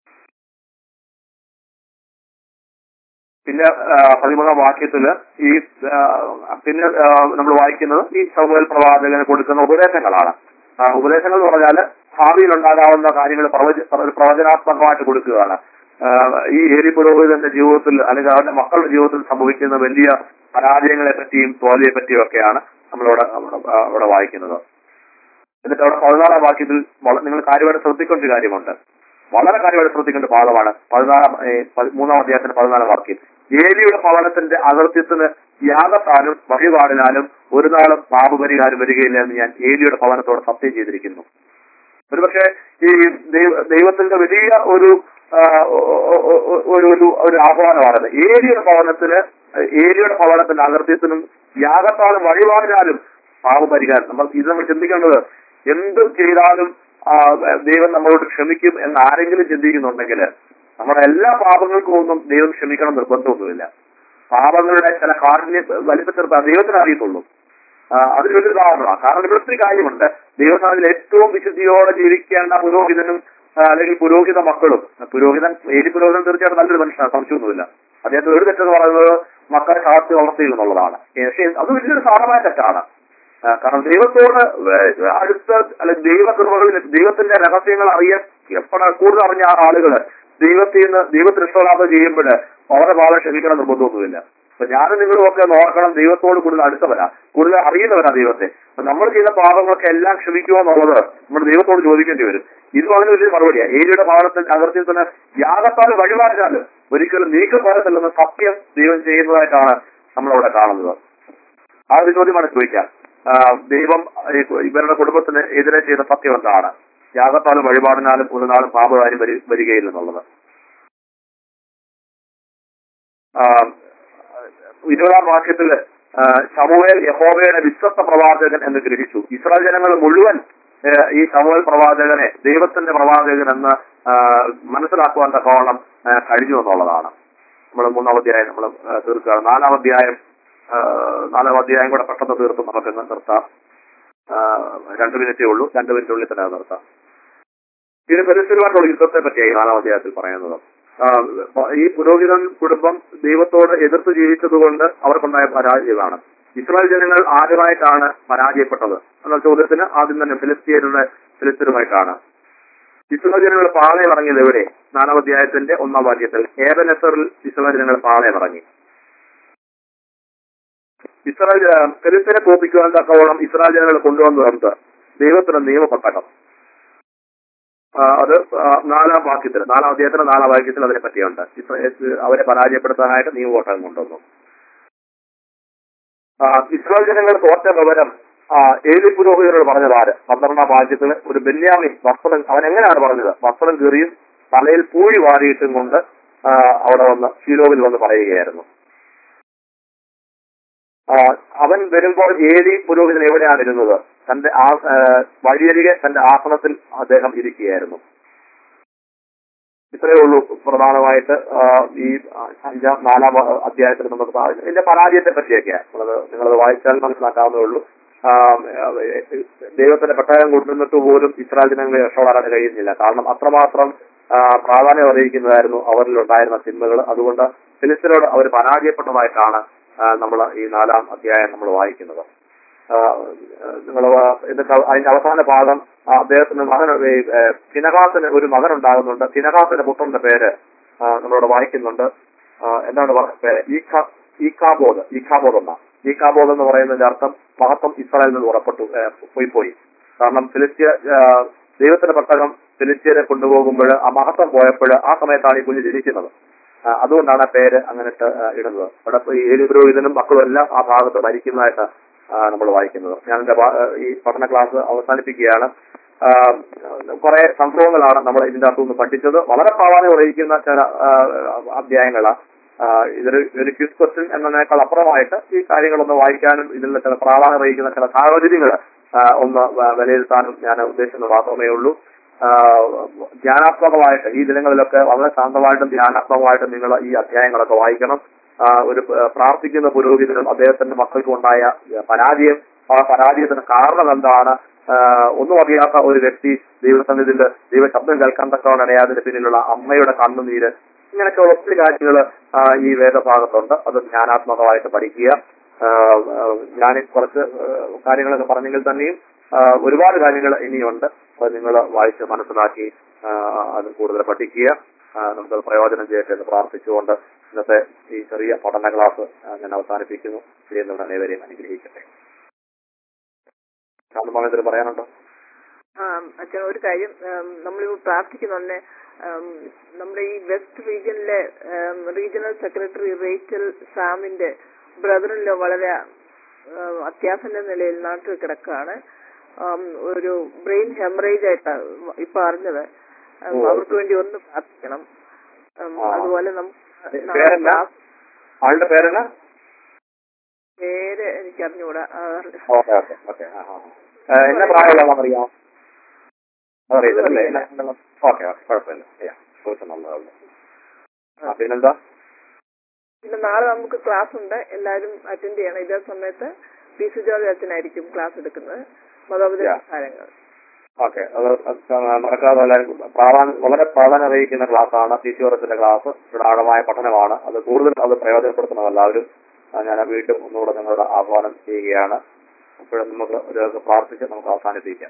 പിന്നെ ആ, പതിമൂന്നാം വാക്യത്തില് ഈ ആ, പിന്നെ നമ്മൾ വായിക്കുന്നത് ഈ സമൂഹൽ പ്രവാചകന് കൊടുക്കുന്ന ഉപദേശങ്ങളാണ് ആ, ഉപദേശങ്ങൾ എന്ന് പറഞ്ഞാൽ ഭാവിയിൽ ഉണ്ടാകാവുന്ന കാര്യങ്ങൾ പ്രവച- പ്ര- പ്രവചനാത്മകമായിട്ട് കൊടുക്കുകയാണ് ആ, ഈ ഏരി പുരോഹിതന്റെ ജീവിതത്തിൽ അല്ലെങ്കിൽ അവരുടെ മക്കളുടെ ജീവിതത്തിൽ സംഭവിക്കുന്ന വലിയ പരാജയങ്ങളെ പറ്റിയും തോൽവിയെ പറ്റിയും ഒക്കെയാണ് നമ്മളിവിടെ അവിടെ ആ, അവിടെ വായിക്കുന്നത് എന്നിട്ട് അവിടെ പതിനാലാം വാക്യത്തിൽ വള- നിങ്ങൾ കാര്യമായിട്ട് ശ്രദ്ധിക്കേണ്ട ഒരു കാര്യമുണ്ട് വളരെ കാര്യമായിട്ട് ശ്രദ്ധിക്കേണ്ട ഭാഗമാണ് പതിനാലാം ഏ, പതി- മൂന്നാം അധ്യായത്തിന്റെ പതിനാലാം വാക്യം ഏലിയുടെ ഭവനത്തിന്റെ അകൃത്യത്തിന് യാഗത്താലും വഴിപാടിനാലും ഒരു നാളും പാപപരിഹാരം വരികയില്ല എന്ന് ഞാൻ ഏലിയുടെ ഭവനത്തോട് സത്യം ചെയ്തിരിക്കുന്നു ഒരുപക്ഷെ ഈ ദൈവ- ദൈവത്തിന്റെ വലിയ ഒരു ആ, ഒ- ഒ- ഒ- ഒ- ഒരു ഒരു ഒരു ആഹ്വാനമാണത് ഏലിയുടെ ഭവനത്തിന് ഏലിയുടെ ഭവനത്തിന്റെ അകൃത്യത്തിനും യാഗത്താലും വഴിപാടിനാലും പാപപരിഹാരം നമ്മൾ ഇത് നമ്മൾ ചിന്തിക്കേണ്ടത് എന്ത് ചെയ്താലും ആ, ദൈവം നമ്മളോട് ക്ഷമിക്കും എന്ന് ആരെങ്കിലും ചിന്തിക്കുന്നുണ്ടെങ്കിൽ നമ്മുടെ എല്ലാ പാപങ്ങൾക്കും ഒന്നും ദൈവം ക്ഷമിക്കണം നിർബന്ധമൊന്നുമില്ല പാപങ്ങളുടെ ചില കാഠിന്യ വലിപ്പച്ചെറുത്ത ദൈവത്തിന് അറിയത്തുള്ളൂ ആ, അതിന് വലിയൊരു കാരണമാണ് കാരണം ഇവിടെ ഒത്തിരി കാര്യമുണ്ട് ദൈവസ്ഥാനത്തിൽ ഏറ്റവും വിശുദ്ധിയോടെ ജീവിക്കേണ്ട പുരോഹിതനും ആ, അല്ലെങ്കിൽ പുരോഹിത മക്കളും പുരോഹിതൻ ഏലി പുരോഹിതൻ തീർച്ചയായിട്ടും നല്ലൊരു മനുഷ്യനാണ് സംശയമൊന്നുമില്ല അദ്ദേഹത്തിന് ഒരു തെറ്റെന്ന് പറയുന്നത് മക്കളെ കാത്തി വളർത്തുക എന്നുള്ളതാണ് പക്ഷേ അത് വലിയൊരു സാരമായ തെറ്റാണ് ആ, കാരണം ദൈവത്തോട് വേ- അടുത്ത അല്ലെ ദൈവകൃപകളിൽ ദൈവത്തിന്റെ രഹസ്യങ്ങൾ അറിയപ്പെട കൂടുതൽ അറിഞ്ഞ ആ ആളുകള് ദൈവത്തിൽ നിന്ന് ദൈവത്തിന് ഇഷ്ടമില്ലാതെ ചെയ്യുമ്പോൾ അവരുടെ പാടെ ക്ഷമിക്കണം നിർബന്ധമൊന്നുമില്ല അപ്പൊ ഞാനും നിങ്ങളും ഒക്കെ ഒന്ന് ഓർക്കണം ദൈവത്തോട് കൂടുതൽ അടുത്തവരാ കൂടുതൽ അറിയുന്നവരാ ദൈവത്തെ അപ്പൊ നമ്മൾ ചെയ്ത പാപങ്ങളൊക്കെ എല്ലാം ക്ഷമിക്കുമോ എന്നുള്ളത് നമ്മൾ ദൈവത്തോട് ചോദിക്കേണ്ടി വരും ഇതും അതിന് വലിയ മറുപടിയാണ് ഏരിയുടെ ഭാഗത്തിൽ അകർത്തിൽ തന്നെ യാഗത്താൽ വഴിപാടിനാല് ഒരിക്കലും നീക്കപ്പെടത്തില്ലെന്ന് സത്യം ദൈവം ചെയ്യുന്നതായിട്ടാണ് നമ്മളവിടെ കാണുന്നത് ആ ഒരു ചോദ്യമാണ് ചോദിക്കാം ആ, ദൈവം ഈ ഇവരുടെ കുടുംബത്തിന് എതിരെ ചെയ്ത സത്യം എന്താണ് യാഗത്താലും വഴിപാടിനാലും ഒരു നാളും പാപകാര്യം വരി വരികയില്ലെന്നുള്ളത് ആ, ഇരുപതാം വാക്യത്തില് ആ, ശമൂവേൽ യഹോവയുടെ വിശ്വസ്ത പ്രവാചകൻ എന്ന് ഗ്രഹിച്ചു ഇസ്രായേൽ ജനങ്ങൾ മുഴുവൻ ഏ, ഈ ശമൂവേൽ പ്രവാചകനെ ദൈവത്തിന്റെ പ്രവാചകൻ എന്ന് ആ, മനസ്സിലാക്കുവാൻ തക്കവണ്ണം ആ, കഴിഞ്ഞു എന്നുള്ളതാണ് നമ്മൾ മൂന്നാം അധ്യായം നമ്മൾ തീർക്കുകയാണ് നാലാം അധ്യായം ആ, നാലാം അധ്യായം കൂടെ പെട്ടെന്ന് തീർത്ത് നമുക്ക് നിർത്താം ആ, രണ്ട് മിനിറ്റേ ഉള്ളൂ രണ്ട് മിനിറ്റിനുള്ളിൽ തന്നെ അത് നിർത്താം ഇത് പരിസ്ഥിതിമായിട്ടുള്ള യുദ്ധത്തെ പറ്റിയായി നാലാം അധ്യായത്തിൽ പറയുന്നത് ആ, ഈ പുരോഹിതൻ കുടുംബം ദൈവത്തോട് എതിർത്ത് ജീവിച്ചതുകൊണ്ട് അവർക്കുണ്ടായ പരാജയമാണ് ഇസ്രായേൽ ജനങ്ങൾ ആദ്യമായിട്ടാണ് പരാജയപ്പെട്ടത് എന്ന ചോദ്യത്തിന് ആദ്യം തന്നെ ഫിലിസ്തീനരുടെ ഫിലിസ്തീനുമായിട്ടാണ് ഇസ്രായേൽ ജനങ്ങൾ പാളയം ഇറങ്ങിയത് എവിടെ നാലാം അധ്യായത്തിന്റെ ഒന്നാം വാക്യത്തിൽ ഏബനെസറിൽ ഇസ്രായേൽ ജനങ്ങൾ പാളയം ഇറങ്ങി ഇസ്രായേൽ ഫിലിസ്തീനെ തോപ്പിക്കുവാൻ തക്കവണ്ണം ഇസ്രായേൽ ജനങ്ങൾ കൊണ്ടുവന്നത് ദൈവത്തിന്റെ നിയമപത്തകം ആ, അത് ആ, നാലാം വാക്യത്തിൽ നാലാം അധ്യായത്തിന്റെ നാലാം വാക്യത്തിൽ അതിനെ പറ്റിയുണ്ട് ഇസ്രായേൽ അവരെ പരാജയപ്പെടുത്താനായിട്ട് നിയമപത്തകം കൊണ്ടുവന്നു ആ, ഇസ്രായേൽ ജനങ്ങൾ തോറ്റ വിവരം ആ, ഏലി പുരോഹിതരോട് പറഞ്ഞത് ആര് പന്ത്രണ്ടാം വാക്യത്തിൽ ഒരു ബെന്യാമി വസ്ത്രം അവൻ എങ്ങനെയാണ് പറഞ്ഞത് വസ്ത്രം കീറിയും തലയിൽ പൂഴി വാരിയിട്ടും കൊണ്ട് ആ, അവിടെ വന്ന് ശീലോവിൽ വന്ന് പറയുകയായിരുന്നു ആ, അവൻ വരുമ്പോൾ ഏലി പുരോഹിതൻ എവിടെയാണ് ഇരുന്നത് തന്റെ ആ ആ, വഴിയരികെ തന്റെ ആസനത്തിൽ അദ്ദേഹം ഇരിക്കുകയായിരുന്നു ഇത്രയേ ഉള്ളൂ പ്രധാനമായിട്ട് ആ, ഈ അഞ്ചാം നാലാം അധ്യായത്തിൽ നമുക്ക് പാ- ഇതിന്റെ പരാജയത്തെ പറ്റിയൊക്കെയാണ് നമ്മളത് നിങ്ങളത് വായിച്ചാൽ മനസ്സിലാക്കാവുന്നേ ഉള്ളൂ ആ, ദൈവത്തിന്റെ പെട്ടകം കൊണ്ടുവന്നിട്ട് പോലും ഇസ്രായേൽ ജനങ്ങളെ രക്ഷപ്പെടാൻ കഴിയുന്നില്ല കാരണം അത്രമാത്രം ആ, പ്രാധാന്യം അറിയിക്കുന്നതായിരുന്നു അവരിൽ ഉണ്ടായിരുന്ന തിന്മകൾ അതുകൊണ്ട് ഫിലിസ്തീനോട് അവർ പരാജയപ്പെട്ടതായിട്ടാണ് നമ്മൾ ഈ നാലാം അധ്യായം നമ്മൾ വായിക്കുന്നത് നിങ്ങൾ എന്നിട്ട് അതിന്റെ അവസാന ഭാഗം ആ, അദ്ദേഹത്തിന് മകൻ ഈ, ഏ, ഫിനഹാസിന് ഒരു മകൻ ഉണ്ടാകുന്നുണ്ട് ഫിനഹാസിന്റെ പുത്രന്റെ പേര് ആ, നമ്മളിവിടെ വായിക്കുന്നുണ്ട് ആ, എന്താണ് പറഞ്ഞ പേര് ഈഖാ- ഈഖാബോധ് ഈഖാബോധ് എന്ന ഈഖാബോധ് എന്ന് പറയുന്നതിന്റെ അർത്ഥം മഹത്വം ഇസ്രായേലിൽ നിന്ന് പുറപ്പെട്ടു ഏ, പോയി പോയി കാരണം ഫിലിസ്തീയ ആ, ദൈവത്തിന്റെ പെട്ടകം ഫിലിസ്തീനെ കൊണ്ടുപോകുമ്പോൾ ആ മഹത്വം പോയപ്പോൾ ആ സമയത്താണ് ഈ കുഞ്ഞ് ജനിക്കുന്നത് ആ, അതുകൊണ്ടാണ് ആ പേര് അങ്ങനെ ഇട്ട്, ആ, ഇടുന്നത് അവിടെ ഇപ്പൊ ഈ ഏലി പുരോഹിതനും മക്കളും എല്ലാം ആ ഭാഗത്ത് ഭരിക്കുന്നതായിട്ട് നമ്മൾ വായിക്കുന്നത് ഞാൻ എന്റെ വാ- ആ, ഈ പഠന ക്ലാസ് അവസാനിപ്പിക്കുകയാണ് ആ, കുറെ സംഭവങ്ങളാണ് നമ്മൾ ഇതിന്റെ അകത്തുനിന്ന് പഠിച്ചത് വളരെ പ്രാധാന്യം അറിയിക്കുന്ന ചില ആ, അധ്യായങ്ങളാണ് ആ, ഇതൊരു ഒരു ക്വിസ് ക്വസ്റ്റ്യൻ എന്നതിനേക്കാൾ അപ്പുറമായിട്ട് ഈ കാര്യങ്ങളൊന്ന് വായിക്കാനും ഇതിലുള്ള ചില പ്രാധാന്യം അറിയിക്കുന്ന ചില സാഹചര്യങ്ങൾ ഒന്ന് വ- വിലയിരുത്താനും ഞാൻ ഉദ്ദേശിക്കുന്നത് മാത്രമേ ഉള്ളൂ ആ, ധ്യാനാത്മകമായിട്ട് ഈ ദിനങ്ങളിലൊക്കെ വളരെ ശാന്തമായിട്ടും ധ്യാനാത്മകമായിട്ടും നിങ്ങൾ ഈ അധ്യായങ്ങളൊക്കെ വായിക്കണം ആ, ഒരു പ- പ്രാർത്ഥിക്കുന്ന പുരോഹിതനും അദ്ദേഹത്തിന്റെ മക്കൾക്കും ഉണ്ടായ പരാജയം ആ പരാജയത്തിന് കാരണം എന്താണ് ആ, ഒന്നും അറിയാത്ത ഒരു വ്യക്തി ദൈവസന്നിധിയിൽ ദൈവശബ്ദം കേൾക്കാൻ തക്കവണ്ണം അതിന് പിന്നിലുള്ള അമ്മയുടെ കണ്ണുനീര് ഇങ്ങനെയൊക്കെയുള്ള ഒത്തിരി കാര്യങ്ങൾ ഈ വേദഭാഗത്തുണ്ട് അത് ധ്യാനാത്മകമായിട്ട് പഠിക്കുക ആ, ആ, ഞാൻ കുറച്ച് ആ, കാര്യങ്ങളൊക്കെ പറഞ്ഞെങ്കിൽ തന്നെയും ആ, ഒരുപാട് കാര്യങ്ങൾ ഇനിയുണ്ട് അത് നിങ്ങൾ വായിച്ച് മനസ്സിലാക്കി ആ, അത് കൂടുതൽ പഠിക്കുക ആ, നമുക്കത് പ്രയോജനം ചെയ്യട്ടെ എന്ന് പ്രാർത്ഥിച്ചുകൊണ്ട് ഇന്നത്തെ ഈ ചെറിയ പഠന ക്ലാസ് ആ, ഞാൻ അവസാനിപ്പിക്കുന്നു ചെയ്യുന്നവർ അനേവരെയും അനുഗ്രഹിക്കട്ടെ ശാന്തമാണെന്തെങ്കിലും പറയാനുണ്ടോ ആ അച്ഛൻ ഒരു കാര്യം ഉം, നമ്മളിപ്പോൾ പ്രാർത്ഥിക്കുന്നുണ്ട് ഉം, നമ്മുടെ ഈ വെസ്റ്റ് റീജിയനിലെ റീജിയണൽ സെക്രട്ടറി റേച്ചൽ സാമിന്റെ ബ്രദറിലോ വളരെ ഉം, അത്യാസന്ന നിലയിൽ നാട്ടിൽ കിടക്കുകയാണ് ഉം, ഒരു ബ്രെയിൻ ഹെമറേജ് ആയിട്ടാണ് ഇപ്പൊ അറിഞ്ഞത് ഉം, ഓ. അവർക്ക് വേണ്ടി ഒന്ന് പ്രാർത്ഥിക്കണം ഉം, ആ. അതുപോലെ നമുക്ക് നാളെ പേരെന്നാ? ക്ലാസ് ആളുടെ പേരെന്നാ പേര് എനിക്ക് അറിഞ്ഞുകൂടാ ആ, ഓക്കെ ഓക്കെ ഓക്കെ ആ ആ ആ, എന്നെ പ്രായമുള്ളതാണെന്ന് അറിയാമോ അതറിയില്ലേ ഓക്കെ ഓക്കെ കുഴപ്പമില്ല ചെയ്യാം ചോദിച്ചാൽ നല്ലതല്ല ആ പിന്നെന്താ പിന്നെ നാളെ നമുക്ക് ക്ലാസ് ഉണ്ട് എല്ലാവരും അറ്റൻഡ് ചെയ്യണം ഇതേ സമയത്ത് പി സി ജോർജ് അച്ഛനായിരിക്കും ക്ലാസ് എടുക്കുന്നത് മതോപദേശ Yeah. കാര്യങ്ങൾ ഓക്കെ അത് അത് മറക്കാതെ എല്ലാവരും പ്രാധാന്യം വളരെ പ്രാധാന്യം അറിയിക്കുന്ന ക്ലാസ്സാണ് ടി ടി ക്ലാസ് ഇവിടെ ആഴമായ പഠനമാണ് അത് കൂടുതൽ അത് പ്രയോജനപ്പെടുത്തണം എല്ലാവരും ആ, ഞാൻ വീണ്ടും ഒന്നുകൂടെ നിങ്ങളുടെ ആഹ്വാനം ചെയ്യുകയാണ് അപ്പോഴും നമുക്ക് ഒരു പ്രാർത്ഥിച്ച് നമുക്ക് അവസാനിപ്പിക്കാം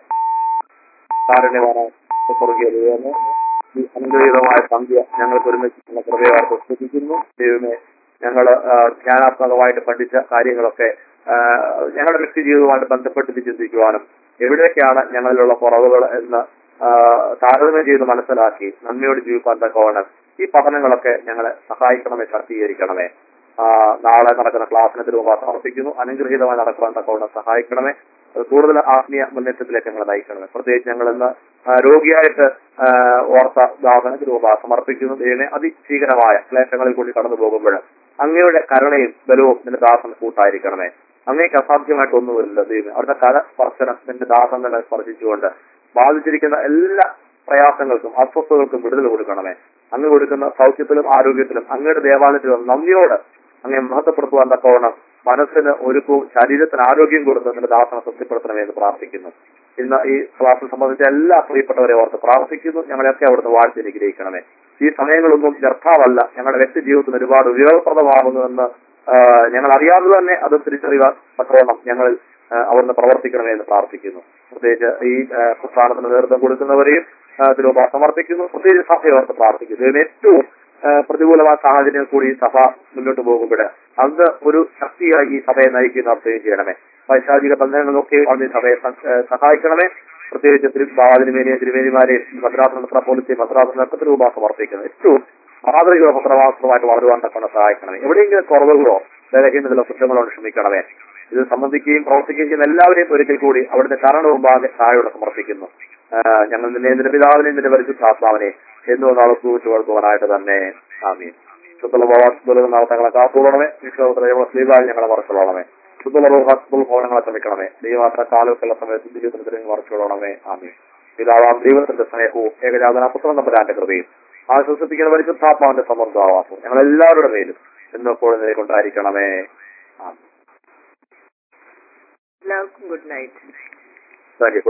കാരുണ്യവാന സ്വർഗീയ ദൈവമേ ഈ അനുഗ്രഹീതമായ സന്ധ്യ ഞങ്ങൾക്ക് ഒരുമിച്ച് കൃപയാർത്ത് സ്തുതിക്കുന്നു ദൈവമേ ഞങ്ങൾ ധ്യാനാത്മകമായിട്ട് പഠിച്ച കാര്യങ്ങളൊക്കെ ആ, ഞങ്ങളുടെ വ്യക്തി ജീവിതവുമായിട്ട് ബന്ധപ്പെട്ട് ചിന്തിക്കുവാനും എവിടെയൊക്കെയാണ് ഞങ്ങളിലുള്ള കുറവുകൾ എന്ന് ആ, താരതമ്യം ചെയ്ത് മനസ്സിലാക്കി നന്ദിയോട് ജീവിക്കാൻ തക്കവണ്ണം ഈ പഠനങ്ങളൊക്കെ ഞങ്ങളെ സഹായിക്കണമേ ശാക്തീകരിക്കണമേ ആ, നാളെ നടക്കുന്ന ക്ലാസ്സിന് തിരുവ സമർപ്പിക്കുന്നു അനുഗ്രഹീതമായി നടക്കുവാൻ തക്കവണ്ണം സഹായിക്കണമേ അത് കൂടുതൽ ആത്മീയ മുന്നേറ്റത്തിലേക്ക് ഞങ്ങളെ നയിക്കണമേ പ്രത്യേകിച്ച് ഞങ്ങൾ ഇന്ന് ആ, രോഗിയായിട്ട് ആ, ഓർത്ത ദാസന രൂപ സമർപ്പിക്കുന്നു ദൈവമേ അതിഭീകരമായ ക്ലേശങ്ങളിൽ കൂടി കടന്നു പോകുമ്പോൾ അങ്ങയുടെ കരുണയും ബലവും നിന്റെ ദാസന് കൂട്ടായിരിക്കണമേ അങ്ങേക്ക് അസാധ്യമായിട്ട് ഒന്നുമില്ല ദൈവം അവിടുത്തെ കര സ്പർശനം നിന്റെ ദാസങ്ങളെ സ്പർശിച്ചുകൊണ്ട് ബാധിച്ചിരിക്കുന്ന എല്ലാ പ്രയാസങ്ങൾക്കും അസ്വസ്ഥതകൾക്കും വിടുതൽ കൊടുക്കണമേ അങ്ങ് കൊടുക്കുന്ന സൗഖ്യത്തിലും ആരോഗ്യത്തിലും അങ്ങയുടെ ദേവാലയത്തിലും നന്ദിയോട് അങ്ങേ മഹത്വപ്പെടുത്തുവാൻ തക്കവണ്ണം മനസ്സിന് ഒരുക്കവും ശരീരത്തിന് ആരോഗ്യം കൊടുത്ത് നിന്റെ ദാസനെ തൃപ്തിപ്പെടുത്തണമേ എന്ന് പ്രാർത്ഥിക്കുന്നു ഇന്ന് ഈ ക്ലാസ്സിൽ സംബന്ധിച്ച എല്ലാ പ്രിയപ്പെട്ടവരെ ഓർത്ത് പ്രാർത്ഥിക്കുന്നു ഞങ്ങളെയൊക്കെ അവിടുന്ന് വാഴ്ത്തി അനുഗ്രഹിക്കണമേ ഈ സമയങ്ങളൊന്നും വ്യർത്ഥാവല്ല ഞങ്ങളുടെ വ്യക്തി ജീവിതത്തിന് ഒരുപാട് ഉപയോഗപ്രദമാകുന്നുവെന്ന് ആ, ഞങ്ങൾ അറിയാതെ തന്നെ അത് തിരിച്ചറിയുവാൻ തക്കവണ്ണം ഞങ്ങൾ ആ, അവിടുന്ന് പ്രവർത്തിക്കണമേ എന്ന് പ്രാർത്ഥിക്കുന്നു പ്രത്യേകിച്ച് ഈ ആ, പ്രസ്ഥാനത്തിന് നേതൃത്വം കൊടുക്കുന്നവരെയും ആ, തിരുവ സമർപ്പിക്കുന്നു പ്രത്യേകിച്ച് സഭയോർത്ത് പ്രാർത്ഥിക്കുന്നു ഇതിന് ഏറ്റവും ആ, പ്രതികൂലമായ സാഹചര്യം കൂടി ഈ സഭ മുന്നോട്ട് പോകുമ്പോൾ അത് ഒരു ശക്തിയായി ഈ സഭയെ നയിക്കുന്ന അർത്ഥം ചെയ്യണമേ പൈശാചിക ബന്ധങ്ങളിലൊക്കെ അവിടുന്ന് ഈ സഭയെ സ- ആ, സഹായിക്കണമേ പ്രത്യേകിച്ച് തിരുവാതിരിമേനിയെ തിരുമേനിമാരെയും മദ്രാസ് മെത്രാപോലിത്തെയും മദ്രാസ് നക്ഷത്ര രൂപ സമർപ്പിക്കുന്നത് ഏറ്റവും മാതൃക പത്രവാസ്ത്രമായിട്ട് വളരുവാൻ തക്കൊണ്ട് സഹായിക്കണമേ എവിടെയെങ്കിലും കുറവുകളോ ബലഹീനതകളോ കുറ്റങ്ങളോ ക്ഷമിക്കണമേ ഇത് സംബന്ധിക്കുകയും പ്രവർത്തിക്കുകയും ചെയ്യുന്ന എല്ലാവരെയും ഒരിക്കൽ കൂടി അവിടുത്തെ കാരണ മുമ്പാകെ സഹായോടെ സമർപ്പിക്കുന്നു ആ, ഞങ്ങൾ നിന്നെ നിന്റെ പിതാവിനെ നിന്റെ പരിശുദ്ധാത്മാവിനെ എന്നു നാളെ സൂക്ഷിച്ചു വളർത്തുവാനായിട്ട് തന്നെ ആമീൻ ശുദ്ധുള്ള നാളത്തങ്ങളെ കാത്തുകൊള്ളണമേ ഈശ്വരയുടെ സ്ലീവായി ഞങ്ങളെ മറച്ചുകൊള്ളണമേ ശുദ്ധുള്ള ഭവനങ്ങളെ ശ്രമിക്കണമേ ദൈവമാത്ര കാലമൊക്കെയുള്ള സമയത്ത് ജീവിതത്തിൽ മറച്ചുകൊള്ളണമേ ആമീൻ പിതാവാം ദൈവത്തിന്റെ സ്നേഹവും ഏകജാതന പുത്രൻ നമ്പരാന്റെ കൃപയും ആശ്വസിപ്പിക്കുന്ന പരിശുദ്ധാത്മാവിന്റെ സമൃദ്ധാവാസവും ഞങ്ങൾ എല്ലാവരുടെ മേലും എന്നെപ്പോഴും കൊണ്ടായിരിക്കണമേ ആമീൻ എല്ലാവർക്കും ഗുഡ് നൈറ്റ് താങ്ക് യു